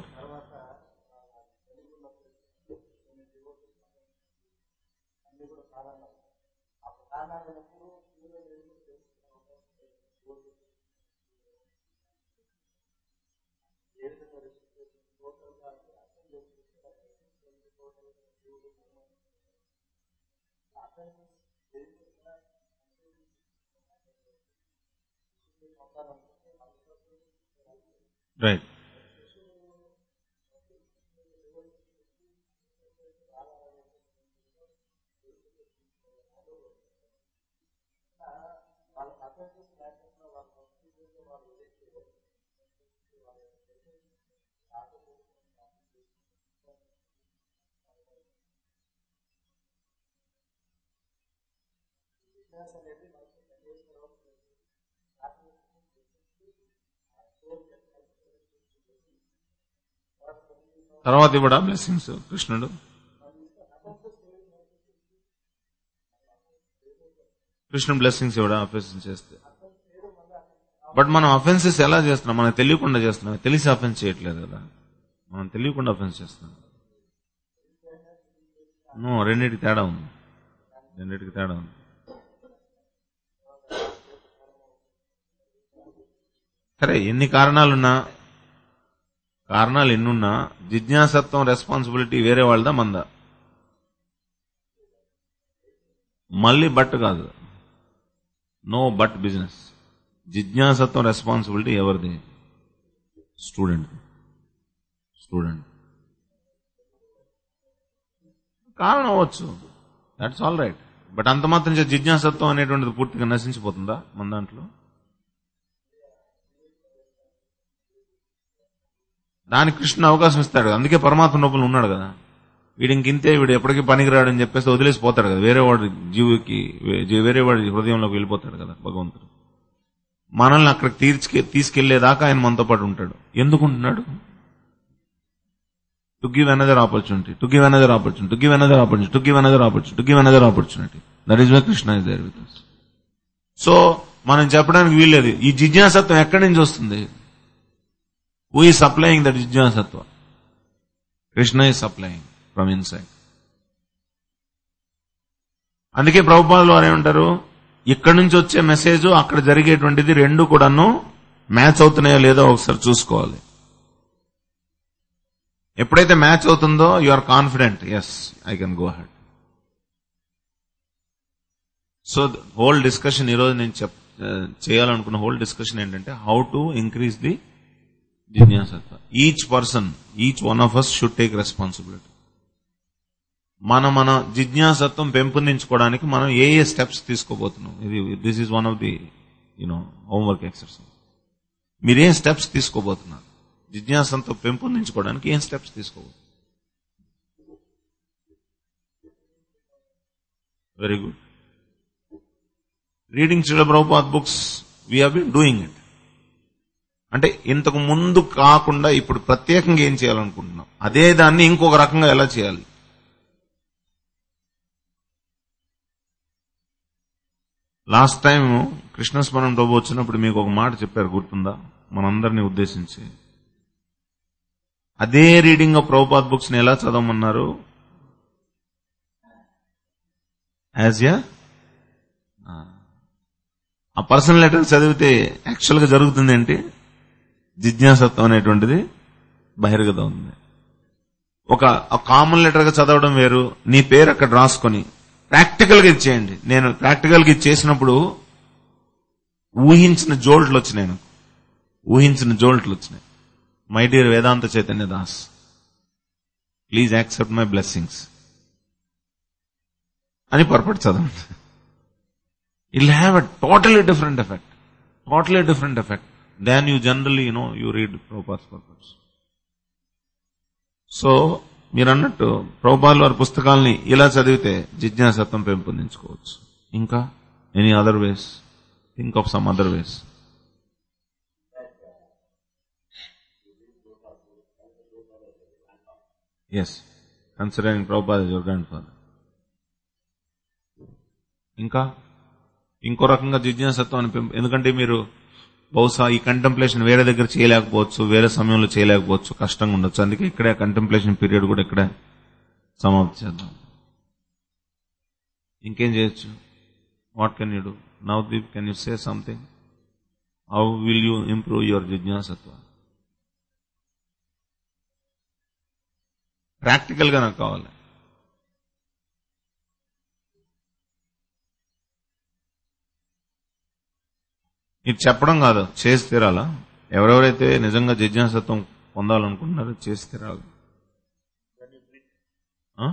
రైట్ తర్వాత ఇవ్వడా బ్లెస్సింగ్స్ కృష్ణుడు కృష్ణుడు బ్లెస్సింగ్స్ ఇవ్వడా అఫెన్స్ చేస్తే బట్ మనం అఫెన్సెస్ ఎలా చేస్తున్నాం మనకు తెలియకుండా చేస్తున్నాం తెలిసి అఫెన్స్ చేయట్లేదు కదా మనం తెలియకుండా అఫెన్స్ చేస్తున్నాం నో రెండింటికి తేడా ఉంది రెండింటికి తేడా ఉంది సరే ఎన్ని కారణాలున్నా కారణాలు ఎన్నున్నా జిజ్ఞాసత్వం రెస్పాన్సిబిలిటీ వేరే వాళ్ళదా మందా మళ్ళీ బట్ కాదు నో బట్ బిజినెస్ జిజ్ఞాసత్వం రెస్పాన్సిబిలిటీ ఎవరిది స్టూడెంట్ స్టూడెంట్ కారణం అవ్వచ్చు దట్స్ ఆల్ రైట్ బట్ అంత మాత్రం చేత జిజ్ఞాసత్వం అనేటువంటిది పూర్తిగా నశించిపోతుందా మన దాంట్లో దానికి కృష్ణుడు అవకాశం ఇస్తాడు అందుకే పరమాత్మ లోపల ఉన్నాడు కదా వీడు ఇంకింతే వీడు ఎప్పటికీ పనికిరాడు అని చెప్పేసి వదిలేసి పోతాడు కదా వేరే వాడి జీవికి వే- వేరే వాడి హృదయంలోకి వెళ్ళిపోతాడు కదా భగవంతుడు మనల్ని అక్కడికి తీర్చుకె తీసుకెళ్లేదాకా ఆయన మనతో పాటు ఉంటాడు ఎందుకుంటున్నాడు to give another opportunity to give another opportunity to give another opportunity to give another opportunity to give another opportunity that is why Krishna is there with so మనం చెప్పడానికి వీల్లేదు ఈ జిజ్ఞాసత్వం ఎక్కడి నుంచి వస్తుంది హూ ఈ సప్లయింగ్ దట్ జిజ్ఞాసత్వ కృష్ణ ఈ సప్లయింగ్ ఫ్రమ్ ఇన్సైడ్ అందుకే ప్రభుపాదులు వారు ఏమంటారు ఇక్కడి నుంచి వచ్చే మెసేజ్ అక్కడ జరిగేటువంటిది రెండు కూడాను మ్యాచ్ అవుతున్నాయో లేదో ఒకసారి చూసుకోవాలి ఎప్పుడైతే మ్యాచ్ అవుతుందో you are confident yes I can go ahead so whole discussion ఈరోజు నేను చెప్ చేయాలనుకున్న హోల్ డిస్కషన్ ఏంటంటే హౌ టు ఇంక్రీజ్ ది జిజ్ఞాసత్వ each person each one of us should take responsibility మన మన జిజ్ఞాసత్వం పెంపొందించుకోవడానికి మనం ఏ ఏ స్టెప్స్ తీసుకోబోతున్నాం ఇది this is one of the you know homework exercise మీరేం స్టెప్స్ తీసుకోబోతున్నారు జిజ్ఞాసంతో పెంపొందించుకోవడానికి ఏం స్టెప్స్ తీసుకోబోతున్నారు very good reading Srila Prabhupad books we been doing it అంటే ఇంతకు ముందు కాకుండా ఇప్పుడు ప్రత్యేకంగా ఏం చేయాలనుకుంటున్నాం అదే దాన్ని ఇంకొక రకంగా ఎలా చేయాలి లాస్ట్ టైం కృష్ణస్మరణ ప్రభు వచ్చినప్పుడు మీకు ఒక మాట చెప్పారు గుర్తుందా మనందరినీ ఉద్దేశించి అదే రీడింగ్ ఆఫ్ ప్రభుపాద్ బుక్స్ ని ఎలా చదవమన్నారు యాజ్ యా ఆ పర్సనల్ లెటర్ చదివితే యాక్చువల్ గా జరుగుతుంది ఏంటి జిజ్ఞాసత్వం అనేటువంటిది బహిర్గతం ఉంది ఒక కామన్ లెటర్ గా చదవడం వేరు నీ పేరు అక్కడ రాసుకొని ప్రాక్టికల్ గా ఇచ్చేయండి నేను ప్రాక్టికల్ గా ఇచ్చేసినప్పుడు ఊహించిన జోల్ట్లు వచ్చినాయి నాకు ఊహించిన జోల్ట్లు వచ్చినాయి my dear Vedanta Chaitanya Das please accept my blessings అని పొరపాటు చదవండి it'll have a totally different effect totally different effect than you generally you know you read ప్రోపాస్ పర్పస్ సో మీరు అన్నట్టు ప్రభుపాల్ వారి పుస్తకాల్ని ఇలా చదివితే జిజ్ఞాసత్వం పెంపొందించుకోవచ్చు ఇంకా any other ways think of some other ways yes considering Prabhupad your grandfather ఇంకా ఇంకో రకంగా జిజ్ఞాసత్వాన్ని పెంపు ఎందుకంటే మీరు బహుశా ఈ కంటెంప్లేషన్ వేరే దగ్గర చేయలేకపోవచ్చు వేరే సమయంలో చేయలేకపోవచ్చు కష్టంగా ఉండొచ్చు అందుకే ఇక్కడే కంటెంప్లేషన్ పీరియడ్ కూడా ఇక్కడే సమాప్తి చేద్దాం ఇంకేం చేయొచ్చు what can you do now Deep can you say something how will you improve your జిజ్ఞాసత్వ ప్రాక్టికల్ గా నాకు కావాలి ఇది చెప్పడం కాదు చేసి తీరాలా ఎవరెవరైతే నిజంగా జిజ్ఞాసత్వం పొందాలనుకుంటున్నారో చేసి తీరాలి ఆ?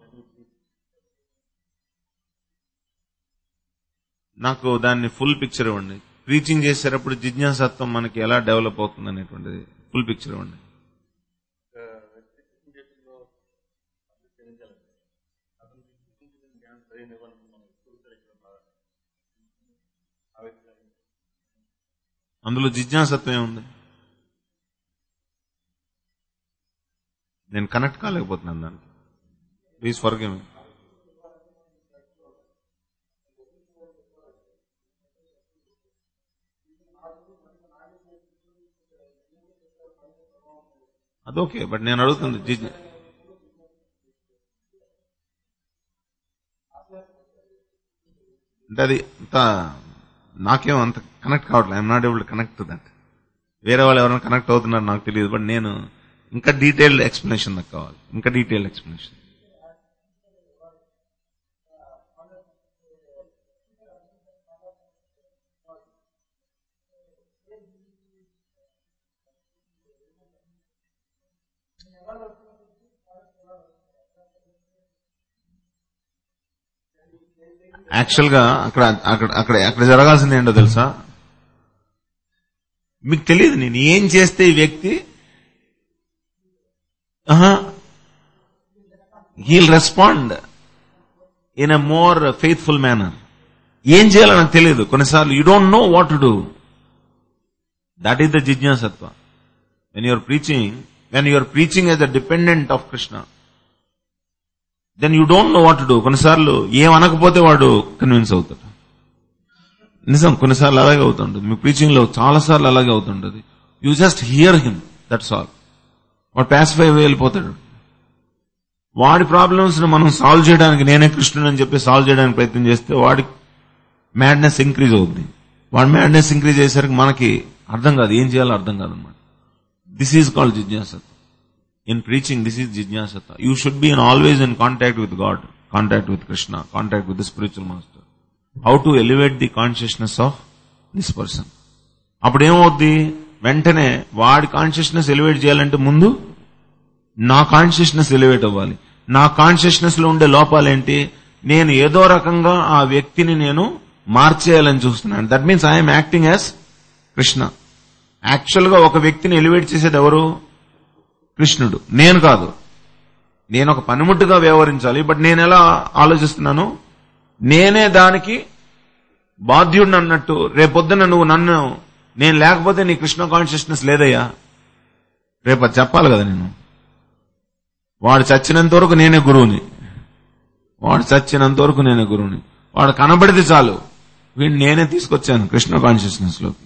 నాకు దాన్ని ఫుల్ పిక్చర్ ఇవ్వండి ప్రీచింగ్ చేసేటప్పుడు జిజ్ఞాసత్వం మనకి ఎలా డెవలప్ అవుతుంది అనేటువంటిది ఫుల్ పిక్చర్ ఇవ్వండి అందులో జిజ్ఞాసత్వం ఏముంది నేను కనెక్ట్ కాలేకపోతున్నాను దానికి please forgive me that's okay but నేను అడుగుతుంది జిజ్ఞ అంటే అది అంత నాకేం అంత కనెక్ట్ కావట్లేదు I'm not able to connect to that వేరే వాళ్ళు ఎవరైనా కనెక్ట్ అవుతున్నారు నాకు తెలియదు బట్ నేను ఇంకా డీటెయిల్డ్ ఎక్స్ప్లెనేషన్ నాకు కావాలి ఇంకా డీటెయిల్డ్ ఎక్స్ప్లెనేషన్ యాక్చువల్ గా అక్కడ అక్కడ అక్కడ అక్కడ జరగాల్సింది ఏంటో తెలుసా మీకు తెలియదు నేను ఏం చేస్తే ఈ వ్యక్తి he'll respond in a more faithful manner ఏం చేయాలో నాకు తెలియదు కొన్నిసార్లు you don't know what to do that is the జిజ్ఞాసత్వ when you're preaching when you're preaching as the dependent of Krishna then you don't know what to do కొన్నిసార్లు ఏం అనకపోతే వాడు కన్విన్స్ అవుతాడు నిజం కొన్నిసార్లు అలాగే అవుతుంటుంది మీ ప్రీచింగ్ లో చాలా సార్లు అలాగే అవుతుంటది you just hear him that's all వాడు పాసిఫై వెళ్ళిపోతాడు వాడి ప్రాబ్లమ్స్ ను మనం సాల్వ్ చేయడానికి నేనే కృష్ణుడు అని చెప్పి సాల్వ్ చేయడానికి ప్రయత్నం చేస్తే వాడి మ్యాడ్నెస్ ఇంక్రీజ్ అవుతుంది వాడి మ్యాడ్నెస్ ఇంక్రీజ్ అయ్యేసరికి మనకి అర్థం కాదు ఏం చేయాలో అర్థం కాదు అనమాట దిస్ ఈజ్ కాల్డ్ జిజ్ఞాసత్వ in preaching, this is Jijñasata. You should be in always in contact with God, contact with Krishna, contact with the spiritual master. How to elevate the consciousness of this person. అప్పుడు ఏమవుద్ది వెంటనే వాడి consciousness elevate చేయాలంటే ముందు నా consciousness elevate అవ్వాలి నా consciousness లో ఉండే లోపాలేంటి నేను ఏదో రకంగా ఆ వ్యక్తిని నేను మార్చేయాలని చూస్తున్నాను that means I'm acting as Krishna actual గా ఒక వ్యక్తిని ఎలివేట్ చేసేది ఎవరు కృష్ణుడు నేను కాదు నేను ఒక పనిముట్టుగా వ్యవహరించాలి బట్ నేను ఎలా ఆలోచిస్తున్నాను నేనే దానికి బాధ్యుడిని అన్నట్టు రేపొద్దున నువ్వు నన్ను నేను లేకపోతే నీ కృష్ణ కాన్షియస్నెస్ లేదయ్యా రేపు అది చెప్పాలి కదా నేను వాడు చచ్చినంత వరకు నేనే గురువుని వాడు చచ్చినంత వరకు నేనే గురువుని వాడు కనబడితే చాలు వీడిని నేనే తీసుకొచ్చాను కృష్ణ కాన్షియస్నెస్ లోకి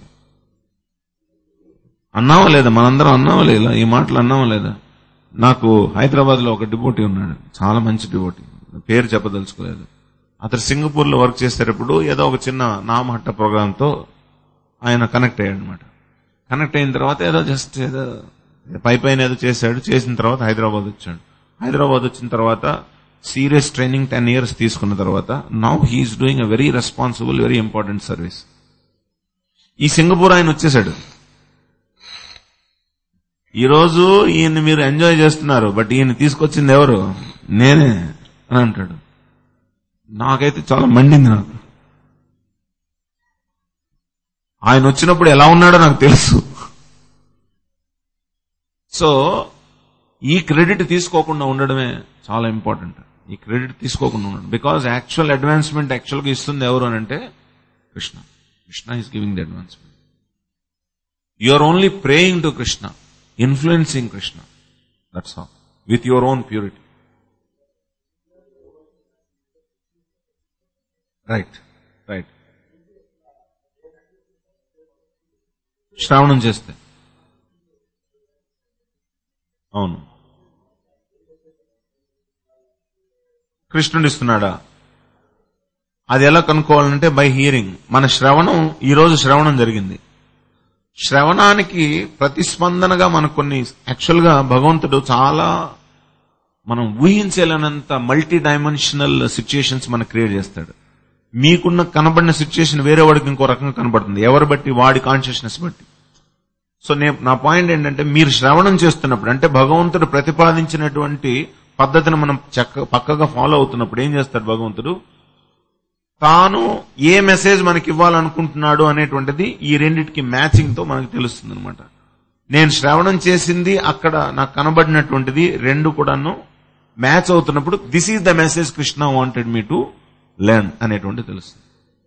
అన్నావా లేదా మనందరం అన్నావా లేదా ఈ మాటలు అన్నావా లేదా నాకు హైదరాబాద్ లో ఒక డిబోటీ ఉన్నాడు చాలా మంచి డిబోటీ పేరు చెప్పదలుచుకోలేదు అతను సింగపూర్ లో వర్క్ చేసేటప్పుడు ఏదో ఒక చిన్న నామహట్ట ప్రోగ్రామ్ తో ఆయన కనెక్ట్ అయ్యాడు అనమాట కనెక్ట్ అయిన తర్వాత ఏదో జస్ట్ ఏదో పై పైన ఏదో చేశాడు చేసిన తర్వాత హైదరాబాద్ వచ్చాడు హైదరాబాద్ వచ్చిన తర్వాత సీరియస్ ట్రైనింగ్ టెన్ ఇయర్స్ తీసుకున్న తర్వాత now he is doing a very responsible very important service ఈ సింగపూర్ ఆయన వచ్చేసాడు ఈ రోజు ఈయన్ని మీరు ఎంజాయ్ చేస్తున్నారు బట్ ఈయన తీసుకొచ్చింది ఎవరు నేనే అని అంటాడు నాకైతే చాలా మండింది నాకు ఆయన వచ్చినప్పుడు ఎలా ఉన్నాడో నాకు తెలుసు సో ఈ క్రెడిట్ తీసుకోకుండా ఉండడమే చాలా ఇంపార్టెంట్ ఈ క్రెడిట్ తీసుకోకుండా ఉండడం బికాజ్ యాక్చువల్ అడ్వాన్స్మెంట్ యాక్చువల్ గా ఇస్తుంది ఎవరు అని అంటే Krishna Krishna is giving the advancement you are only praying to Krishna influencing Krishna that's all with your own purity right right శ్రావణం చేస్తే అవును కృష్ణుడు ఇస్తున్నాడా అది ఎలా కనుక్కోవాలంటే బై హియరింగ్ మన శ్రవణం ఈ రోజు శ్రవణం జరిగింది శ్రవణానికి ప్రతిస్పందనగా మనకు కొన్ని యాక్చువల్ గా భగవంతుడు చాలా మనం ఊహించలేనంత మల్టీ డైమెన్షనల్ సిచ్యుయేషన్స్ మనకు క్రియేట్ చేస్తాడు మీకున్న కనబడిన సిచ్యుయేషన్ వేరే వాడికి ఇంకో రకంగా కనబడుతుంది ఎవరు బట్టి వాడి కాన్షియస్నెస్ బట్టి సో నేను నా పాయింట్ ఏంటంటే మీరు శ్రవణం చేస్తున్నప్పుడు అంటే భగవంతుడు ప్రతిపాదించినటువంటి పద్ధతిని మనం చక్క పక్కగా ఫాలో అవుతున్నప్పుడు ఏం చేస్తాడు భగవంతుడు తాను ఏ మెసేజ్ మనకి ఇవ్వాలనుకుంటున్నాడు అనేటువంటిది ఈ రెండిటికి మ్యాచింగ్ తో మనకు తెలుస్తుంది అనమాట నేను శ్రవణం చేసింది అక్కడ నాకు కనబడినటువంటిది రెండు కూడాను మ్యాచ్ అవుతున్నప్పుడు this is the message Krishna wanted me to learn అనేటువంటి తెలుస్తుంది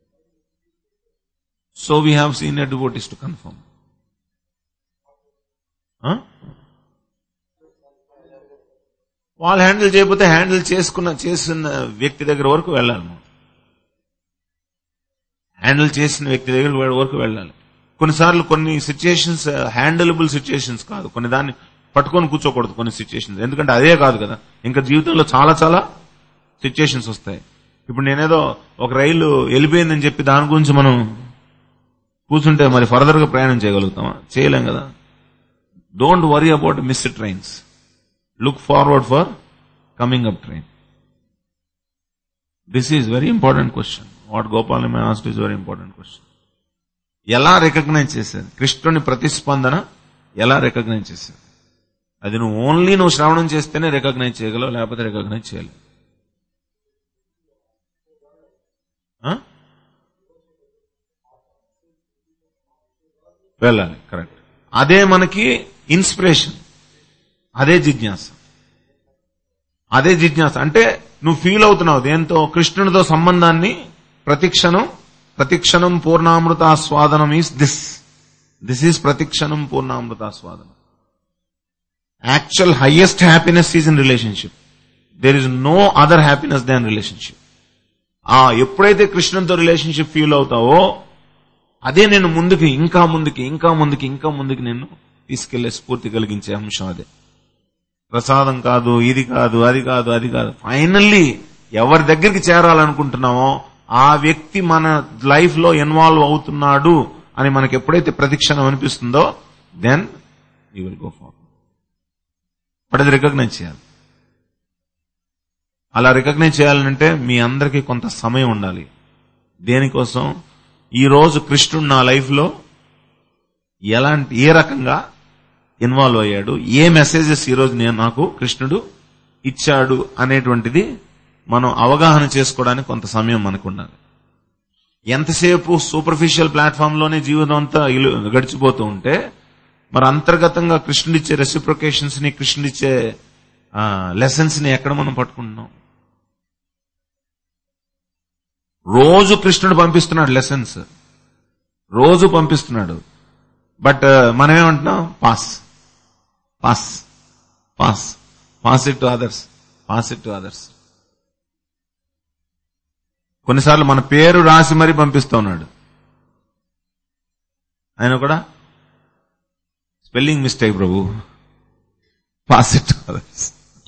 so we have seen a devotees to confirm వాళ్ళు హ్యాండిల్ చేయకపోతే హ్యాండిల్ చేసుకున్న చేసిన వ్యక్తి దగ్గర వరకు వెళ్ళాలి మనం హ్యాండిల్ చేసిన వ్యక్తి దగ్గర వరకు వెళ్ళాలి కొన్నిసార్లు కొన్ని సిచ్యుయేషన్స్ హ్యాండిలబుల్ సిచ్యుయేషన్స్ కాదు కొన్ని దాన్ని పట్టుకొని కూర్చోకూడదు కొన్ని సిచ్యుయేషన్స్ ఎందుకంటే అదే కాదు కదా ఇంకా జీవితంలో చాలా చాలా సిచ్యుయేషన్స్ వస్తాయి ఇప్పుడు నేనేదో ఒక రైలు వెళ్ళిపోయిందని చెప్పి దాని గురించి మనం కూర్చుంటే మరి ఫర్దర్ గా ప్రయాణం చేయగలుగుతామా చేయలేం కదా don't worry about miss trains look forward for coming up train this is very important question what Gopal my asked is very important question ఎలా రికగ్నైజ్ చేసేది కృష్ణుని ప్రతిస్పందన ఎలా రికగ్నైజ్ చేసేది అది నువ్వు ఓన్లీ నువ్వు శ్రవణం చేస్తేనే రికగ్నైజ్ చేయగలవు లేకపోతే రికగ్నైజ్ చేయలేవు ఆ? వెళ్ళాలి కరెక్ట్ అదే మనకి ఇన్స్పిరేషన్ అదే జిజ్ఞాస అదే జిజ్ఞాస అంటే నువ్వు ఫీల్ అవుతున్నావు దేంతో కృష్ణునితో సంబంధాన్ని ప్రతిక్షణం ప్రతిక్షణం పూర్ణామృతాస్వాదనం ఈస్ దిస్ దిస్ ఈస్ ప్రతిక్షణం పూర్ణామృతాస్వాదనం actual highest happiness is in relationship there is no other happiness than relationship ఆ ఎప్పుడైతే కృష్ణునితో రిలేషన్షిప్ ఫీల్ అవుతావో అదే నేను ముందుకి ఇంకా ముందుకి ఇంకా ముందుకి ఇంకా ముందుకి నేను తీసుకెళ్లే స్ఫూర్తి కలిగించే అంశం అదే ప్రసాదం కాదు ఇది కాదు అది కాదు అది కాదు ఫైనల్లీ ఎవరి దగ్గరికి చేరాలనుకుంటున్నామో ఆ వ్యక్తి మన లైఫ్ లో ఇన్వాల్వ్ అవుతున్నాడు అని మనకి ఎప్పుడైతే ప్రతిక్షణం అనిపిస్తుందో then you will go far but అది రికగ్నైజ్ చేయాలి అలా రికగ్నైజ్ చేయాలంటే మీ అందరికీ కొంత సమయం ఉండాలి దేనికోసం ఈ రోజు కృష్ణుడు నా లైఫ్ లో ఎలాంటి ఏ రకంగా ఇన్వాల్వ్ అయ్యాడు ఏ మెసేజెస్ ఈ రోజు నేను నాకు కృష్ణుడు ఇచ్చాడు అనేటువంటిది మనం అవగాహన చేసుకోవడానికి కొంత సమయం మనకు ఉండాలి ఎంతసేపు సూపర్ఫిషియల్ ప్లాట్ఫామ్ లోనే జీవితం అంతా ఇలు- గడిచిపోతూ ఉంటే మరి అంతర్గతంగా కృష్ణుడిచ్చే రెసిప్రొకేషన్స్ ని కృష్ణుడిచ్చే లెసన్స్ ని ఎక్కడ మనం పట్టుకుంటున్నాం రోజు కృష్ణుడు పంపిస్తున్నాడు లెసన్స్ రోజు పంపిస్తున్నాడు బట్ మనం ఏమంటున్నాం pass pass pass pass it to others pass it to others కొన్నిసార్లు మన పేరు రాసి మరీ పంపిస్తా ఉన్నాడు ఆయన కూడా spelling mistake Prabhu pass it to others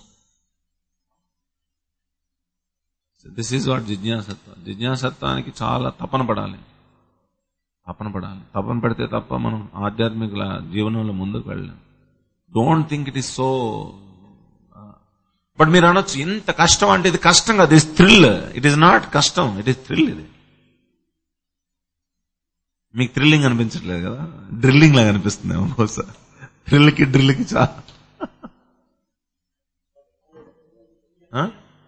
this is what జిజ్ఞాసత్వం జిజ్ఞాసత్వానికి చాలా తపన పడాలి తపన పడాలి తపన పడితే తప్ప మనం ఆధ్యాత్మిక జీవనంలో ముందుకు వెళ్ళలేం don't think it is so but మీరు అనొచ్చు ఇంత కష్టం అంటే ఇది కష్టం కాదు is thrill it is not కష్టం ఇట్ ఈస్ థ్రిల్ ఇది మీకు థ్రిల్లింగ్ అనిపించట్లేదు కదా డ్రిల్లింగ్ లాగా అనిపిస్తుంది బహుశా థ్రిల్కి డ్రిల్కి చాలా ఆ?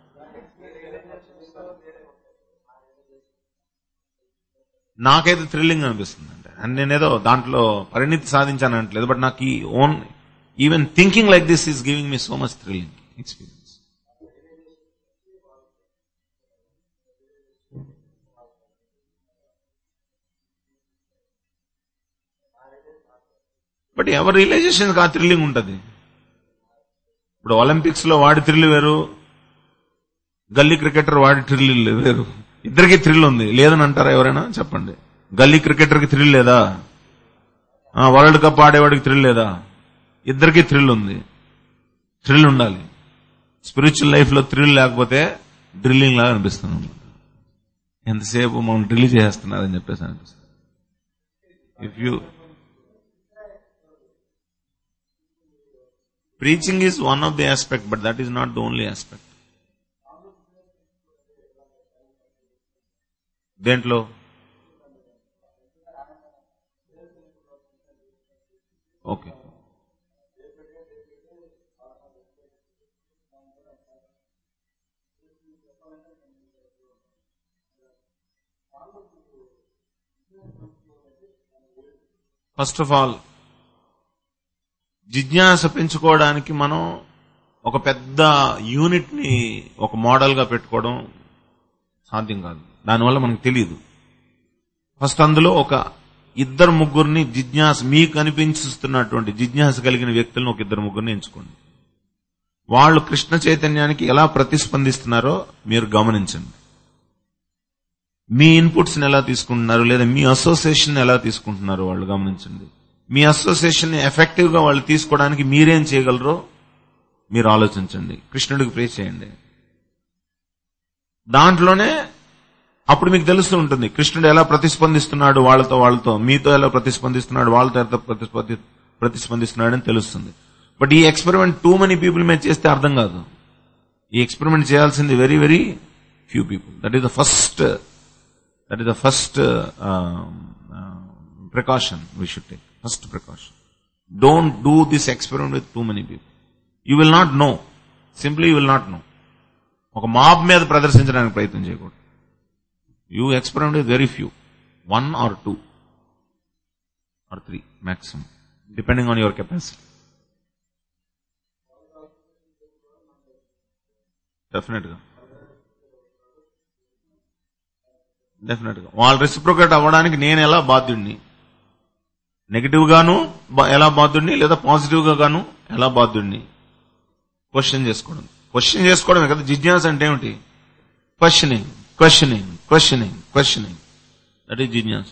నాకైతే థ్రిల్లింగ్ అనిపిస్తుంది అంటే అండ్ నేనేదో దాంట్లో పరిణితి సాధించాను అనట్లేదు బట్ నాకు ఈ own even thinking like this is giving me so much thrilling experience but ఎవరి రియలైజేషన్ ఆ థ్రిల్లింగ్ ఉంటుంది ఇప్పుడు ఒలింపిక్స్ లో వాడి థ్రిల్ వేరు గల్లీ క్రికెటర్ వాడి థ్రిల్ వేరు ఇద్దరికి థ్రిల్ ఉంది లేదని అంటారా ఎవరైనా చెప్పండి గల్లీ క్రికెటర్ కి థ్రిల్ లేదా ఆ, వరల్డ్ కప్ ఆడేవాడికి థ్రిల్ లేదా ఇద్దరికి థ్రిల్ ఉంది థ్రిల్ ఉండాలి స్పిరిచువల్ లైఫ్ లో థ్రిల్ లేకపోతే డ్రిల్లింగ్ లాగా అనిపిస్తుంది ఎంతసేపు మనం డ్రిల్ చేస్తున్నారని చెప్పేసి అనిపిస్తుంది if you preaching is one of the aspect but that is not the only aspect దేంట్లో ఓకే ఫస్ట్ ఆఫ్ ఆల్ జిజ్ఞాస పెంచుకోవడానికి మనం ఒక పెద్ద యూనిట్ ని ఒక మోడల్ గా పెట్టుకోవడం సాధ్యం కాదు దానివల్ల మనకు తెలియదు ఫస్ట్ అందులో ఒక ఇద్దరు ముగ్గురిని జిజ్ఞాస మీకు అనిపించుతున్నటువంటి జిజ్ఞాస కలిగిన వ్యక్తులను ఒక ఇద్దరు ముగ్గురిని ఎంచుకోండి వాళ్ళు కృష్ణ చైతన్యానికి ఎలా ప్రతిస్పందిస్తున్నారో మీరు గమనించండి మీ ఇన్పుట్స్ ఎలా తీసుకుంటున్నారు లేదా మీ అసోసియేషన్ ఎలా తీసుకుంటున్నారు వాళ్ళు గమనించండి మీ అసోసియేషన్ ఎఫెక్టివ్ గా వాళ్ళు తీసుకోవడానికి మీరేం చేయగలరో మీరు ఆలోచించండి కృష్ణుడికి ప్రే చేయండి దాంట్లోనే అప్పుడు మీకు తెలుస్తూ ఉంటుంది కృష్ణుడు ఎలా ప్రతిస్పందిస్తున్నాడు వాళ్ళతో వాళ్ళతో మీతో ఎలా ప్రతిస్పందిస్తున్నాడు వాళ్ళతో ఎలా ప్రతిస్పంది ప్రతిస్పందిస్తున్నాడు అని తెలుస్తుంది బట్ ఈ ఎక్స్పెరిమెంట్ టూ మెనీ పీపుల్ మీద చేస్తే అర్థం కాదు ఈ ఎక్స్పెరిమెంట్ చేయాల్సింది very very few people that is the first that is the first precaution we should take first precaution don't do this experiment with too many people you will not know simply you will not know ఒక mob మీద ప్రదర్శించడానికి ప్రయత్నం చేయకూడదు you experiment with very few one or two or three maximum depending on your capacity definite గా definite గా వాళ్ళు reciprocate అవ్వడానికి నేను ఎలా బాధ్యుడిని నెగిటివ్ గాను బా- ఎలా బాధ్యుడిని లేదా పాజిటివ్ గా గాను ఎలా బాధ్యుడిని క్వశ్చన్ చేసుకోవడం క్వశ్చన్ చేసుకోవడమే కదా జిజ్ఞాస అంటే ఏమిటి questioning questioning questioning questioning that is జిజ్ఞాస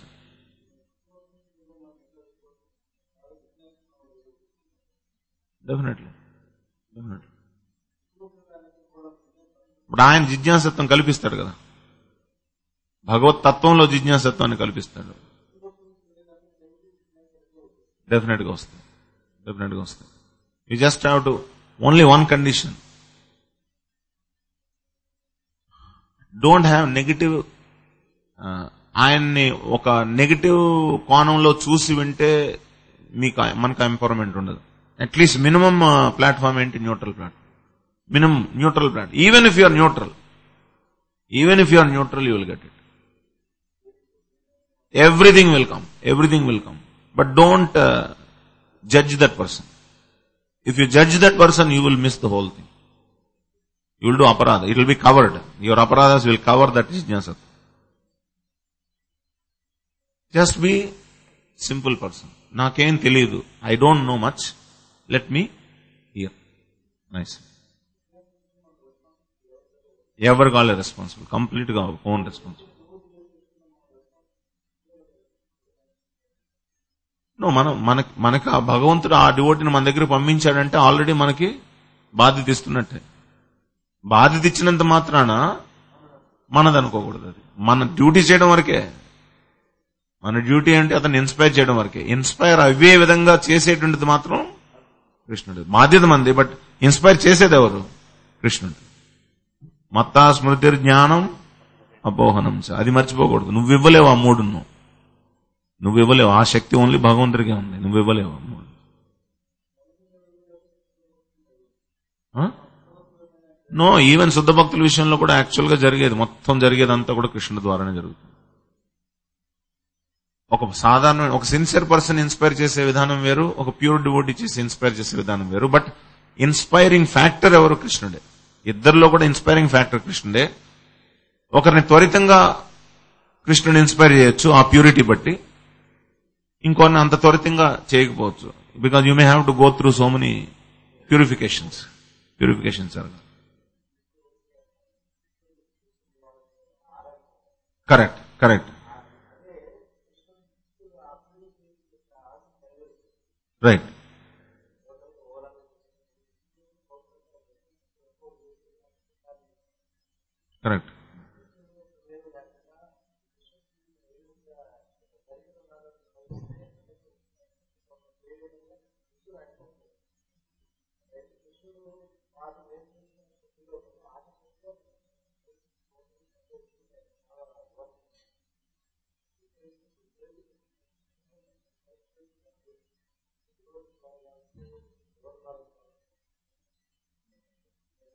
డెఫినెట్లీ డెఫినెట్లీ ఇప్పుడు ఆయన జిజ్ఞాసత్వం కల్పిస్తాడు కదా భగవత్ తత్వంలో జిజ్ఞాసత్వాన్ని కల్పిస్తాడు డెఫినెట్ గా వస్తాయి డెఫినెట్ గా వస్తాయి you just have to only one condition don't have negative ఆయన్ని ఒక నెగిటివ్ కోణంలో చూసి వింటే మీకు ఆ- మనకు ఎంపవర్మెంట్ ఉండదు అట్లీస్ట్ మినిమం ప్లాట్ఫామ్ ఏంటి neutral platform minimum neutral plat even if you're neutral even if you're neutral you will get it everything will come everything will come but don't uh, judge that person if you judge that person you will miss the whole thing you will do aparadha it will be covered your aparadhas will cover that jnasa just be simple person నాకేం తెలియదు I don't know much let me hear nice ఎవరు కాలే responsible complete గా own responsible no మనం మనకి మనకి ఆ భగవంతుడు ఆ డివోటిని మన దగ్గర పంపించాడంటే ఆల్రెడీ మనకి బాధ్యత ఇస్తున్నట్టే బాధ్యత ఇచ్చినంత మాత్రాన మనది అనుకోకూడదు అది మన డ్యూటీ చేయడం వరకే మన డ్యూటీ అంటే అతన్ని ఇన్స్పైర్ చేయడం వరకే ఇన్స్పైర్ అవే విధంగా చేసేటువంటిది మాత్రం కృష్ణుడు బాధ్యత మంది బట్ ఇన్స్పైర్ చేసేది ఎవరు కృష్ణుడు మత్తా స్మృతి జ్ఞానం అపోహనం చ. అది మర్చిపోకూడదు నువ్వు ఇవ్వలేవు ఆ మూడు నువ్వు నువ్వు ఇవ్వలేవు ఆ శక్తి ఓన్లీ భగవంతుడికే ఉంది నువ్వు ఇవ్వలేవు ఆ మూడు నో ఈవెన్ శుద్ధ భక్తుల విషయంలో కూడా యాక్చువల్ గా జరిగేది మొత్తం జరిగేదంతా కూడా కృష్ణుడి ద్వారానే జరుగుతుంది ఒక సాధారణ ఒక సిన్సియర్ పర్సన్ ఇన్స్పైర్ చేసే విధానం వేరు ఒక ప్యూర్ డివోటీ చేసి ఇన్స్పైర్ చేసే విధానం వేరు బట్ ఇన్స్పైరింగ్ ఫ్యాక్టర్ ఎవరు కృష్ణుడే ఇద్దరిలో కూడా ఇన్స్పైరింగ్ ఫ్యాక్టర్ కృష్ణుడే ఒకరిని త్వరితంగా కృష్ణుని ఇన్స్పైర్ చేయొచ్చు ఆ ప్యూరిటీ బట్టి ఇంకొన్ని అంత త్వరితంగా చేయకపోవచ్చు because you may have to go through so many purifications purifications sir correct correct right correct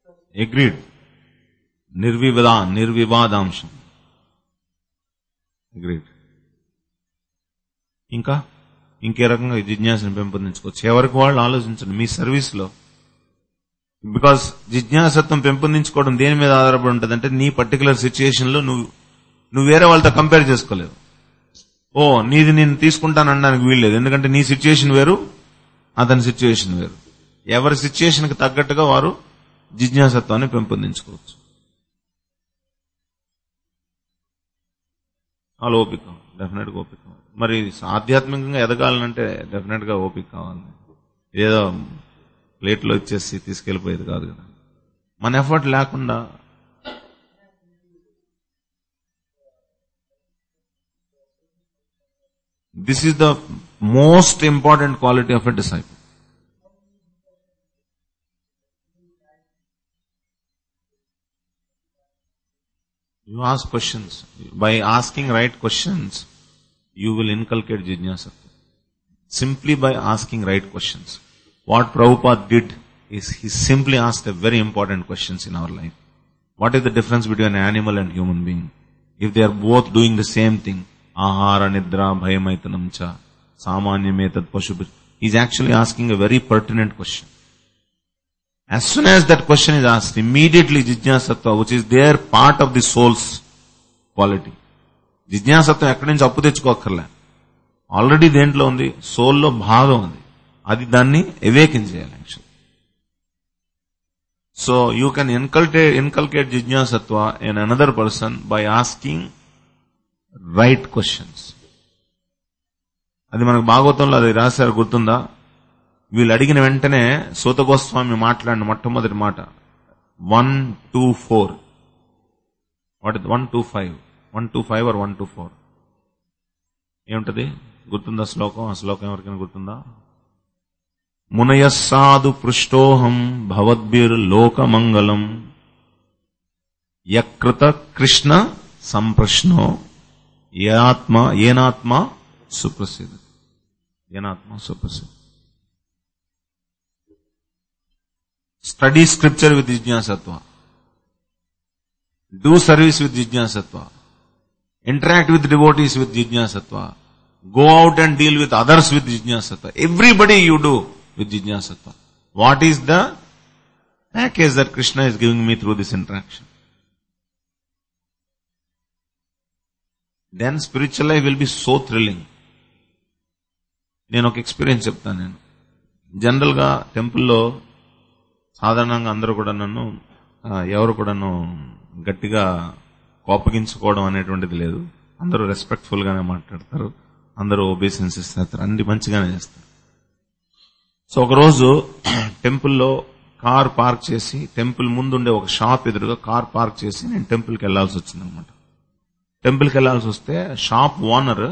agreed నిర్వివాద నిర్వివాదాంశం అగ్రీడ్ ఇంకా ఇంకే రకంగా ఈ జిజ్ఞాసను పెంపొందించుకోవచ్చు ఎవరికి వాళ్ళు ఆలోచించండి మీ సర్వీస్ లో బికాస్ జిజ్ఞాసత్వం పెంపొందించుకోవడం దేని మీద ఆధారపడి ఉంటుంది అంటే నీ పర్టికులర్ సిచ్యుయేషన్ లో నువ్వు నువ్వు వేరే వాళ్ళతో కంపేర్ చేసుకోలేవు ఓ నీది నేను తీసుకుంటానడానికి వీల్లేదు ఎందుకంటే నీ సిచ్యుయేషన్ వేరు అతని సిచ్యుయేషన్ వేరు ఎవరి సిచ్యుయేషన్ కి తగ్గట్టుగా వారు జిజ్ఞాసత్వాన్ని పెంపొందించుకోవచ్చు వాళ్ళు ఓపిక డెఫినెట్ గా ఓపిక కావాలి. మరి ఆధ్యాత్మికంగా ఎదగాలంటే డెఫినెట్ గా ఓపిక కావాలి ఏదో ప్లేట్లో ఇచ్చేసి తీసుకెళ్లిపోయేది కాదు కదా మన ఎఫర్ట్ లేకుండా this is the most important quality of a disciple You ask questions. By asking right questions, you will inculcate jijnasa. Simply by asking right questions. What Prabhupada did is he simply asked a very important questions in our life. What is the difference between an animal and human being? If they are both doing the same thing, ahara nidra bhayamaitanam cha, samanyametat pashu, he's actually asking a very pertinent question. As soon as that question is asked, immediately జిజ్ఞాసత్వ which is their part of the soul's quality. జిజ్ఞాసత్వం ఎక్కడి నుంచి అప్పు తెచ్చుకోక్కర్లే already దేంట్లో ఉంది సోల్లో భాగం ఉంది అది దాన్ని ఎవేకిన్ చేయాలి actual so you can inculcate inculcate జిజ్ఞాసత్వ in another person by asking right questions అది మనకు భాగవతంలో అది రాశారు గుర్తుందా వీళ్ళు అడిగిన వెంటనే సూత గోస్వామి మాట్లాడిన మొట్టమొదటి మాట one two four what one two five one two five or one two four ఏముంటది గుర్తుందా శ్లోకం ఆ శ్లోకం ఎవరికైనా గుర్తుందా మునయస్సాదు పృష్టోహం భవద్భిర్ లోకమంగళం యకృత కృష్ణ సంప్రశ్నో ఏనాత్మ ఏనాత్మ సుప్రసిద్ధ ఏనాత్మ సుప్రసిద్ధ study scripture with jijnasatva. Do service with jijnasatva. Interact with devotees with jijnasatva. Go out and deal with others with jijnasatva. Everybody you do with jijnasatva. What is the package that Krishna is giving me through this interaction? Then spiritual life will be so thrilling. నేను ఒక experience చెప్తాను నేను general గా టెంపుల్లో సాధారణంగా అందరూ కూడా నన్ను ఆ, ఎవరు కూడాను గట్టిగా కోపగించుకోవడం అనేటువంటిది లేదు అందరూ రెస్పెక్ట్ఫుల్ గానే మాట్లాడతారు అందరూ ఒబేసెన్సెస్ చేస్తారు అన్ని మంచిగానే చేస్తారు సో ఒకరోజు టెంపుల్లో కార్ పార్క్ చేసి టెంపుల్ ముందుండే ఒక షాప్ ఎదురుగా కార్ పార్క్ చేసి నేను టెంపుల్కి వెళ్లాల్సి వచ్చింది అనమాట టెంపుల్కి వెళ్లాల్సి వస్తే షాప్ ఓనర్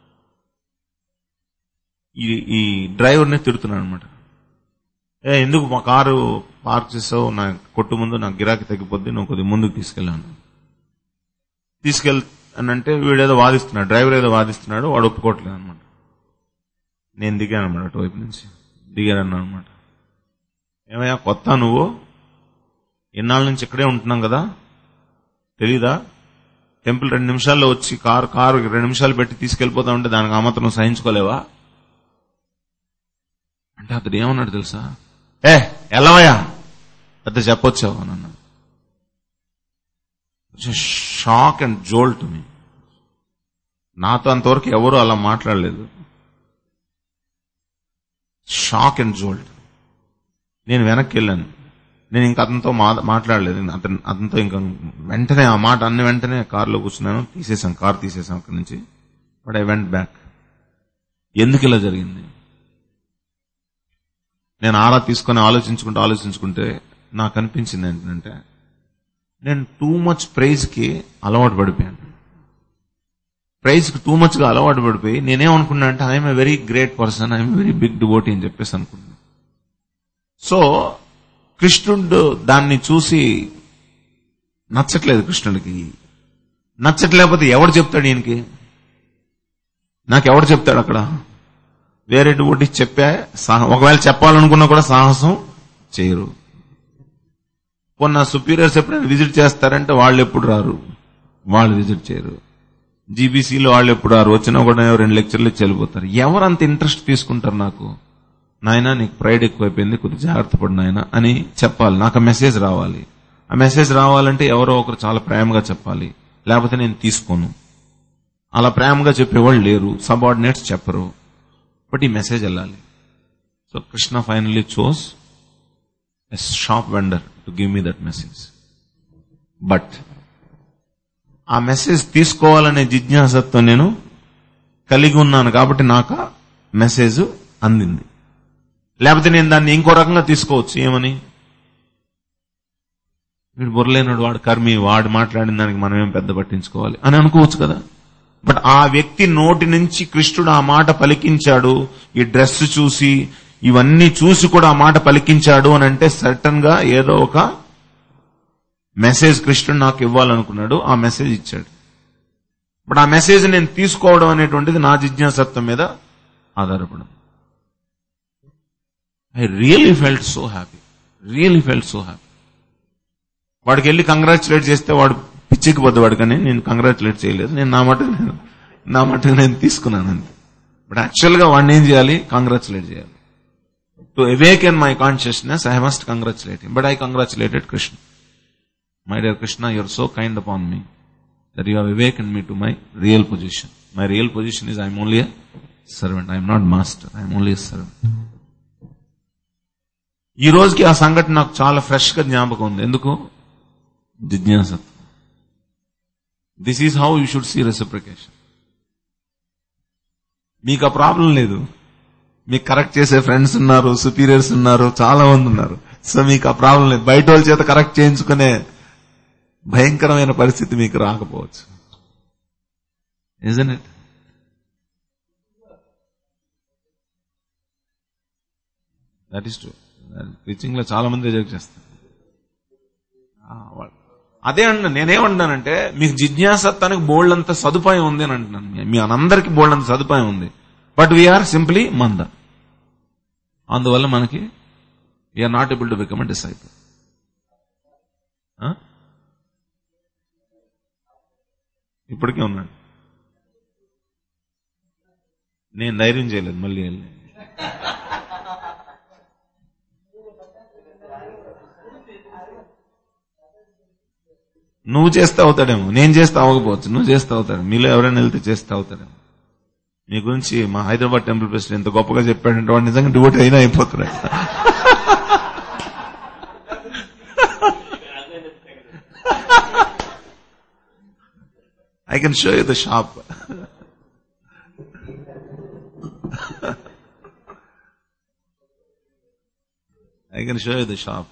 ఈ ఈ డ్రైవర్ని తిడుతున్నాడు అనమాట ఏ ఎందుకు మా కారు పార్క్ చేసావు నా కొట్టు ముందు నా గిరాకీ తగ్గిపోద్ది నువ్వు కొద్దిగా ముందుకు తీసుకెళ్ళాను తీసుకెళ్ అని అంటే వీడేదో వాదిస్తున్నాడు డ్రైవర్ ఏదో వాదిస్తున్నాడు వాడు ఒప్పుకోవట్లేదు అనమాట నేను దిగాను అనమాట అటువైపు నుంచి దిగాను అనమాట ఏమయ్యా కొత్త నువ్వు ఎన్నాళ్ళ నుంచి ఇక్కడే ఉంటున్నాం కదా తెలీదా టెంపుల్ రెండు నిమిషాల్లో వచ్చి కారు కారు రెండు నిమిషాలు పెట్టి తీసుకెళ్లిపోతా ఉంటే దానికి ఆ మాత్రం సహించుకోలేవా అంటే అతడు ఏమన్నాడు తెలుసా ఏ ఎల్లవయ్యా పెద్ద చెప్పొచ్చావు అని అన్నాడు shock and jolt to me నాతో అంతవరకు ఎవరు అలా మాట్లాడలేదు షాక్ అండ్ జోల్ట్ నేను వెనక్కి వెళ్ళాను నేను ఇంకా అతనితో మా- మాట్లాడలేదు అతను అతనితో ఇంకా వెంటనే ఆ మాట అన్ని వెంటనే కారులో కూర్చున్నాను తీసేసాను కార్ తీసేసాను అక్కడి నుంచి బట్ ఐ వెంట్ బ్యాక్ ఎందుకు ఇలా జరిగింది నేను ఆరా తీసుకొని ఆలోచించుకుంటూ ఆలోచించుకుంటే నాకు అనిపించింది ఏంటంటే నేను టూ మచ్ ప్రైజ్ కి అలవాటు పడిపోయాను ప్రైజ్ కి టూ మచ్ గా అలవాటు పడిపోయి నేనేమనుకున్నా అంటే I'm a very great person I'm very big devotee అని చెప్పేసి అనుకున్నాను సో కృష్ణుడు దాన్ని చూసి నచ్చట్లేదు కృష్ణుడికి నచ్చట్లేకపోతే ఎవడు చెప్తాడు ఈయనకి నాకు ఎవడు చెప్తాడు అక్కడ వేరే ఒకటి చెప్పా సాహ- ఒకవేళ చెప్పాలనుకున్నా కూడా సాహసం చేయరు పోనీ నా సుపీరియర్స్ ఎప్పుడైనా విజిట్ చేస్తారంటే వాళ్ళు ఎప్పుడు రారు వాళ్ళు విజిట్ చేయరు జీబీసీలో వాళ్ళు ఎప్పుడు రారు వచ్చినా కూడా రెండు లెక్చర్లు ఇచ్చి వెళ్ళిపోతారు ఎవరు అంత ఇంట్రెస్ట్ తీసుకుంటారు నాకు నాయన నీకు ప్రైడ్ ఎక్కువైపోయింది కొద్దిగా జాగ్రత్త పడు నాయన అని చెప్పాలి నాకు ఆ మెసేజ్ రావాలి ఆ మెసేజ్ రావాలంటే ఎవరో ఒకరు చాలా ప్రేమగా చెప్పాలి లేకపోతే నేను తీసుకోను అలా ప్రేమగా చెప్పేవాళ్ళు లేరు సబార్డినేట్స్ చెప్పరు బట్ ఈ మెసేజ్ వెళ్ళాలి so Krishna finally chose a shop vendor to give me that message but ఆ మెసేజ్ తీసుకోవాలనే జిజ్ఞాసతో నేను కలిగి ఉన్నాను కాబట్టి నాకు ఆ మెసేజ్ అందింది లేకపోతే నేను దాన్ని ఇంకో రకంగా తీసుకోవచ్చు ఏమని వీడు బుర్రలేనాడు వాడు కర్మి వాడు మాట్లాడిన దానికి మనం ఏం పెద్ద పట్టించుకోవాలి అని అనుకోవచ్చు కదా బట్ ఆ వ్యక్తి నోటి నుంచి కృష్ణుడు ఆ మాట పలికించాడు ఈ డ్రెస్ చూసి ఇవన్నీ చూసి కూడా ఆ మాట పలికించాడు అని అంటే సర్టన్ గా ఏదో ఒక మెసేజ్ కృష్ణుడు నాకు ఇవ్వాలనుకున్నాడు ఆ మెసేజ్ ఇచ్చాడు బట్ ఆ మెసేజ్ నేను తీసుకోవడం అనేటువంటిది నా జిజ్ఞాసత్వం మీద ఆధారపడింది I really felt so happy really felt so happy వాడికి వెళ్ళి కంగ్రాచులేట్ చేస్తే వాడు పిచ్చికి పోద్దు కానీ నేను కంగ్రాచులేట్ చేయలేదు నేను నా మటుకు నేను నా మటుకు నేను తీసుకున్నాను అంతే బట్ యాక్చువల్ గా వాడిని ఏం చేయాలి కంగ్రాచులేట్ చేయాలి to awake in my consciousness I must congratulate but I congratulated Krishna my dear Krishna you're so kind upon me that you awake in me to my real position my real position is I'm only servant I'm not master I'm only servant ఈ రోజుకి ఆ సంఘటన నాకు చాలా fresh గా జ్ఞాపకం ఉంది ఎందుకు జిజ్ఞాసత్వం this is how you should see reciprocation మీకు ఆ ప్రాబ్లం లేదు మీకు కరెక్ట్ చేసే ఫ్రెండ్స్ ఉన్నారు సుపీరియర్స్ ఉన్నారు చాలా మంది ఉన్నారు సో మీకు ఆ ప్రాబ్లం లేదు బయట వాళ్ళ చేత కరెక్ట్ చేయించుకునే భయంకరమైన పరిస్థితి మీకు రాకపోవచ్చు isn't it that is true teaching లో చాలా మంది రిజెక్ట్ చేస్తారు ఆ, వాళ్ళు- అదే అండి నేనేమంటున్నానంటే మీకు జిజ్ఞాసత్వానికి బోల్డ్ అంత సదుపాయం ఉంది అని అంటున్నాను మీ- మీ అందరికి బోల్డ్ అంత సదుపాయం ఉంది బట్ వీఆర్ సింప్లీ మంద అందువల్ల మనకి we're not able to become disciple ఇప్పటికే ఉన్నాడు నేను ధైర్యం చేయలేదు మళ్ళీ వెళ్ళి నువ్వు చేస్తే అవుతాడేమో నేను చేస్తే అవ్వకపోవచ్చు నువ్వు చేస్తే అవుతాడు మీలో ఎవరైనా వెళ్తే చేస్తే అవుతాడేమో మీ గురించి మా హైదరాబాద్ టెంపుల్ ప్రెసిడెంట్ ఎంత గొప్పగా చెప్పాడంటే వాడు నిజంగా డివోట్ అయినా అయిపోతాడు I can show you the shop I can show you the shop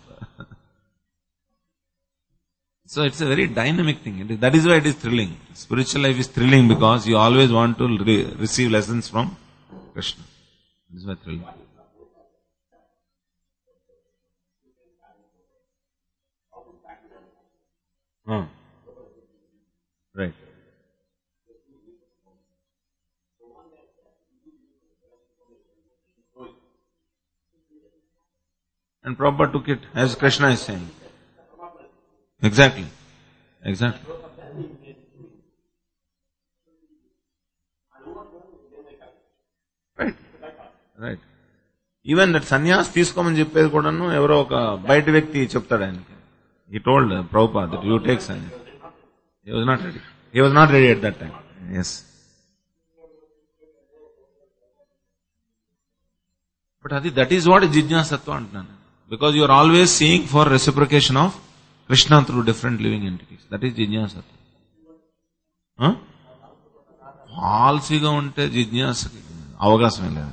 So it's a very dynamic thing. It is- that is why it is thrilling. Spiritual life is thrilling because you always want to re- receive lessons from Krishna. This is why thrilling. Huh. Right. And Prabhupada took it as Krishna is saying. Exactly. Exactly. Right right even that sannyas తీసుకోమని చెప్పేది కూడాను ఎవరో ఒక బయట వ్యక్తి చెప్తాడు ఆయనకి ఈ told Prabhupada that you take sannyas he was not ready he was not ready at that time yes but అది దట్ ఈస్ వాట్ జిజ్ఞాసత్వం అంటున్నాను because you are always seeing for reciprocation of Krishna through different living entities that is జిజ్ఞాసత్వం పాలసీగా ఉంటే జిజ్ఞాసకి అవకాశమే లేదు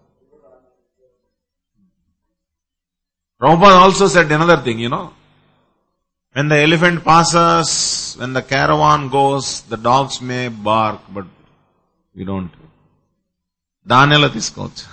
Prabhupada also said another thing, you know. When the elephant passes, when the caravan goes, the dogs may bark, but we don't. దాన్ని ఎలా తీసుకోవచ్చు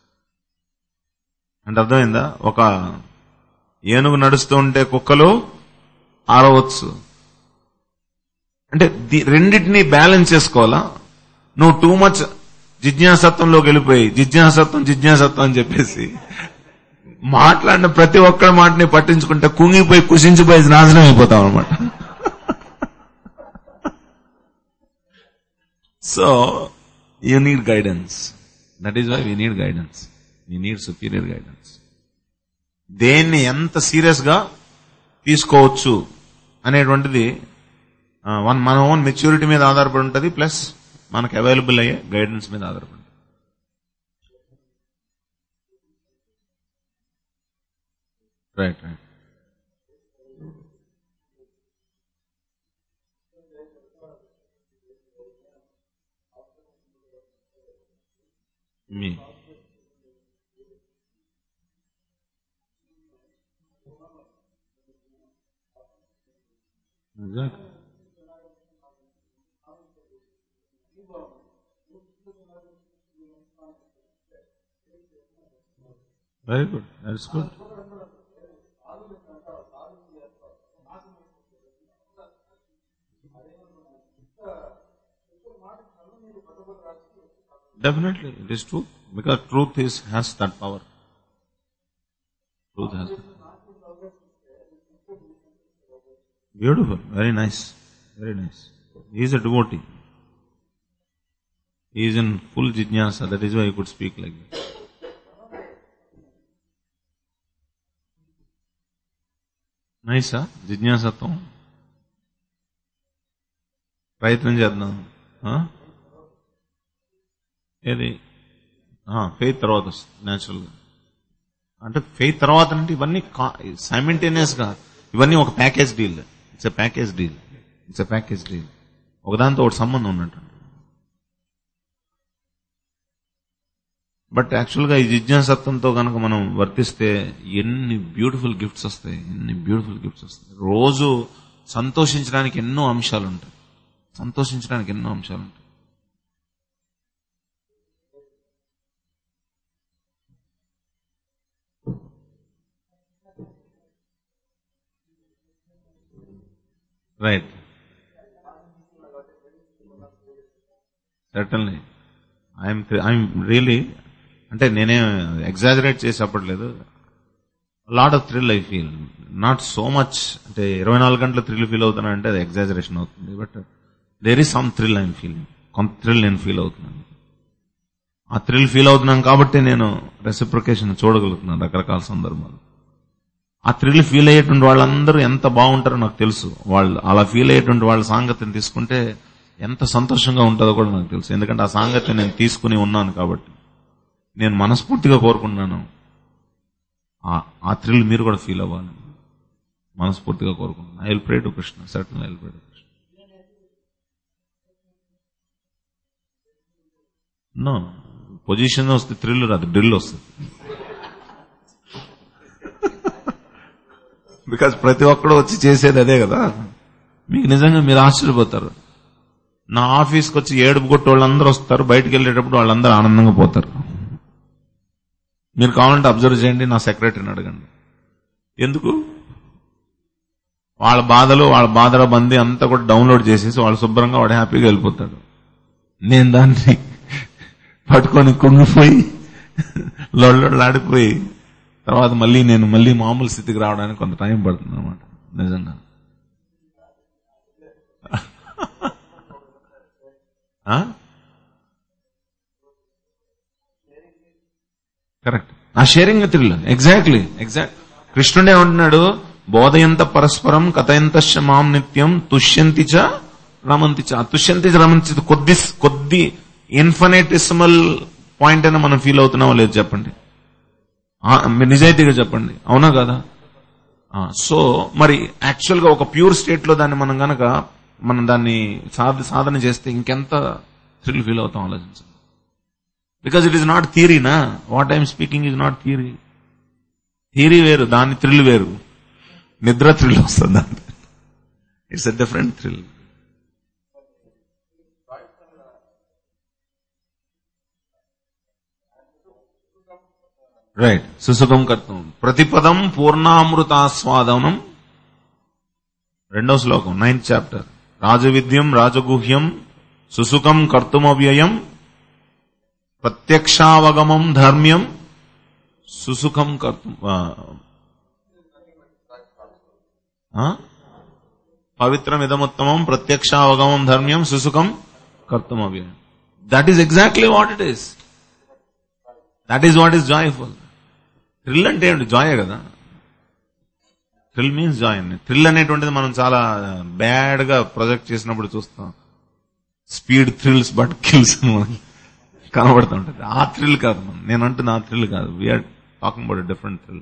అంటే అర్థమైందా ఒక ఏనుగు నడుస్తూ ఉంటే కుక్కలు ఆరవచ్చు అంటే ది- రెండింటినీ బ్యాలెన్స్ చేసుకోవాలా నువ్వు టూ మచ్ జిజ్ఞాసత్వంలోకి వెళ్ళిపోయి జిజ్ఞాసత్వం జిజ్ఞాసత్వం అని చెప్పేసి మాట్లాడిన ప్రతి ఒక్కరి మాటని పట్టించుకుంటే కుంగిపోయి కుషించిపోయి నాశనం అయిపోతాం అనమాట so you need guidance that is why we need guidance we need superior guidance దేన్ని ఎంత సీరియస్ గా తీసుకోవచ్చు అనేటువంటిది వన్ మన ఓన్ మెచ్యూరిటీ మీద ఆధారపడి ఉంటుంది ప్లస్ మనకు అవైలబుల్ అయ్యే గైడెన్స్ మీద ఆధారపడి ఉంటుంది. రైట్ రైట్ మీ Exactly. Very good. That's good. Definitely, it is truth. Because truth is has that power. Truth has that. Beautiful. Very nice. Very nice. He is a devotee. He is in full jijnasa. That is why he could speak like that. నైసా జిజ్ఞాసత్వం ప్రయత్నం చేద్దాం ఆ? ఏది faith తర్వాత వస్తుంది natural గా అంటే ఫెయిత్ తర్వాత అంటే ఇవన్నీ సైమెంటేనియస్ గా ఇవన్నీ ఒక package deal it's a package deal it's a package deal ఒకదాంతో ఒకటి సంబంధం ఉన్నట్టు బట్ యాక్చువల్గా ఈ జిజ్ఞాసత్వంతో కనుక మనం వర్తిస్తే ఎన్ని బ్యూటిఫుల్ గిఫ్ట్స్ వస్తాయి ఎన్ని బ్యూటిఫుల్ గిఫ్ట్స్ వస్తాయి రోజు సంతోషించడానికి ఎన్నో అంశాలు ఉంటాయి సంతోషించడానికి ఎన్నో అంశాలు ఉంటాయి right certainly I'm I'm really అంటే నేనే ఎగ్జాజరేట్ చేసి చెప్పట్లేదు lot of thrill I feel not so much అంటే ఇరవై నాలుగు గంటల థ్రిల్ ఫీల్ అవుతున్నా అంటే అది ఎగ్జాజరేషన్ అవుతుంది but there is some thrill I'm feeling కొంత థ్రిల్ నేను ఫీల్ అవుతున్నాను ఆ థ్రిల్ ఫీల్ అవుతున్నాను కాబట్టి నేను రెసిప్రికేషన్ చూడగలుగుతున్నాను రకరకాల సందర్భాలు ఆ థ్రిల్ ఫీల్ అయ్యేటువంటి వాళ్ళందరూ ఎంత బాగుంటారో నాకు తెలుసు వాళ్ళు అలా ఫీల్ అయ్యేటువంటి వాళ్ళ సాంగత్యం తీసుకుంటే ఎంత సంతోషంగా ఉంటుందో కూడా నాకు తెలుసు ఎందుకంటే ఆ సాంగత్యం నేను తీసుకుని ఉన్నాను కాబట్టి నేను మనస్ఫూర్తిగా కోరుకుంటున్నాను ఆ- ఆ థ్రిల్ మీరు కూడా ఫీల్ అవ్వాలి మనస్ఫూర్తిగా కోరుకుంటున్నాను I will pray to Krishna certain I will pray to Krishna no position వస్తే థ్రిల్ రాదు డ్రిల్ వస్తుంది బికాజ్ ప్రతి ఒక్కడు వచ్చి చేసేది అదే కదా మీకు నిజంగా మీరు ఆశ్చర్యపోతారు నా ఆఫీస్కి వచ్చి ఏడుపు కొట్టి వాళ్ళందరూ వస్తారు బయటికి వెళ్ళేటప్పుడు వాళ్ళందరూ ఆనందంగా పోతారు మీరు కావాలంటే అబ్జర్వ్ చేయండి నా సెక్రటరీని అడగండి ఎందుకు వాళ్ళ బాధలు వాళ్ళ బాధల బంది అంతా కూడా డౌన్లోడ్ చేసేసి వాళ్ళు శుభ్రంగా వాడు హ్యాపీగా వెళ్ళిపోతాడు నేను దాన్ని పట్టుకొని కుంగిపోయి లొల్లొల్లాడిపోయి తర్వాత మళ్ళీ నేను మళ్ళీ మామూలు స్థితికి రావడానికి కొంత టైం పడుతుంది అనమాట నిజంగా కరెక్ట్ ఆ షేరింగ్ థ్రిల్ ఎగ్జాక్ట్లీ ఎగ్జాక్ట్ కృష్ణుడే ఉంటున్నాడు బోధయంత పరస్పరం కథయంత మాం నిత్యం తుష్యంతి చ రమంతి చ తుష్యంతి చ రమంతి చ కొద్ది కొద్ది ఇన్ఫినిటిసిమల్ పాయింట్ అయినా మనం ఫీల్ అవుతున్నామో లేదు చెప్పండి ఆ, మీరు నిజాయితీగా చెప్పండి అవునా కదా ఆ, సో మరి యాక్చువల్ గా ఒక ప్యూర్ స్టేట్ లో దాన్ని మనం గనక మనం దాన్ని సాధ సాధన చేస్తే ఇంకెంత థ్రిల్ ఫీల్ అవుతాం ఆలోచించండి బికాజ్ ఇట్ ఈస్ నాట్ థియరీనా what I'm speaking is not theory theory వేరు దాని థ్రిల్ వేరు నిద్ర థ్రిల్ వస్తుంది దాని it's a different thrill right సుసుఖం కర్తం ప్రతిపదం పూర్ణామృతాస్వాదనం రెండో శ్లోకం నైన్త్ చాప్టర్ రాజవిద్యం రాజగుహ్యం సుసుఖం కర్తుమవ్యయం ప్రత్యక్షావగమం ధర్మ్యం సుసుఖం కర్తం ఆ, ఆ? పవిత్రం ఇదముత్తమం ప్రత్యక్షావగమం ధర్మ్యం సుసుఖం కర్తం అవ్యయం that is exactly what it is that is what is joyful thrill అంటే ఏంటి జాయే కదా థ్రిల్ మీన్స్ జాయ్ అండి థ్రిల్ అనేటువంటిది మనం చాలా బ్యాడ్ గా ప్రొజెక్ట్ చేసినప్పుడు చూస్తాం స్పీడ్ థ్రిల్స్ బట్ కిల్స్ అని మనకి కనబడుతూ ఉంటుంది ఆ థ్రిల్ కాదు మనం నేను అంటున్న ఆ థ్రిల్ కాదు we're talking about different thrill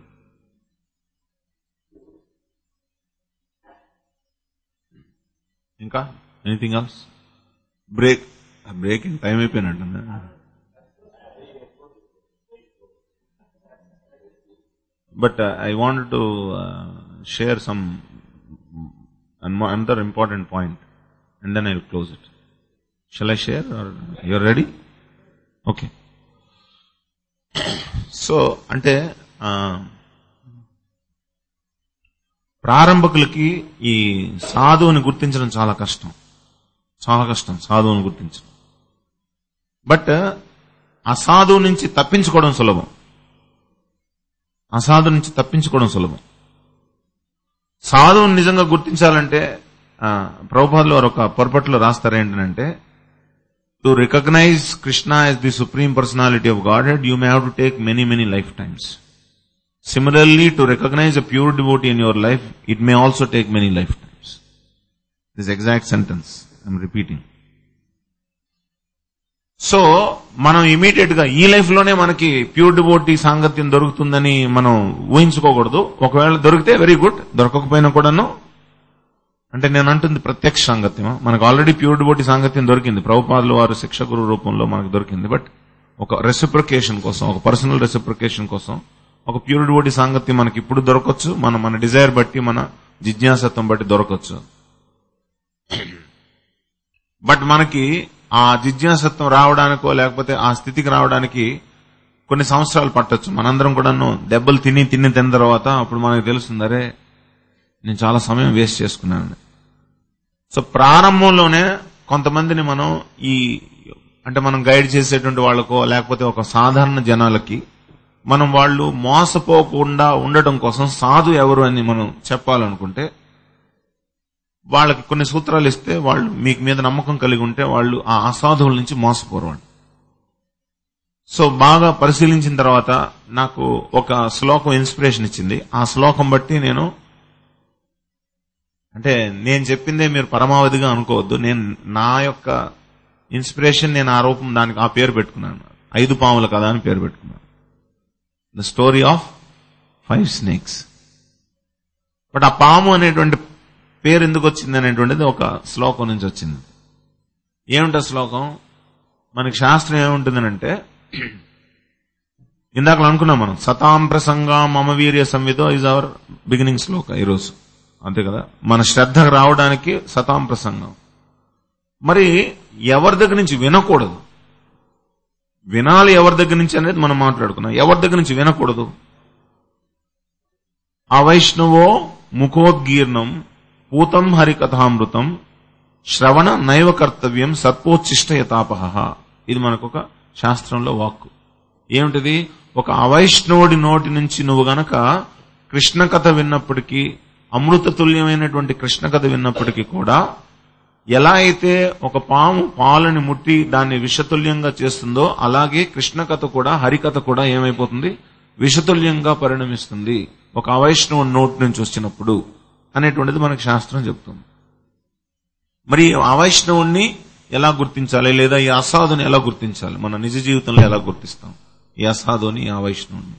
ఇంకా anything else break breaking time అయిపోయినట్టుంది But uh, I wanted to uh, share some an- another important point, and then I'll close it. Shall I share, or you're ready? Okay. So అంటే ఆ, ప్రారంభకులకి ఈ సాధువుని గుర్తించడం చాలా కష్టం చాలా కష్టం సాధువుని గుర్తించడం బట్ అసాధువు నుంచి తప్పించుకోవడం సులభం అసాధు నుంచి తప్పించుకోవడం సులభం సాధువుని నిజంగా గుర్తించాలంటే ఆ, ప్రభుపాదులు వారు ఒక పొరపట్లో రాస్తారు ఏంటంటే to recognize Krishna as the supreme personality of Godhead you may have to take many many lifetimes similarly to recognize a pure devotee in your life it may also take many lifetimes this exact sentence I'm repeating so మనం immediate గా ఈ life లోనే మనకి pure devotee సాంగత్యం దొరుకుతుందని మనం ఊహించుకోకూడదు ఒకవేళ దొరికితే వెరీ గుడ్ దొరకకపోయినా కూడాను అంటే నేను అంటుంది ప్రత్యక్ష సాంగత్యం మనకు ఆల్రెడీ ప్యూర్ డివోటీ సాంగత్యం దొరికింది ప్రభుపాదులు వారు శిక్ష గురు రూపంలో మనకు దొరికింది బట్ ఒక రెసిప్రికేషన్ కోసం ఒక పర్సనల్ రెసిప్రికేషన్ కోసం ఒక ప్యూర్ డివోటీ సాంగత్యం మనకి ఇప్పుడు దొరకచ్చు మన మన డిజైర్ బట్టి మన జిజ్ఞాసత్వం బట్టి దొరకచ్చు బట్ మనకి ఆ జిజ్ఞాసత్వం రావడానికో లేకపోతే ఆ స్థితికి రావడానికి కొన్ని సంవత్సరాలు పట్టొచ్చు మనందరం కూడాను దెబ్బలు తిని తిని తిన్న తర్వాత అప్పుడు మనకు తెలుస్తుంది అరే నేను చాలా సమయం వేస్ట్ చేసుకున్నాను సో ప్రారంభంలోనే కొంతమందిని మనం ఈ అంటే మనం గైడ్ చేసేటువంటి వాళ్ళకో లేకపోతే ఒక సాధారణ జనాలకి మనం వాళ్ళు మోసపోకుండా ఉండటం కోసం సాధు ఎవరు అని మనం చెప్పాలనుకుంటే వాళ్ళకి కొన్ని సూత్రాలు ఇస్తే వాళ్ళు మీకు మీద నమ్మకం కలిగి ఉంటే వాళ్ళు ఆ అసాధువుల నుంచి మోసపోరు వాళ్ళు సో బాగా పరిశీలించిన తర్వాత నాకు ఒక శ్లోకం ఇన్స్పిరేషన్ ఇచ్చింది ఆ శ్లోకం బట్టి నేను అంటే నేను చెప్పిందే మీరు పరమావధిగా అనుకోవద్దు నేను నా యొక్క ఇన్స్పిరేషన్ నేను ఆ రూపం దానికి ఆ పేరు పెట్టుకున్నాను ఐదు పాముల కదా అని పేరు పెట్టుకున్నాను the story of five snakes but ఆ పాము అనేటువంటి పేరు ఎందుకు వచ్చింది అనేటువంటిది ఒక శ్లోకం నుంచి వచ్చింది ఏమిటా శ్లోకం మనకి శాస్త్రం ఏముంటుందనంటే ఇందాక అనుకున్నాం మనం సతాం ప్రసంగా మమ వీర్య సంవిధో ఇస్ అవర్ బిగినింగ్ శ్లోక ఈరోజు అంతే కదా మన శ్రద్ధ రావడానికి సతాం ప్రసంగం మరి ఎవరి దగ్గర నుంచి వినకూడదు వినాలి ఎవరి దగ్గర నుంచి అనేది మనం మాట్లాడుకున్నాం ఎవరి దగ్గర నుంచి వినకూడదు అవైష్ణవో ముఖోద్గీర్ణం పూతం హరికథామృతం శ్రవణ నైవ కర్తవ్యం సత్పోచ్చిష్ట యతాపహ ఇది మనకొక శాస్త్రంలో వాక్కు ఏమిటిది ఒక అవైష్ణవుడి నోటి నుంచి నువ్వు గనక కృష్ణ కథ విన్నప్పటికీ అమృత తుల్యమైనటువంటి కృష్ణ కథ విన్నప్పటికీ కూడా ఎలా అయితే ఒక పాము పాలని ముట్టి దాన్ని విషతుల్యంగా చేస్తుందో అలాగే కృష్ణ కథ కూడా హరికథ కూడా ఏమైపోతుంది విషతుల్యంగా పరిణమిస్తుంది ఒక అవైష్ణవుడి నోటి నుంచి వచ్చినప్పుడు అనేటువంటిది మనకు శాస్త్రం చెప్తుంది మరి ఈ అవైష్ణవుణ్ణి ఎలా గుర్తించాలి లేదా ఈ అసాధుని ఎలా గుర్తించాలి మన నిజ జీవితంలో ఎలా గుర్తిస్తాం ఈ అసాధుని ఈ అవైష్ణవుని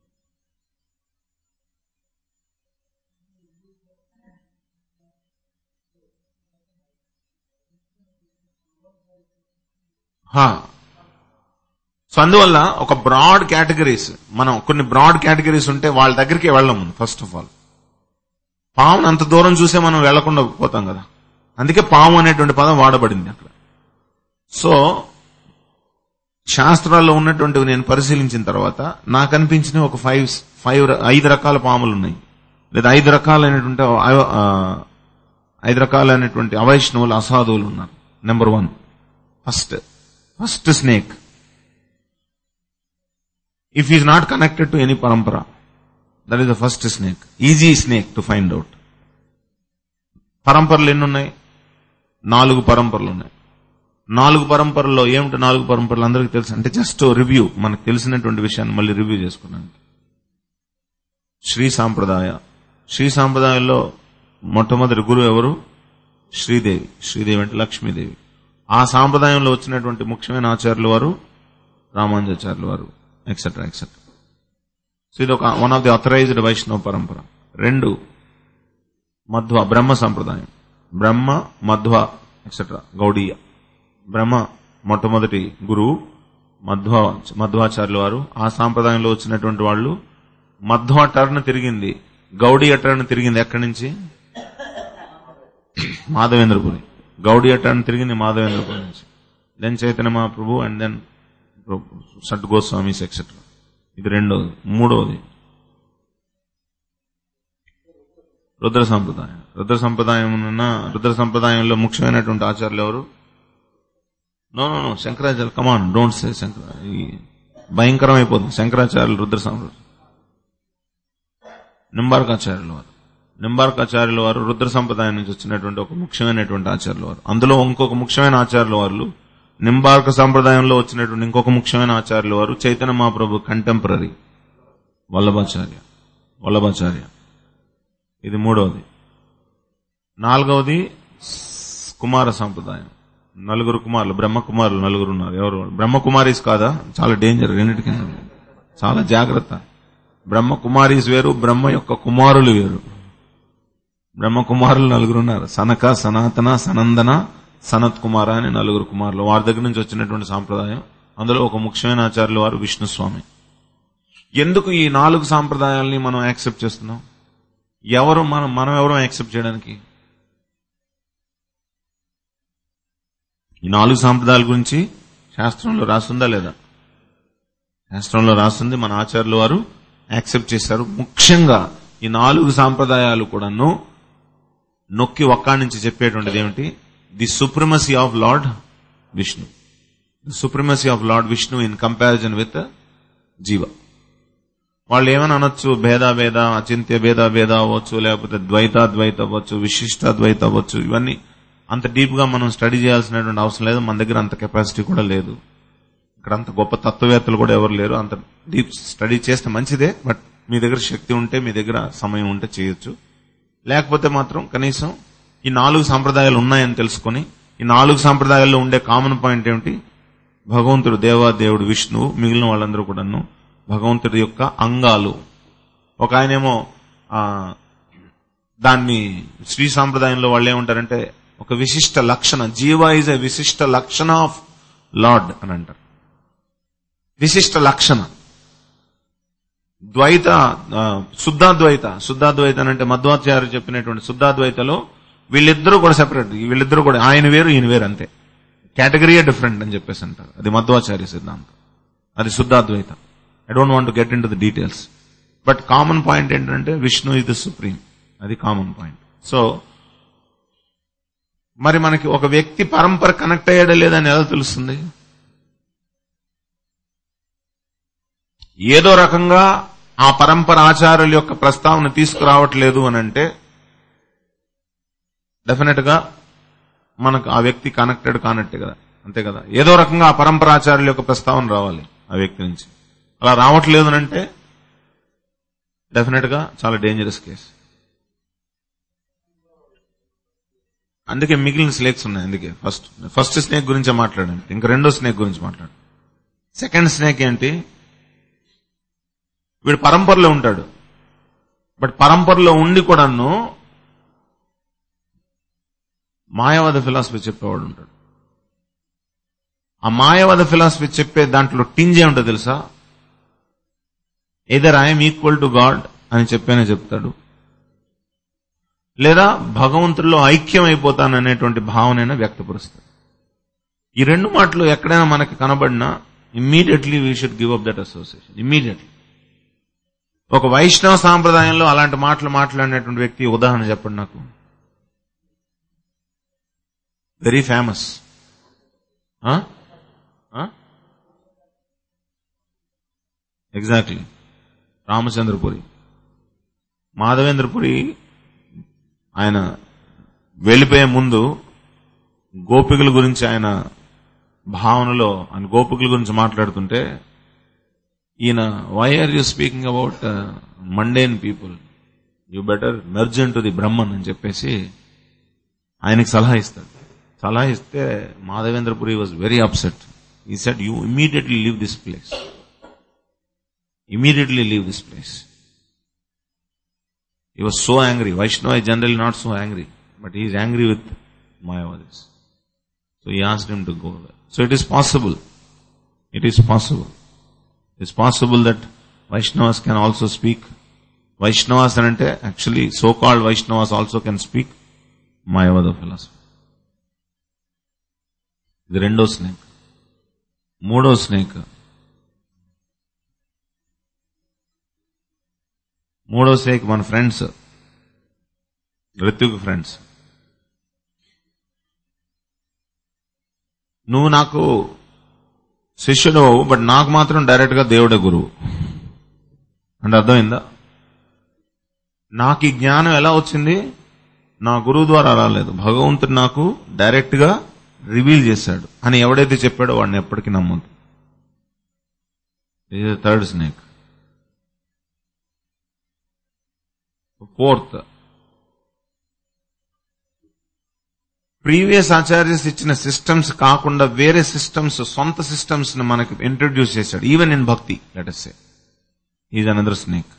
హా. సో అందువల్ల ఒక బ్రాడ్ కేటగిరీస్ మనం కొన్ని బ్రాడ్ కేటగిరీస్ ఉంటే వాళ్ళ దగ్గరికి వెళ్ళము ఫస్ట్ ఆఫ్ ఆల్ పామును అంత దూరం చూసే మనం వెళ్లకుండా పోతాం కదా అందుకే పాము అనేటువంటి పదం వాడబడింది అక్కడ సో శాస్త్రాల్లో ఉన్నటువంటివి నేను పరిశీలించిన తర్వాత నాకు అనిపించిన ఒక ఫైవ్ ఫైవ్ ఐదు రకాల పాములు ఉన్నాయి లేదా ఐదు రకాలైనటువంటి అవ- ఆ, ఐదు రకాలైనటువంటి అవైష్ణవులు అసాధువులు ఉన్నారు number one first first snake if is not connected to any parampara that is the first snake easy snake to find out పరంపరలు ఎన్ని ఉన్నాయి నాలుగు పరంపరలు ఉన్నాయి నాలుగు పరంపరల్లో ఏమిటి నాలుగు పరంపరలు అందరికీ తెలుసు అంటే జస్ట్ రివ్యూ మనకు తెలిసినటువంటి విషయాన్ని మళ్ళీ రివ్యూ చేసుకున్నాను శ్రీ సాంప్రదాయ శ్రీ సాంప్రదాయంలో మొట్టమొదటి గురువు ఎవరు శ్రీదేవి శ్రీదేవి అంటే లక్ష్మీదేవి ఆ సాంప్రదాయంలో వచ్చినటువంటి ముఖ్యమైన ఆచార్యులు వారు రామానుజాచార్యులు వారు ఎక్సెట్రా ఎక్సెట్రా సో ఇది ఒక వన్ ఆఫ్ ది అథరైజ్డ్ వైష్ణవ పరంపర రెండు మధ్వ బ్రహ్మ సంప్రదాయం బ్రహ్మ మధ్వ ఎక్సెట్రా గౌడీయ బ్రహ్మ మొట్టమొదటి గురువు మధ్వ మధ్వాచార్యుల వారు ఆ సాంప్రదాయంలో వచ్చినటువంటి వాళ్ళు మధ్వ టర్న్ తిరిగింది గౌడీయ టర్న్ తిరిగింది ఎక్కడి నుంచి మాధవేంద్రపురి గౌడీయ టర్న్ తిరిగింది మాధవేంద్రపురి నుంచి then Chaitanya Mahaprabhu and then సట్ గోస్వామిస్ ఎక్సెట్రా ఇది రెండోది మూడోది రుద్ర సంప్రదాయం రుద్ర సంప్రదాయం ఉన్న రుద్ర సంప్రదాయంలో ముఖ్యమైనటువంటి ఆచార్యులు ఎవరు no no no Shankaracharya come on don't say Shankara ఈ భయంకరం అయిపోతుంది శంకరాచార్యులు రుద్ర సంప్రదాయం నింబార్కాచార్యుల వారు నింబార్కాచార్యుల వారు రుద్ర సంప్రదాయం నుంచి వచ్చినటువంటి ఒక ముఖ్యమైనటువంటి ఆచార్యుల వారు అందులో ఇంకొక ముఖ్యమైన ఆచార్యుల వారు నింబార్క సంప్రదాయంలో వచ్చినటువంటి ఇంకొక ముఖ్యమైన ఆచార్యుల వారు చైతన్య మహాప్రభు కంటెంపరీ వల్లభాచార్య వల్లభాచార్య ఇది మూడవది నాలుగవది కుమార సంప్రదాయం నలుగురు కుమారులు బ్రహ్మ కుమారులు నలుగురు ఉన్నారు ఎవరు బ్రహ్మ కుమారీస్ కాదా చాలా డేంజర్ రెండింటికి చాలా జాగ్రత్త బ్రహ్మ కుమారీస్ వేరు బ్రహ్మ యొక్క కుమారులు వేరు బ్రహ్మ కుమారులు నలుగురు ఉన్నారు సనక సనాతన సనందన సనత్ కుమార అని నలుగురు కుమారులు వారి దగ్గర నుంచి వచ్చినటువంటి సాంప్రదాయం అందులో ఒక ముఖ్యమైన ఆచార్యులు వారు విష్ణుస్వామి ఎందుకు ఈ నాలుగు సాంప్రదాయాల్ని మనం యాక్సెప్ట్ చేస్తున్నాం ఎవరు మనం మనం ఎవరు యాక్సెప్ట్ చేయడానికి ఈ నాలుగు సాంప్రదాయాల గురించి శాస్త్రంలో రాస్తుందా లేదా శాస్త్రంలో రాస్తుంది మన ఆచార్యులు వారు యాక్సెప్ట్ చేశారు ముఖ్యంగా ఈ నాలుగు సాంప్రదాయాలు కూడాను నొక్కి ఒక్కడి నుంచి చెప్పేటువంటిది ఏమిటి the supremacy of Lord Vishnu the supremacy of Lord Vishnu in comparison with jiva వాళ్ళు ఏమని అనొచ్చు భేద భేద అచింత్య భేద భేద అవ్వచ్చు లేకపోతే ద్వైత ద్వైత అవ్వచ్చు విశిష్ట ద్వైత అవ్వచ్చు ఇవన్నీ అంత డీప్ గా మనం స్టడీ చేయాల్సినటువంటి అవసరం లేదు మన దగ్గర అంత కెపాసిటీ కూడా లేదు ఇక్కడ అంత గొప్ప తత్వవేత్తలు కూడా ఎవరు లేరు అంత డీప్ స్టడీ చేస్తే మంచిదే బట్ మీ దగ్గర శక్తి ఉంటే మీ దగ్గర సమయం ఉంటే చేయొచ్చు లేకపోతే మాత్రం కనీసం ఈ నాలుగు సాంప్రదాయాలు ఉన్నాయని తెలుసుకొని ఈ నాలుగు సాంప్రదాయాల్లో ఉండే కామన్ పాయింట్ ఏమిటి భగవంతుడు దేవా దేవుడు విష్ణువు మిగిలిన వాళ్ళందరూ కూడాను భగవంతుడి యొక్క అంగాలు ఒక ఆయనేమో ఆ, దాన్ని శ్రీ సాంప్రదాయంలో వాళ్ళు ఏమంటారంటే ఒక విశిష్ట లక్షణ జీవ ఇస్ ఎ విశిష్ట లక్షణ ఆఫ్ లార్డ్ అని అంటారు విశిష్ట లక్షణ ద్వైత ఆ, శుద్ధాద్వైత శుద్ధాద్వైత అని అంటే మధ్వాచార్య చెప్పినటువంటి శుద్ధాద్వైతలో వీళ్ళిద్దరూ కూడా సెపరేట్ వీళ్ళిద్దరూ కూడా ఆయన వేరు ఈయన వేరు అంతే కేటగిరీయే డిఫరెంట్ అని చెప్పేసి అంటారు అది మధ్వాచార్య సిద్ధాంతం అది Shuddhadvaita I don't want get into the details but common point ఏంటంటే విష్ణు ఇది సుప్రీం అది కామన్ పాయింట్ సో మరి మనకి ఒక వ్యక్తి పరంపర కనెక్ట్ అయ్యాడా లేదని ఎలా తెలుస్తుంది ఏదో రకంగా ఆ పరంపర ఆచార్యుల యొక్క ప్రస్తావన తీసుకురావట్లేదు అని అంటే డెఫినెట్ గా మనకు ఆ వ్యక్తి కనెక్టెడ్ కానట్టే కదా అంతే కదా ఏదో రకంగా ఆ పరంపర ఆచార్యుల యొక్క ప్రస్తావన రావాలి ఆ వ్యక్తి నుంచి అలా రావట్లేదు అని అంటే డెఫినెట్ గా చాలా డేంజరస్ కేసు అందుకే మిగిలిన స్నేక్స్ ఉన్నాయి అందుకే ఫస్ట్ ఫస్ట్ స్నేక్ గురించే మాట్లాడండి ఇంకా రెండో స్నేక్ గురించి మాట్లాడు సెకండ్ స్నేక్ ఏంటి వీడు పరంపరలో ఉంటాడు బట్ పరంపరలో ఉండి కూడాను మాయావాద ఫిలాసఫీ చెప్పేవాడు ఉంటాడు ఆ మాయావాద ఫిలాసఫీ చెప్పే దాంట్లో టింజ్ ఏమిటో తెలుసా either I'm equal to God అని చెప్పేనే చెప్తాడు లేదా భగవంతుల్లో ఐక్యం అయిపోతాను అనేటువంటి భావనైనా వ్యక్తపరుస్తాడు ఈ రెండు మాటలు ఎక్కడైనా మనకి కనబడినా immediately we should give up that association immediately ఒక వైష్ణవ సాంప్రదాయంలో అలాంటి మాటలు మాట్లాడినటువంటి వ్యక్తి ఉదాహరణ చెప్పండి నాకు very famous exactly Ramachandra Puri Madhavendra Puri ఆయన వెళ్ళిపోయే ముందు గోపికల గురించి ఆయన భావనలో ఆయన గోపికల గురించి మాట్లాడుతుంటే ఈయన why are you speaking about mundane people you better merge in to the Brahman అని చెప్పేసి ఆయనకి సలహా ఇస్తాడు సలహా ఇస్తే Madhavendra Puri was very upset he said you immediately leave this place immediately leave this place He was so angry. Vaishnava is generally not so angry, but he is angry with Mayavadis. So he asked him to go away. So it is possible. It is possible. It is possible that Vaishnavas can also speak. Vaishnavas అంటే actually so-called Vaishnavas also can speak Mayavada philosophy. ఇది రెండో snake మూడో snake మూడో snake మన friends Ritvik friends నువ్వు నాకు శిష్యుడు but నాకు మాత్రం డైరెక్ట్ గా దేవుడే గురువు అంటే అర్థమైందా నాకు ఈ జ్ఞానం ఎలా వచ్చింది నా గురువు ద్వారా రాలేదు భగవంతుడు నాకు డైరెక్ట్ గా రివీల్ చేశాడు అని ఎవడైతే చెప్పాడో వాడిని ఎప్పటికీ నమ్మదు ఇది third snake fourth previous acharyas ఇచ్చిన సిస్టమ్స్ కాకుండా వేరే సిస్టమ్స్ సొంత సిస్టమ్స్ ని మనకి ఇంట్రడ్యూస్ చేశాడు even in bhakti let's say is another snake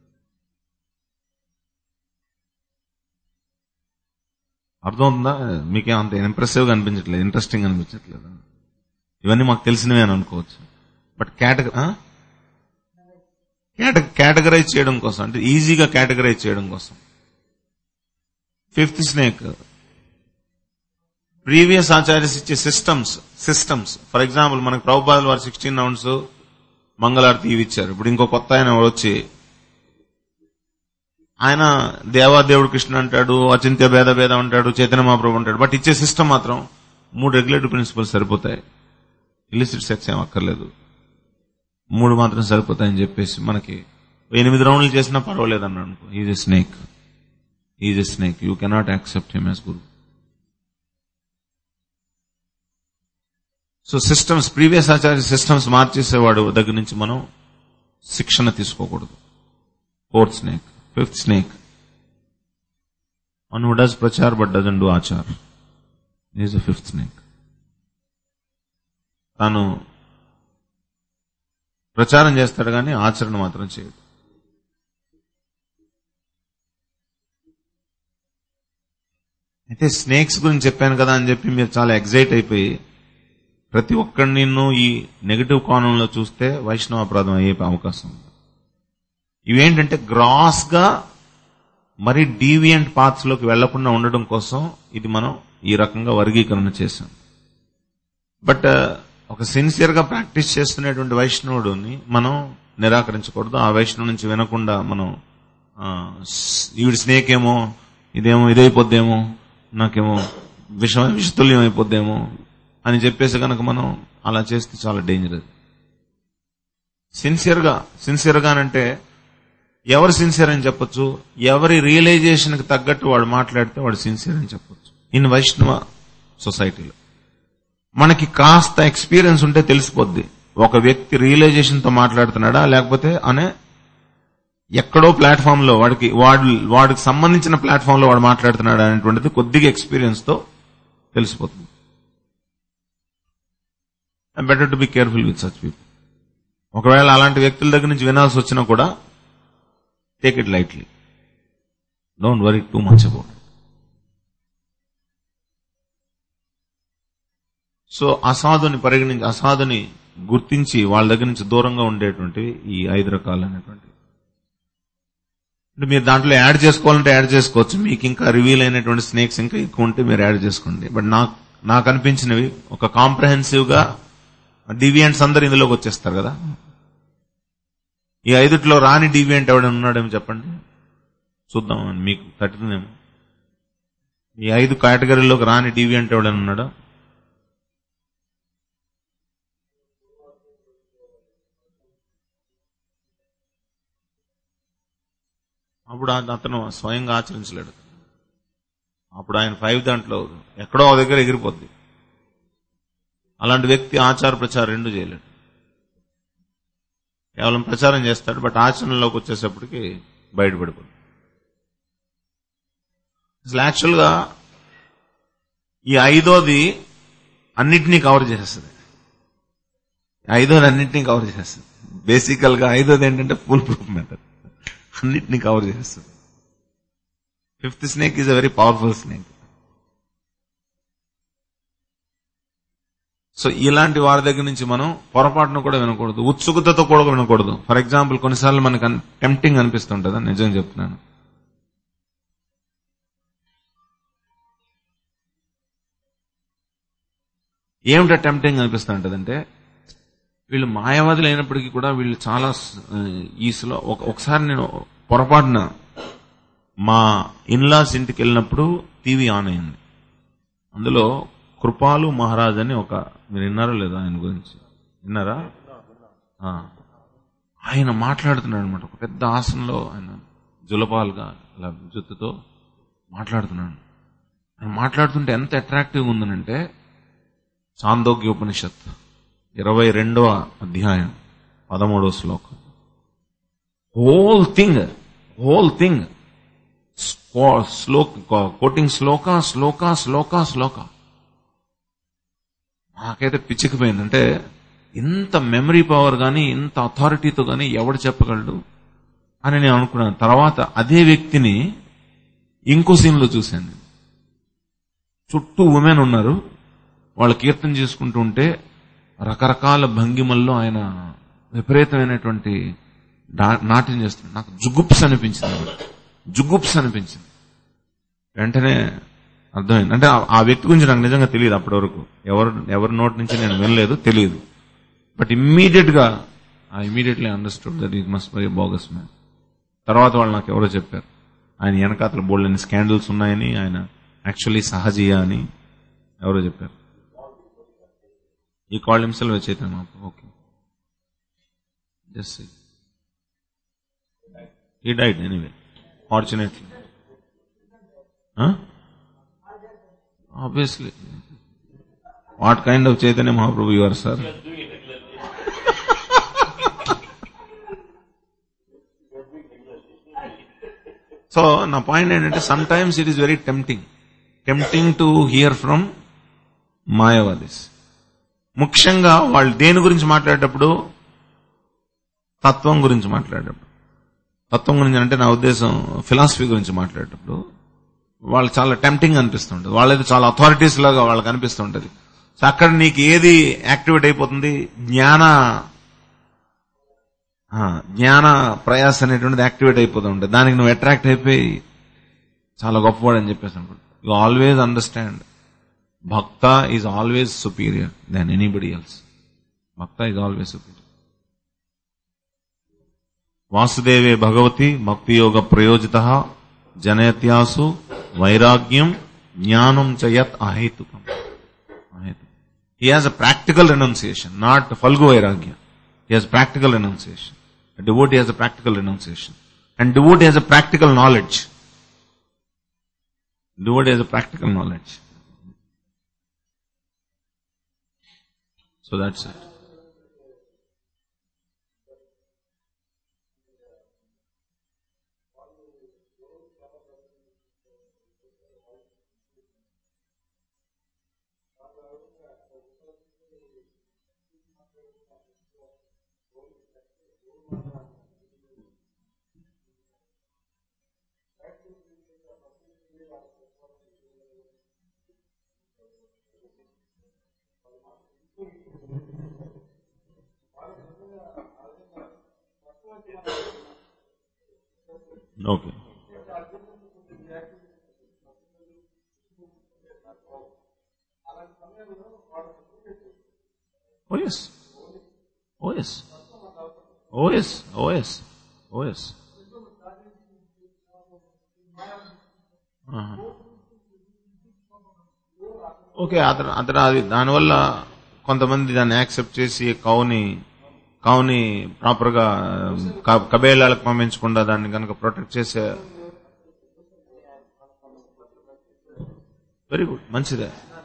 అర్థమవుతుందా మీకేం అంత ఇంప్రెసివ్ గా అనిపించట్లేదు ఇంట్రెస్టింగ్ అనిపించట్లేదు ఇవన్నీ మాకు తెలిసినవే అని అనుకోవచ్చు బట్ కేటగరీ కేటగరైజ్ చేయడం కోసం అంటే ఈజీగా కేటగరైజ్ చేయడం కోసం ఫిఫ్త్ స్నేక్ ప్రీవియస్ ఆచార్యస్ ఇచ్చే సిస్టమ్స్ సిస్టమ్స్ ఫర్ ఎగ్జాంపుల్ మనకు ప్రభుపాదులు వారు సిక్స్టీన్ రౌండ్స్ మంగళారతి ఇవి ఇచ్చారు ఇప్పుడు ఇంకో కొత్త ఆయన వచ్చి ఆయన దేవాదేవుడు కృష్ణ అంటాడు అచింత్య భేద భేదం అంటాడు చైతన్య మహాప్రభు అంటాడు బట్ ఇచ్చే సిస్టమ్ మాత్రం మూడు రెగ్యులేటరీ ప్రిన్సిపల్స్ సరిపోతాయి ఇలిసిట్ సెక్స్ ఏం అక్కర్లేదు మూడు మాత్రం సరిపోతాయని చెప్పేసి మనకి ఎనిమిది రౌండ్లు చేసినా పర్వాలేదు అన్నాడు అనుకో is a snake is a snake you cannot accept him as guru so systems previous acharya systems మార్చేసేవాడు దగ్గర నుంచి మనం శిక్షణ తీసుకోకూడదు fourth snake fifth snake one who does prachar but doesn't do achar is the fifth snake తాను ప్రచారం చేస్తాడు కానీ ఆచరణ మాత్రం చేయడు అయితే స్నేక్స్ గురించి చెప్పాను కదా అని చెప్పి మీరు చాలా ఎగ్జైట్ అయిపోయి ప్రతి ఒక్కరిని నిన్ను ఈ నెగటివ్ కోణంలో చూస్తే వైష్ణవ అపరాధం అయ్యే అవకాశం ఉంది ఇవేంటంటే గ్రాస్ గా మరి డీవియంట్ పాత్స్ లోకి వెళ్లకుండా ఉండడం కోసం ఇది మనం ఈ రకంగా వర్గీకరణ చేశాం బట్ ఒక సిన్సియర్ గా ప్రాక్టీస్ చేస్తున్నటువంటి వైష్ణవుడిని మనం నిరాకరించకూడదు ఆ వైష్ణవు నుంచి వినకుండా మనం ఆ, స్- ఈవిడ స్నేక్ ఏమో ఇదేమో ఇదైపోద్దేమో నాకేమో విష విషతుల్యం అయిపోద్దేమో అని చెప్పేసి కనుక మనం అలా చేస్తే చాలా డేంజర్ అది సిన్సియర్ గా సిన్సియర్ గానంటే ఎవరు సిన్సియర్ అని చెప్పొచ్చు ఎవరి రియలైజేషన్ కి తగ్గట్టు వాడు మాట్లాడితే వాడు సిన్సియర్ అని చెప్పొచ్చు ఇన్ వైష్ణవ సొసైటీలో మనకి కాస్త ఎక్స్పీరియన్స్ ఉంటే తెలిసిపోద్ది ఒక వ్యక్తి రియలైజేషన్ తో మాట్లాడుతున్నాడా లేకపోతే అనే ఎక్కడో ప్లాట్ఫామ్ లో వాడికి వాడు వాడికి సంబంధించిన ప్లాట్ఫామ్ లో వాడు మాట్లాడుతున్నాడా అనేటువంటిది కొద్దిగా ఎక్స్పీరియన్స్ తో తెలిసిపోతుంది better to be careful with such people ఒకవేళ అలాంటి వ్యక్తుల దగ్గర నుంచి వినాల్సి వచ్చినా కూడా take it lightly don't worry too much about so అసాధుని పరిగణించి అసాధుని గుర్తించి వాళ్ళ దగ్గర నుంచి దూరంగా ఉండేటువంటి ఈ ఐదు రకాలైనటువంటి అంటే మీరు దాంట్లో యాడ్ చేసుకోవాలంటే యాడ్ చేసుకోవచ్చు మీకు ఇంకా రివీల్ అయినటువంటి స్నేక్స్ ఇంకా ఎక్కువ ఉంటే మీరు యాడ్ చేసుకోండి బట్ నాకు నాకు అనిపించినవి ఒక కాంప్రహెన్సివ్ గా డివియంట్స్ అందరు ఇందులోకి వచ్చేస్తారు కదా ఈ ఐదుట్లో రాని డివియంట్ ఎవడైనా ఉన్నాడేమో చెప్పండి చూద్దాం మీకు తట్టుతుందేమో ఈ ఐదు కేటగిరీలోకి రాని డివియంట్ ఎవడైనా ఉన్నాడా అప్పుడు ఆ- అతను స్వయంగా ఆచరించలేడు అప్పుడు ఆయన ఫైవ్ దాంట్లో ఎక్కడో ఒక దగ్గర ఎగిరిపోద్ది అలాంటి వ్యక్తి ఆచార ప్రచారం రెండు చేయలేడు కేవలం ప్రచారం చేస్తాడు బట్ ఆచరణలోకి వచ్చేసప్పటికి బయటపడిపోతుంది అసలు యాక్చువల్గా ఈ ఐదోది అన్నిటినీ కవర్ చేసేస్తుంది ఐదోది అన్నిటినీ కవర్ చేసేస్తుంది బేసికల్ గా ఐదోది ఏంటంటే ఫుల్ ప్రూఫ్ మెథడ్ అన్నిటినీ కవర్ చేస్తుంది fifth snake is a very powerful snake so ఇలాంటి వారి దగ్గర నుంచి మనం పొరపాటును కూడా వినకూడదు ఉత్సుకతతో కూడా వినకూడదు ఫర్ ఎగ్జాంపుల్ కొన్నిసార్లు మనకు టెంప్టింగ్ అనిపిస్తుంటదా నిజం చెప్తున్నాను ఏమిటా టెంప్టింగ్ అనిపిస్తూ ఉంటదంటే వీళ్ళు మాయావాదులు అయినప్పటికీ కూడా వీళ్ళు చాలా స్- ఈ స్లో ఒక- ఒకసారి నేను పొరపాటున మా ఇన్లాస్ ఇంటికి వెళ్ళినప్పుడు టీవీ ఆన్ అయింది అందులో కృపాలు మహారాజ్ అని ఒక మీరు విన్నారో లేదా ఆయన గురించి విన్నారా ఆ. ఆయన మాట్లాడుతున్నాడు అనమాట ఒక పెద్ద ఆసనంలో ఆయన జులపాలుగా ఇలా జుత్తుతో మాట్లాడుతున్నాడు ఆయన మాట్లాడుతుంటే ఎంత అట్రాక్టివ్గా ఉందనంటే చాందోగ్య ఉపనిషత్ ఇరవై రెండవ అధ్యాయం పదమూడవ శ్లోకం whole thing whole thing shloka quoting shloka shloka shloka shloka నాకైతే పిచ్చికిపోయింది అంటే ఇంత మెమరీ పవర్ గాని ఇంత అథారిటీతో గాని ఎవడు చెప్పగలడు అని నేను అనుకున్నాను తర్వాత అదే వ్యక్తిని ఇంకో సీన్లో చూశాను నేను. చుట్టూ ఉమెన్ ఉన్నారు వాళ్ళు కీర్తన చేసుకుంటూ ఉంటే రకరకాల భంగిమల్లో ఆయన విపరీతమైనటువంటి డా- నాట్యం చేస్తున్నాడు నాకు జుగుప్స్ అనిపించింది జుగుప్స్ అనిపించింది వెంటనే అర్థమైంది అంటే ఆ- ఆ వ్యక్తి గురించి నాకు నిజంగా తెలియదు అప్పటి వరకు ఎవరు ఎవరి నోటి నుంచి నేను వినలేదు తెలియదు బట్ ఇమ్మీడియట్ గా I immediately understood that is must be bogus man తర్వాత వాళ్ళు నాకు ఎవరో చెప్పారు ఆయన వెనకాతల బోల్డ్ స్కాండల్స్ ఉన్నాయని ఆయన యాక్చువల్లీ సహజీయ అని ఎవరో చెప్పారు ఈ కాల్ హిమ్సెల్ చైతన్య మాకు ఓకే జస్ట్ ఈ diet anyway fortunately obviously what kind of Chaitanya Mahaprabhu you are sir so నా పాయింట్ ఏంటంటే sometimes it is very tempting tempting to hear from Mayavadis ముఖ్యంగా వాళ్ళు దేని గురించి మాట్లాడేటప్పుడు తత్వం గురించి మాట్లాడేటప్పుడు తత్వం గురించి అంటే నా ఉద్దేశం ఫిలాసఫీ గురించి మాట్లాడేటప్పుడు వాళ్ళు చాలా టెంప్టింగ్ అనిపిస్తుంటది వాళ్ళది చాలా అథారిటీస్ లాగా వాళ్ళకి అనిపిస్తుంటది సో అక్కడ నీకు ఏది యాక్టివేట్ అయిపోతుంది జ్ఞాన ఆ, జ్ఞాన ప్రయాస అనేటువంటిది యాక్టివేట్ అయిపోతూ ఉంటుంది దానికి నువ్వు అట్రాక్ట్ అయిపోయి చాలా గొప్పవాడు అని చెప్పేసి అనుకుంటా you always understand bhakta is always superior than anybody else bhakta is always superior వాసుదేవే భగవతి భక్తి యోగ ప్రయోజిత జనయత్యాసు వైరాగ్యం జ్ఞానం చయత్ అహేతుకం అహేతుకం he has a practical renunciation not phalgu vairagyam he has practical renunciation devotee has a practical renunciation and devotee has a practical knowledge devotee has a practical knowledge so that's it okay oh yes oh yes oh yes oh yes oh yes okay అతను అతను అది దానివల్ల కొంతమంది దాన్ని accept చేసి కౌని కావుని proper గా క- కబేలాలకు పంపించకుండా దాన్ని కనుక ప్రొటెక్ట్ చేసే వెరీ గుడ్ మంచిదే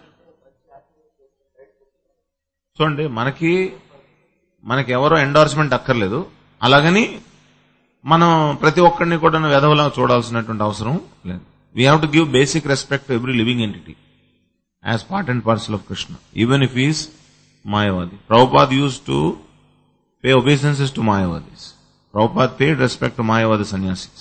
చూడండి మనకి మనకి ఎవరో ఎండార్స్మెంట్ అక్కర్లేదు అలాగని మనం ప్రతి ఒక్కరిని కూడా వెధవలా చూడాల్సినటువంటి అవసరం లేదు we have to give basic respect every living entity as part and parcel of Krishna even if is Mayavadi Prabhupad used to pay obeisances to Mayavadis. Prabhupada paid respect to Mayavadi sannyasis.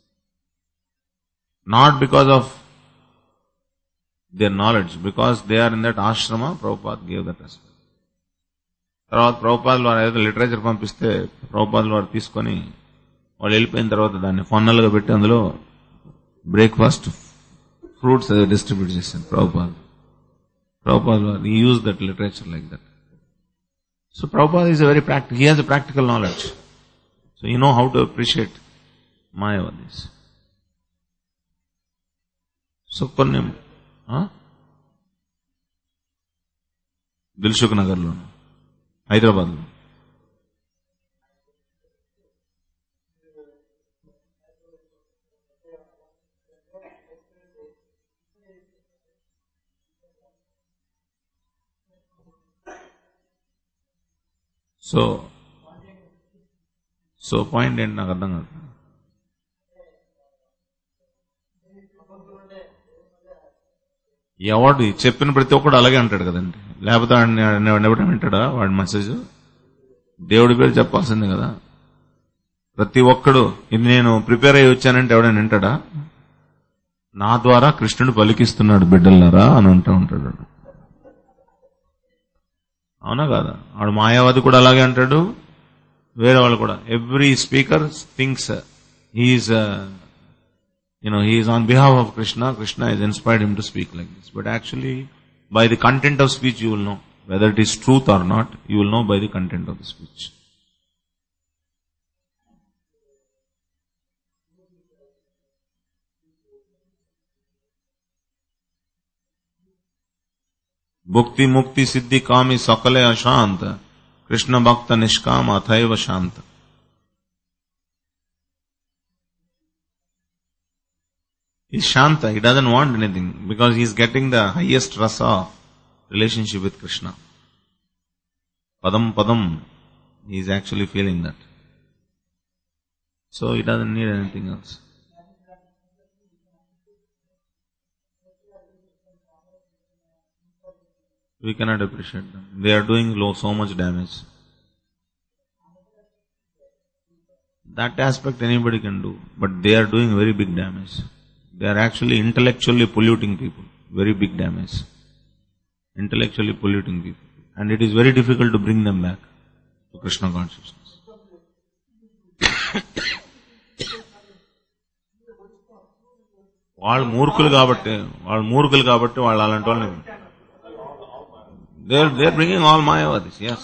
Not because of their knowledge, because they are in that ashrama, Prabhupada gave that respect. తర్వాత ప్రభుపాదులు వారు ఏదైతే literature పంపిస్తే ప్రభుపాదులు వారు తీసుకొని వాళ్ళు వెళ్ళిపోయిన తర్వాత దాన్ని ఫన్నల్గా పెట్టి అందులో బ్రేక్ఫాస్ట్ ఫ్రూట్స్ అది డిస్ట్రిబ్యూట్ చేశారు ప్రభుపాద్ ప్రభుపాద్ వారు use that literature like that So Prabhupada is a very practical, he has a practical knowledge. So you know how to appreciate Mayavadis. So కొన్ని దిల్సుఖ్ నగర్ లో హైదరాబాద్ లో సో సో పాయింట్ ఏంటి నాకు అర్థం కాదు ఎవడు చెప్పిన ప్రతి ఒక్కడు అలాగే అంటాడు కదండి లేకపోతే వాడిని ఎవడ వింటాడా వాడి మెసేజ్ దేవుడి పేరు చెప్పాల్సిందే కదా ప్రతి ఒక్కడు ఇది నేను ప్రిపేర్ అయ్యి వచ్చానంటే ఎవడైనా వింటాడా నా ద్వారా కృష్ణుడు పలికిస్తున్నాడు బిడ్డలారా అని అంటూ ఉంటాడు వాడు. అవునా కాదా వాడు మాయావాది కూడా అలాగే అంటాడు వేరే వాళ్ళు కూడా every speaker thinks he is you know he is on behalf of Krishna Krishna is inspired him to speak like this but actually by the content of speech you will know whether it is truth or not you will know by the content of the speech भुक्ति मुक्ति सिद्धि कामी सकले अशांत कृष्ण भक्त निष्काम अथैव शांत He's Shanta. He doesn't want anything because he's getting the highest rasa of relationship with Krishna. Padam Padam. He's actually feeling that. So he doesn't need anything else. We cannot appreciate them. They are doing low, so much damage. That aspect anybody can do, but they are doing very big damage. They are actually intellectually polluting people. Very big damage. Intellectually polluting people. And it is very difficult to bring them back to Krishna consciousness. వాళ్ళు మూర్ఖులు కాబట్టి వాళ్ళు మూర్ఖులు కాబట్టి వాళ్ళు అలాంటి వాళ్ళని they they bringing all Mayavadis ఎస్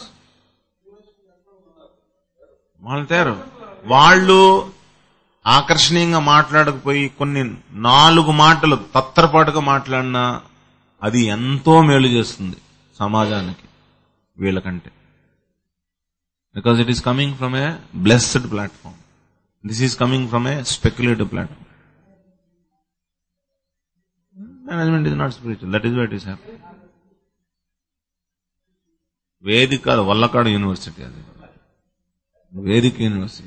వాళ్ళు తయారు వాళ్ళు ఆకర్షణీయంగా మాట్లాడకపోయి కొన్ని నాలుగు మాటలు తత్తరపాటుగా మాట్లాడినా అది ఎంతో మేలు చేస్తుంది సమాజానికి వీళ్ళకంటే because it is coming from a blessed platform this is coming from a speculative platform management is not spiritual that is what is happy వేదిక కాదు వల్లకాడు యూనివర్సిటీ అది వేదిక university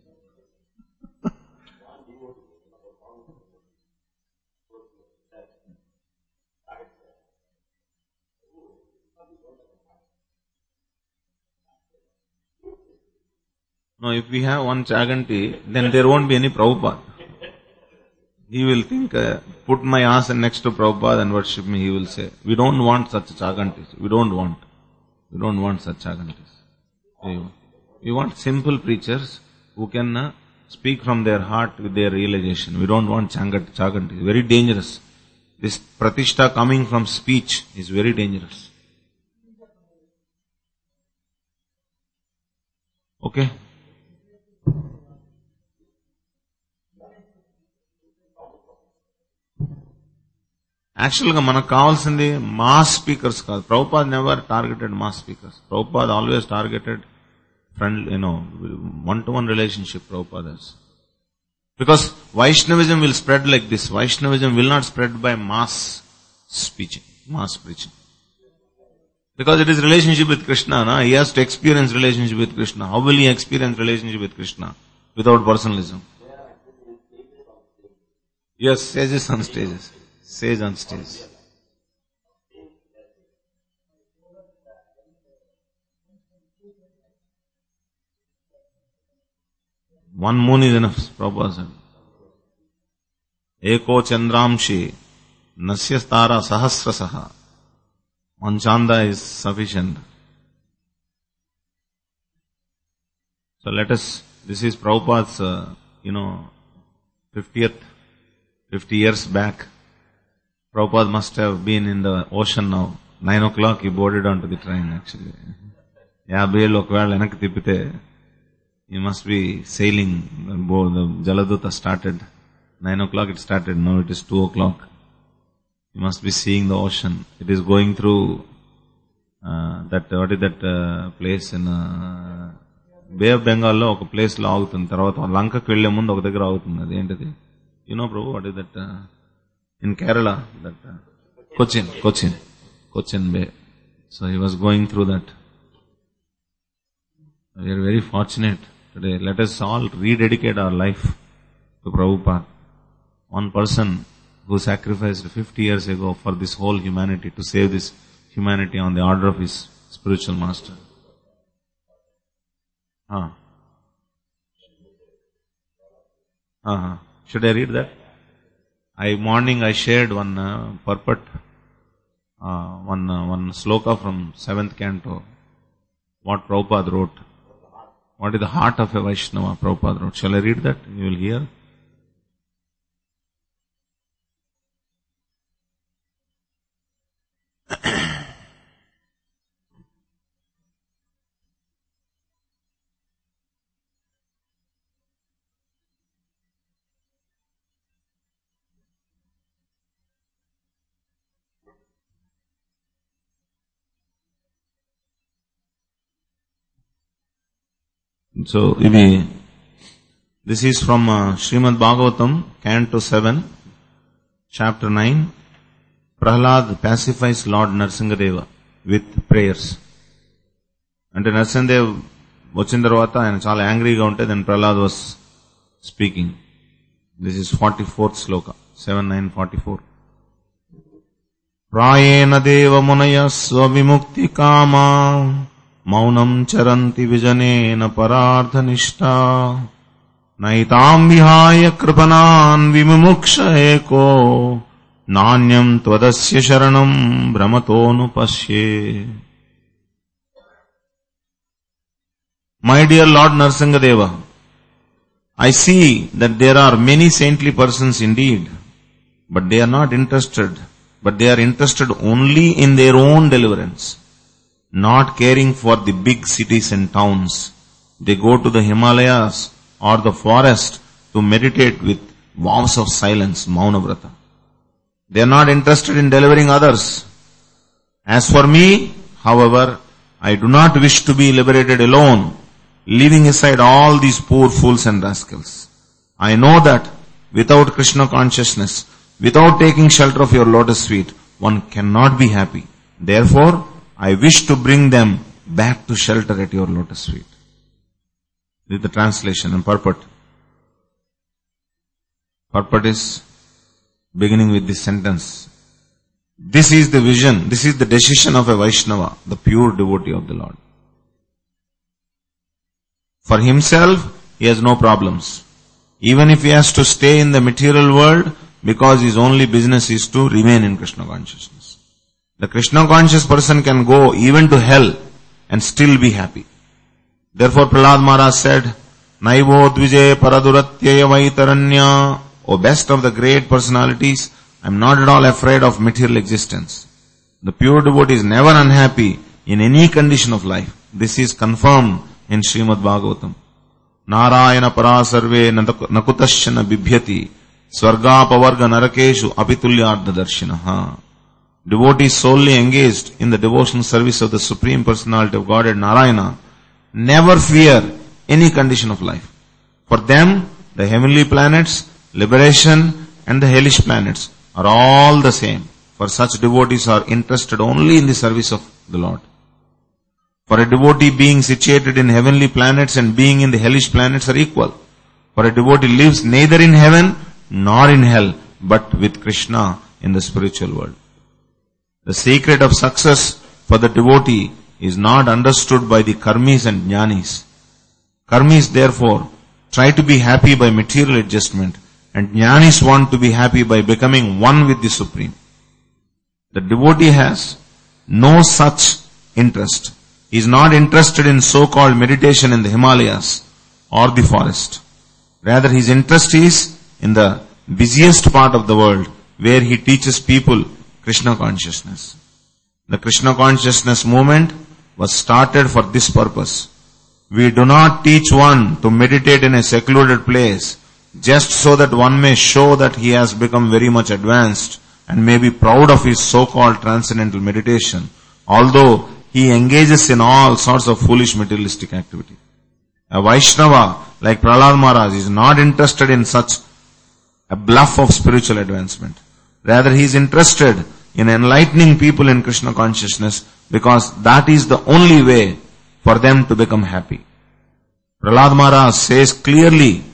No, if we have one Chaganti, then there won't be any Prabhupada. He will think, uh, put my ass next to Prabhupada and worship me, he will say. We don't want such Chagantis. We don't want. We don't want such Chagantis. We- We want simple preachers who can uh, speak from their heart with their realization. We don't want Chagat, Chagantis. Very dangerous. This Pratishta coming from speech is very dangerous. Okay? Actual గా మనకు కావాల్సింది mass speakers కాదు Prabhupad never targeted mass speakers Prabhupad always targeted friend, you know, one-to-one relationship Prabhupada has. Because Vaishnavism will spread like this. Vaishnavism will not spread by mass speeching, mass preaching. Because it is relationship with Krishna, na? he has to experience relationship with Krishna. How will he experience relationship with Krishna without personalism? Yes, sages on stages. Sage on stage. One moon is enough, Prabhupada said. Eko chandramshi nasya tara sahasrasaha. One chanda is sufficient. So let us, this is Prabhupada's, uh, you know, 50th, 50 years back. Prabhupada must have been in the ocean now. Nine o'clock he boarded onto the train actually. యాభై ఏళ్ళు ఒకవేళ వెనక్కి తిప్పితే he must be sailing. The Jaladuta started. Nine o'clock it started. Now it is two o'clock. You must be seeing the ocean. It is going through uh, that, what is that uh, place in uh, bay of బెంగాల్లో ఒక place లో ఆగుతుంది తర్వాత లంకకి వెళ్లే ముందు ఒక దగ్గర ఆగుతుంది అది ఏంటిది you know Prabhu what is that in Kerala that Cochin Cochin Cochin bay so he was going through that we are very fortunate today let us all rededicate our life to Prabhupad one person who sacrificed 50 years ago for this whole humanity to save this humanity on the order of his spiritual master. Ah. Uh-huh. Should I read that? I morning I shared one uh, purport, uh, one uh, one sloka from seventh canto. What Prabhupada wrote. What is the heart of a Vaishnava? Prabhupada wrote. Shall I read that? You will hear. So, ఇది this is from uh, Srimad Bhagavatam, Canto 7, Chapter 9. Prahlad pacifies Lord Narsingadeva with prayers. అంటే నరసింహదేవ్ వచ్చిన తర్వాత ఆయన చాలా యాంగ్రీగా ఉంటే then Prahlad was speaking this is forty fourth shloka seven nine forty four ప్రాయేణ దేవ మునయ స్వవిముక్తి కామా మౌనం చరంతి విజనేన పరార్థనిష్టా నైతాం విహాయ కృపణాన్ విముముక్ష ఏకో నాణ్యం త్వదస్య శరణం భ్రమతోను పశ్యే My dear Lord Narsingadeva, I see that there are many saintly persons indeed, but they are not interested, but they are interested only in their own deliverance, not caring for the big cities and towns. They go to the Himalayas or the forest to meditate with vows of silence, Maunavrata. They are not interested in delivering others. As for me, however, I do not wish to be liberated alone, leaving aside all these poor fools and rascals. I know that without Krishna consciousness, without taking shelter of your lotus feet, one cannot be happy. Therefore, I wish to bring them back to shelter at your lotus feet. This is the translation and purport. Purport is beginning with this sentence. This is the vision, this is the decision of a Vaishnava, the pure devotee of the Lord. For himself, he has no problems. Even if he has to stay in the material world, because his only business is to remain in Krishna consciousness. The Krishna conscious person can go even to hell and still be happy. Therefore Prahlad Maharaj said, Naivo dvije paraduratyaya vaitaranya, O best of the great personalities, I am not at all afraid of material existence. The pure devotee is never unhappy in any condition of life. This is confirmed in Srimad Bhagavatam. Narayana పరాసర్వే నకుతశ్చన బిభ్యతి స్వర్గాపవర్గ నరకేషు అపితుల్యార్థదర్శిన Devotee solely engaged in the devotional service of the Supreme Personality of Godhead Narayana never fear any condition of life. For them, the heavenly planets, liberation, and the hellish planets are all the same. For such devotees are interested only in the service of the Lord. For a devotee being situated in heavenly planets and being in the hellish planets are equal. For a devotee lives neither in heaven nor in hell, but with Krishna in the spiritual world. The secret of success for the devotee is not understood by the karmis and jnanis. Karmis therefore try to be happy by material adjustment and jnanis want to be happy by becoming one with the Supreme. The devotee has no such interest. He is not interested in so-called meditation in the Himalayas or the forest. Rather his interest is in the busiest part of the world where he teaches people Krishna consciousness. The Krishna consciousness movement was started for this purpose. We do not teach one to meditate in a secluded place just so that one may show that he has become very much advanced and may be proud of his so-called transcendental meditation, although he engages in all sorts of foolish materialistic activity. A Vaishnava like Prahlad Maharaj is not interested in such a bluff of spiritual advancement. Rather, he is interested in enlightening people in Krishna consciousness because that is the only way for them to become happy. Prahlad Maharaj says clearly,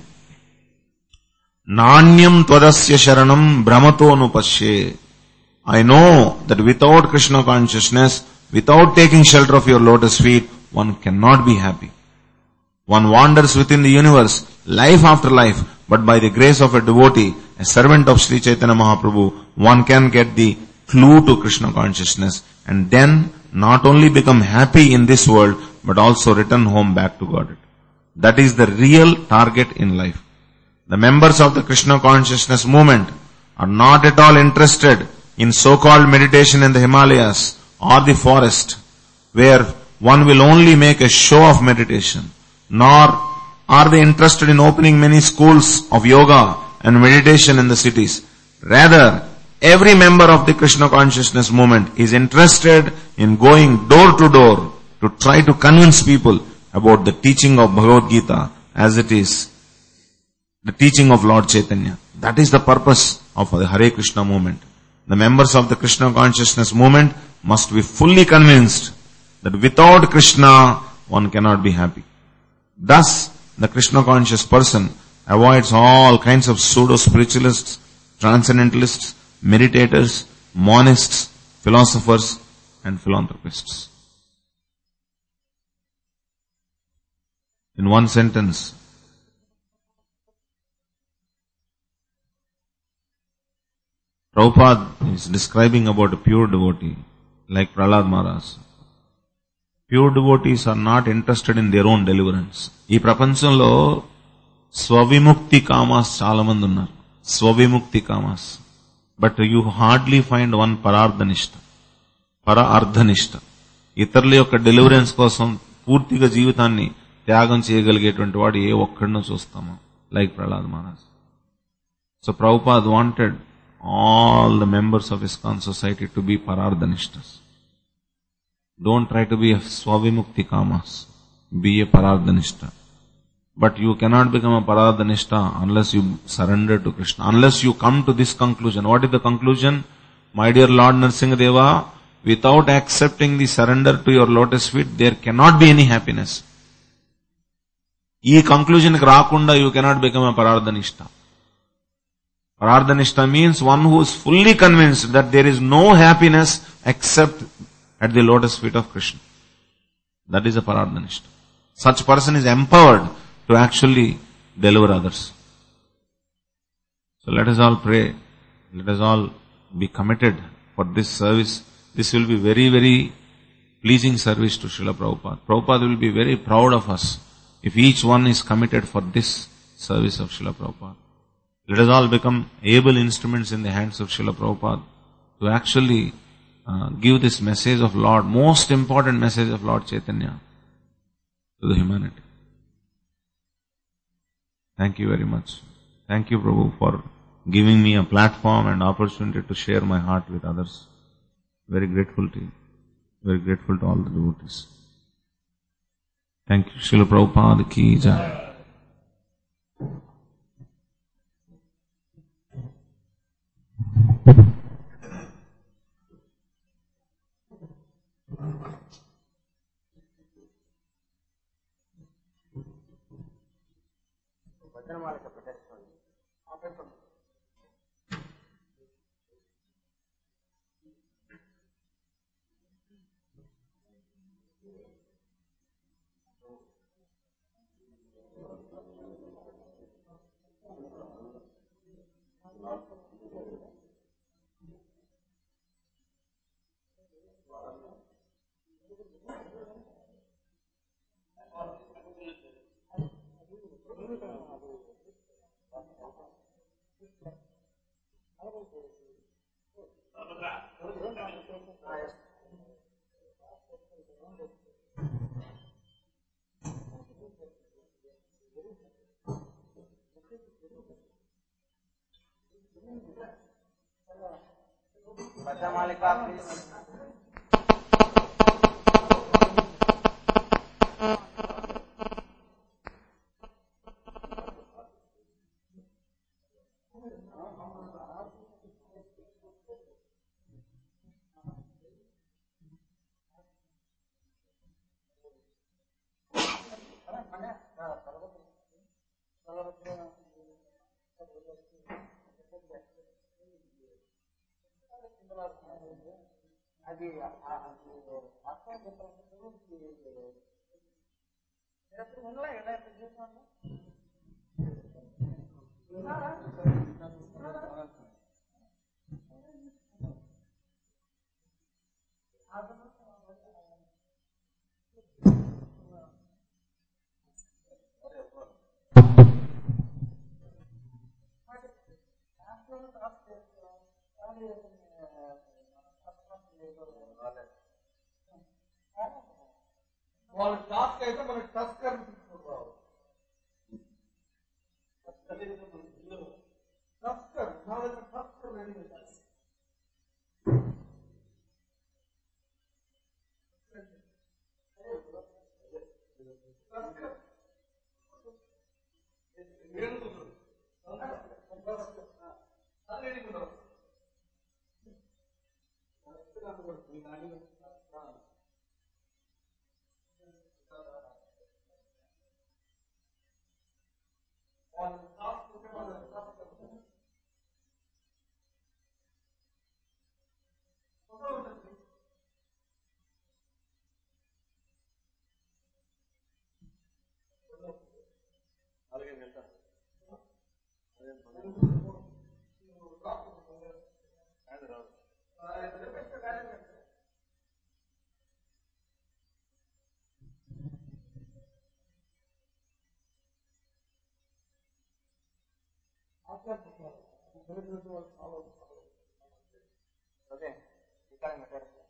Nanyam tvadasya sharanam brahmato nupasye. I know that without Krishna consciousness, without taking shelter of your lotus feet, one cannot be happy. One wanders within the universe, life after life, but by the grace of a devotee, a servant of Sri Chaitanya Mahaprabhu, one can get the clue to Krishna consciousness and then not only become happy in this world, but also return home back to God. That is the real target in life. The members of the Krishna consciousness movement are not at all interested in so-called meditation in the Himalayas or the forest, where one will only make a show of meditation, nor are they interested in opening many schools of yoga and meditation in the cities. Rather, every member of the Krishna consciousness movement is interested in going door to door to try to convince people about the teaching of Bhagavad Gita as it is the teaching of Lord Chaitanya. That is the purpose of the Hare Krishna movement. The members of the Krishna consciousness movement must be fully convinced that without Krishna one cannot be happy. Thus, the Krishna conscious person avoids all kinds of pseudo spiritualists, transcendentalists, meditators, monists, philosophers, and philanthropists. In one sentence, Prabhupada is describing about a pure devotee like Prahlad Maharaj. Pure devotees are not interested in their own deliverance. ఈ ప్రపంచంలో స్వవిముక్తి commas చాలా మంది ఉన్నారు స్వవిముక్తి కామాస్ but you hardly find one pararthanishta para arthanishta ఇతరుల యొక్క deliverance కోసం పూర్తిగా జీవితాన్ని త్యాగం చేయగలిగేటువంటి వాడు ఏ ఒక్కడినో చూస్తాము like Prahlad Maharaj so Prabhupad wanted all the members of ISKCON society to be parardhanishtas. Don't try to be a swavimukti kamas. Be a parardhanishta. But you cannot become a parardhanishta unless you surrender to Krishna. Unless you come to this conclusion. What is the conclusion? My dear Lord Narsingadeva, without accepting the surrender to your lotus feet, there cannot be any happiness. ఈ conclusion కి రాకుండా you cannot become a pararthanishta Paradhanishta means one who is fully convinced that there is no happiness except at the lotus feet of Krishna. That is a Paradhanishta. Such person is empowered to actually deliver others. So let us all pray. Let us all be committed for this service. This will be very, very pleasing service to Srila Prabhupada. Prabhupada will be very proud of us if each one is committed for this service of Srila Prabhupada. Let us all become able instruments in the hands of Srila Prabhupada to actually uh, give this message of Lord, most important message of Lord Chaitanya to the humanity. Thank you very much. Thank you Prabhu for giving me a platform and opportunity to share my heart with others. Very grateful to you. Very grateful to all the devotees. Thank you Srila Prabhupad की जय వాళ్ళ task అయితే మనకి tusker తీసుకుంటారు tusker నా దగ్గర tusker ready చేశారు అదే ఇక్కడ పెట్టారు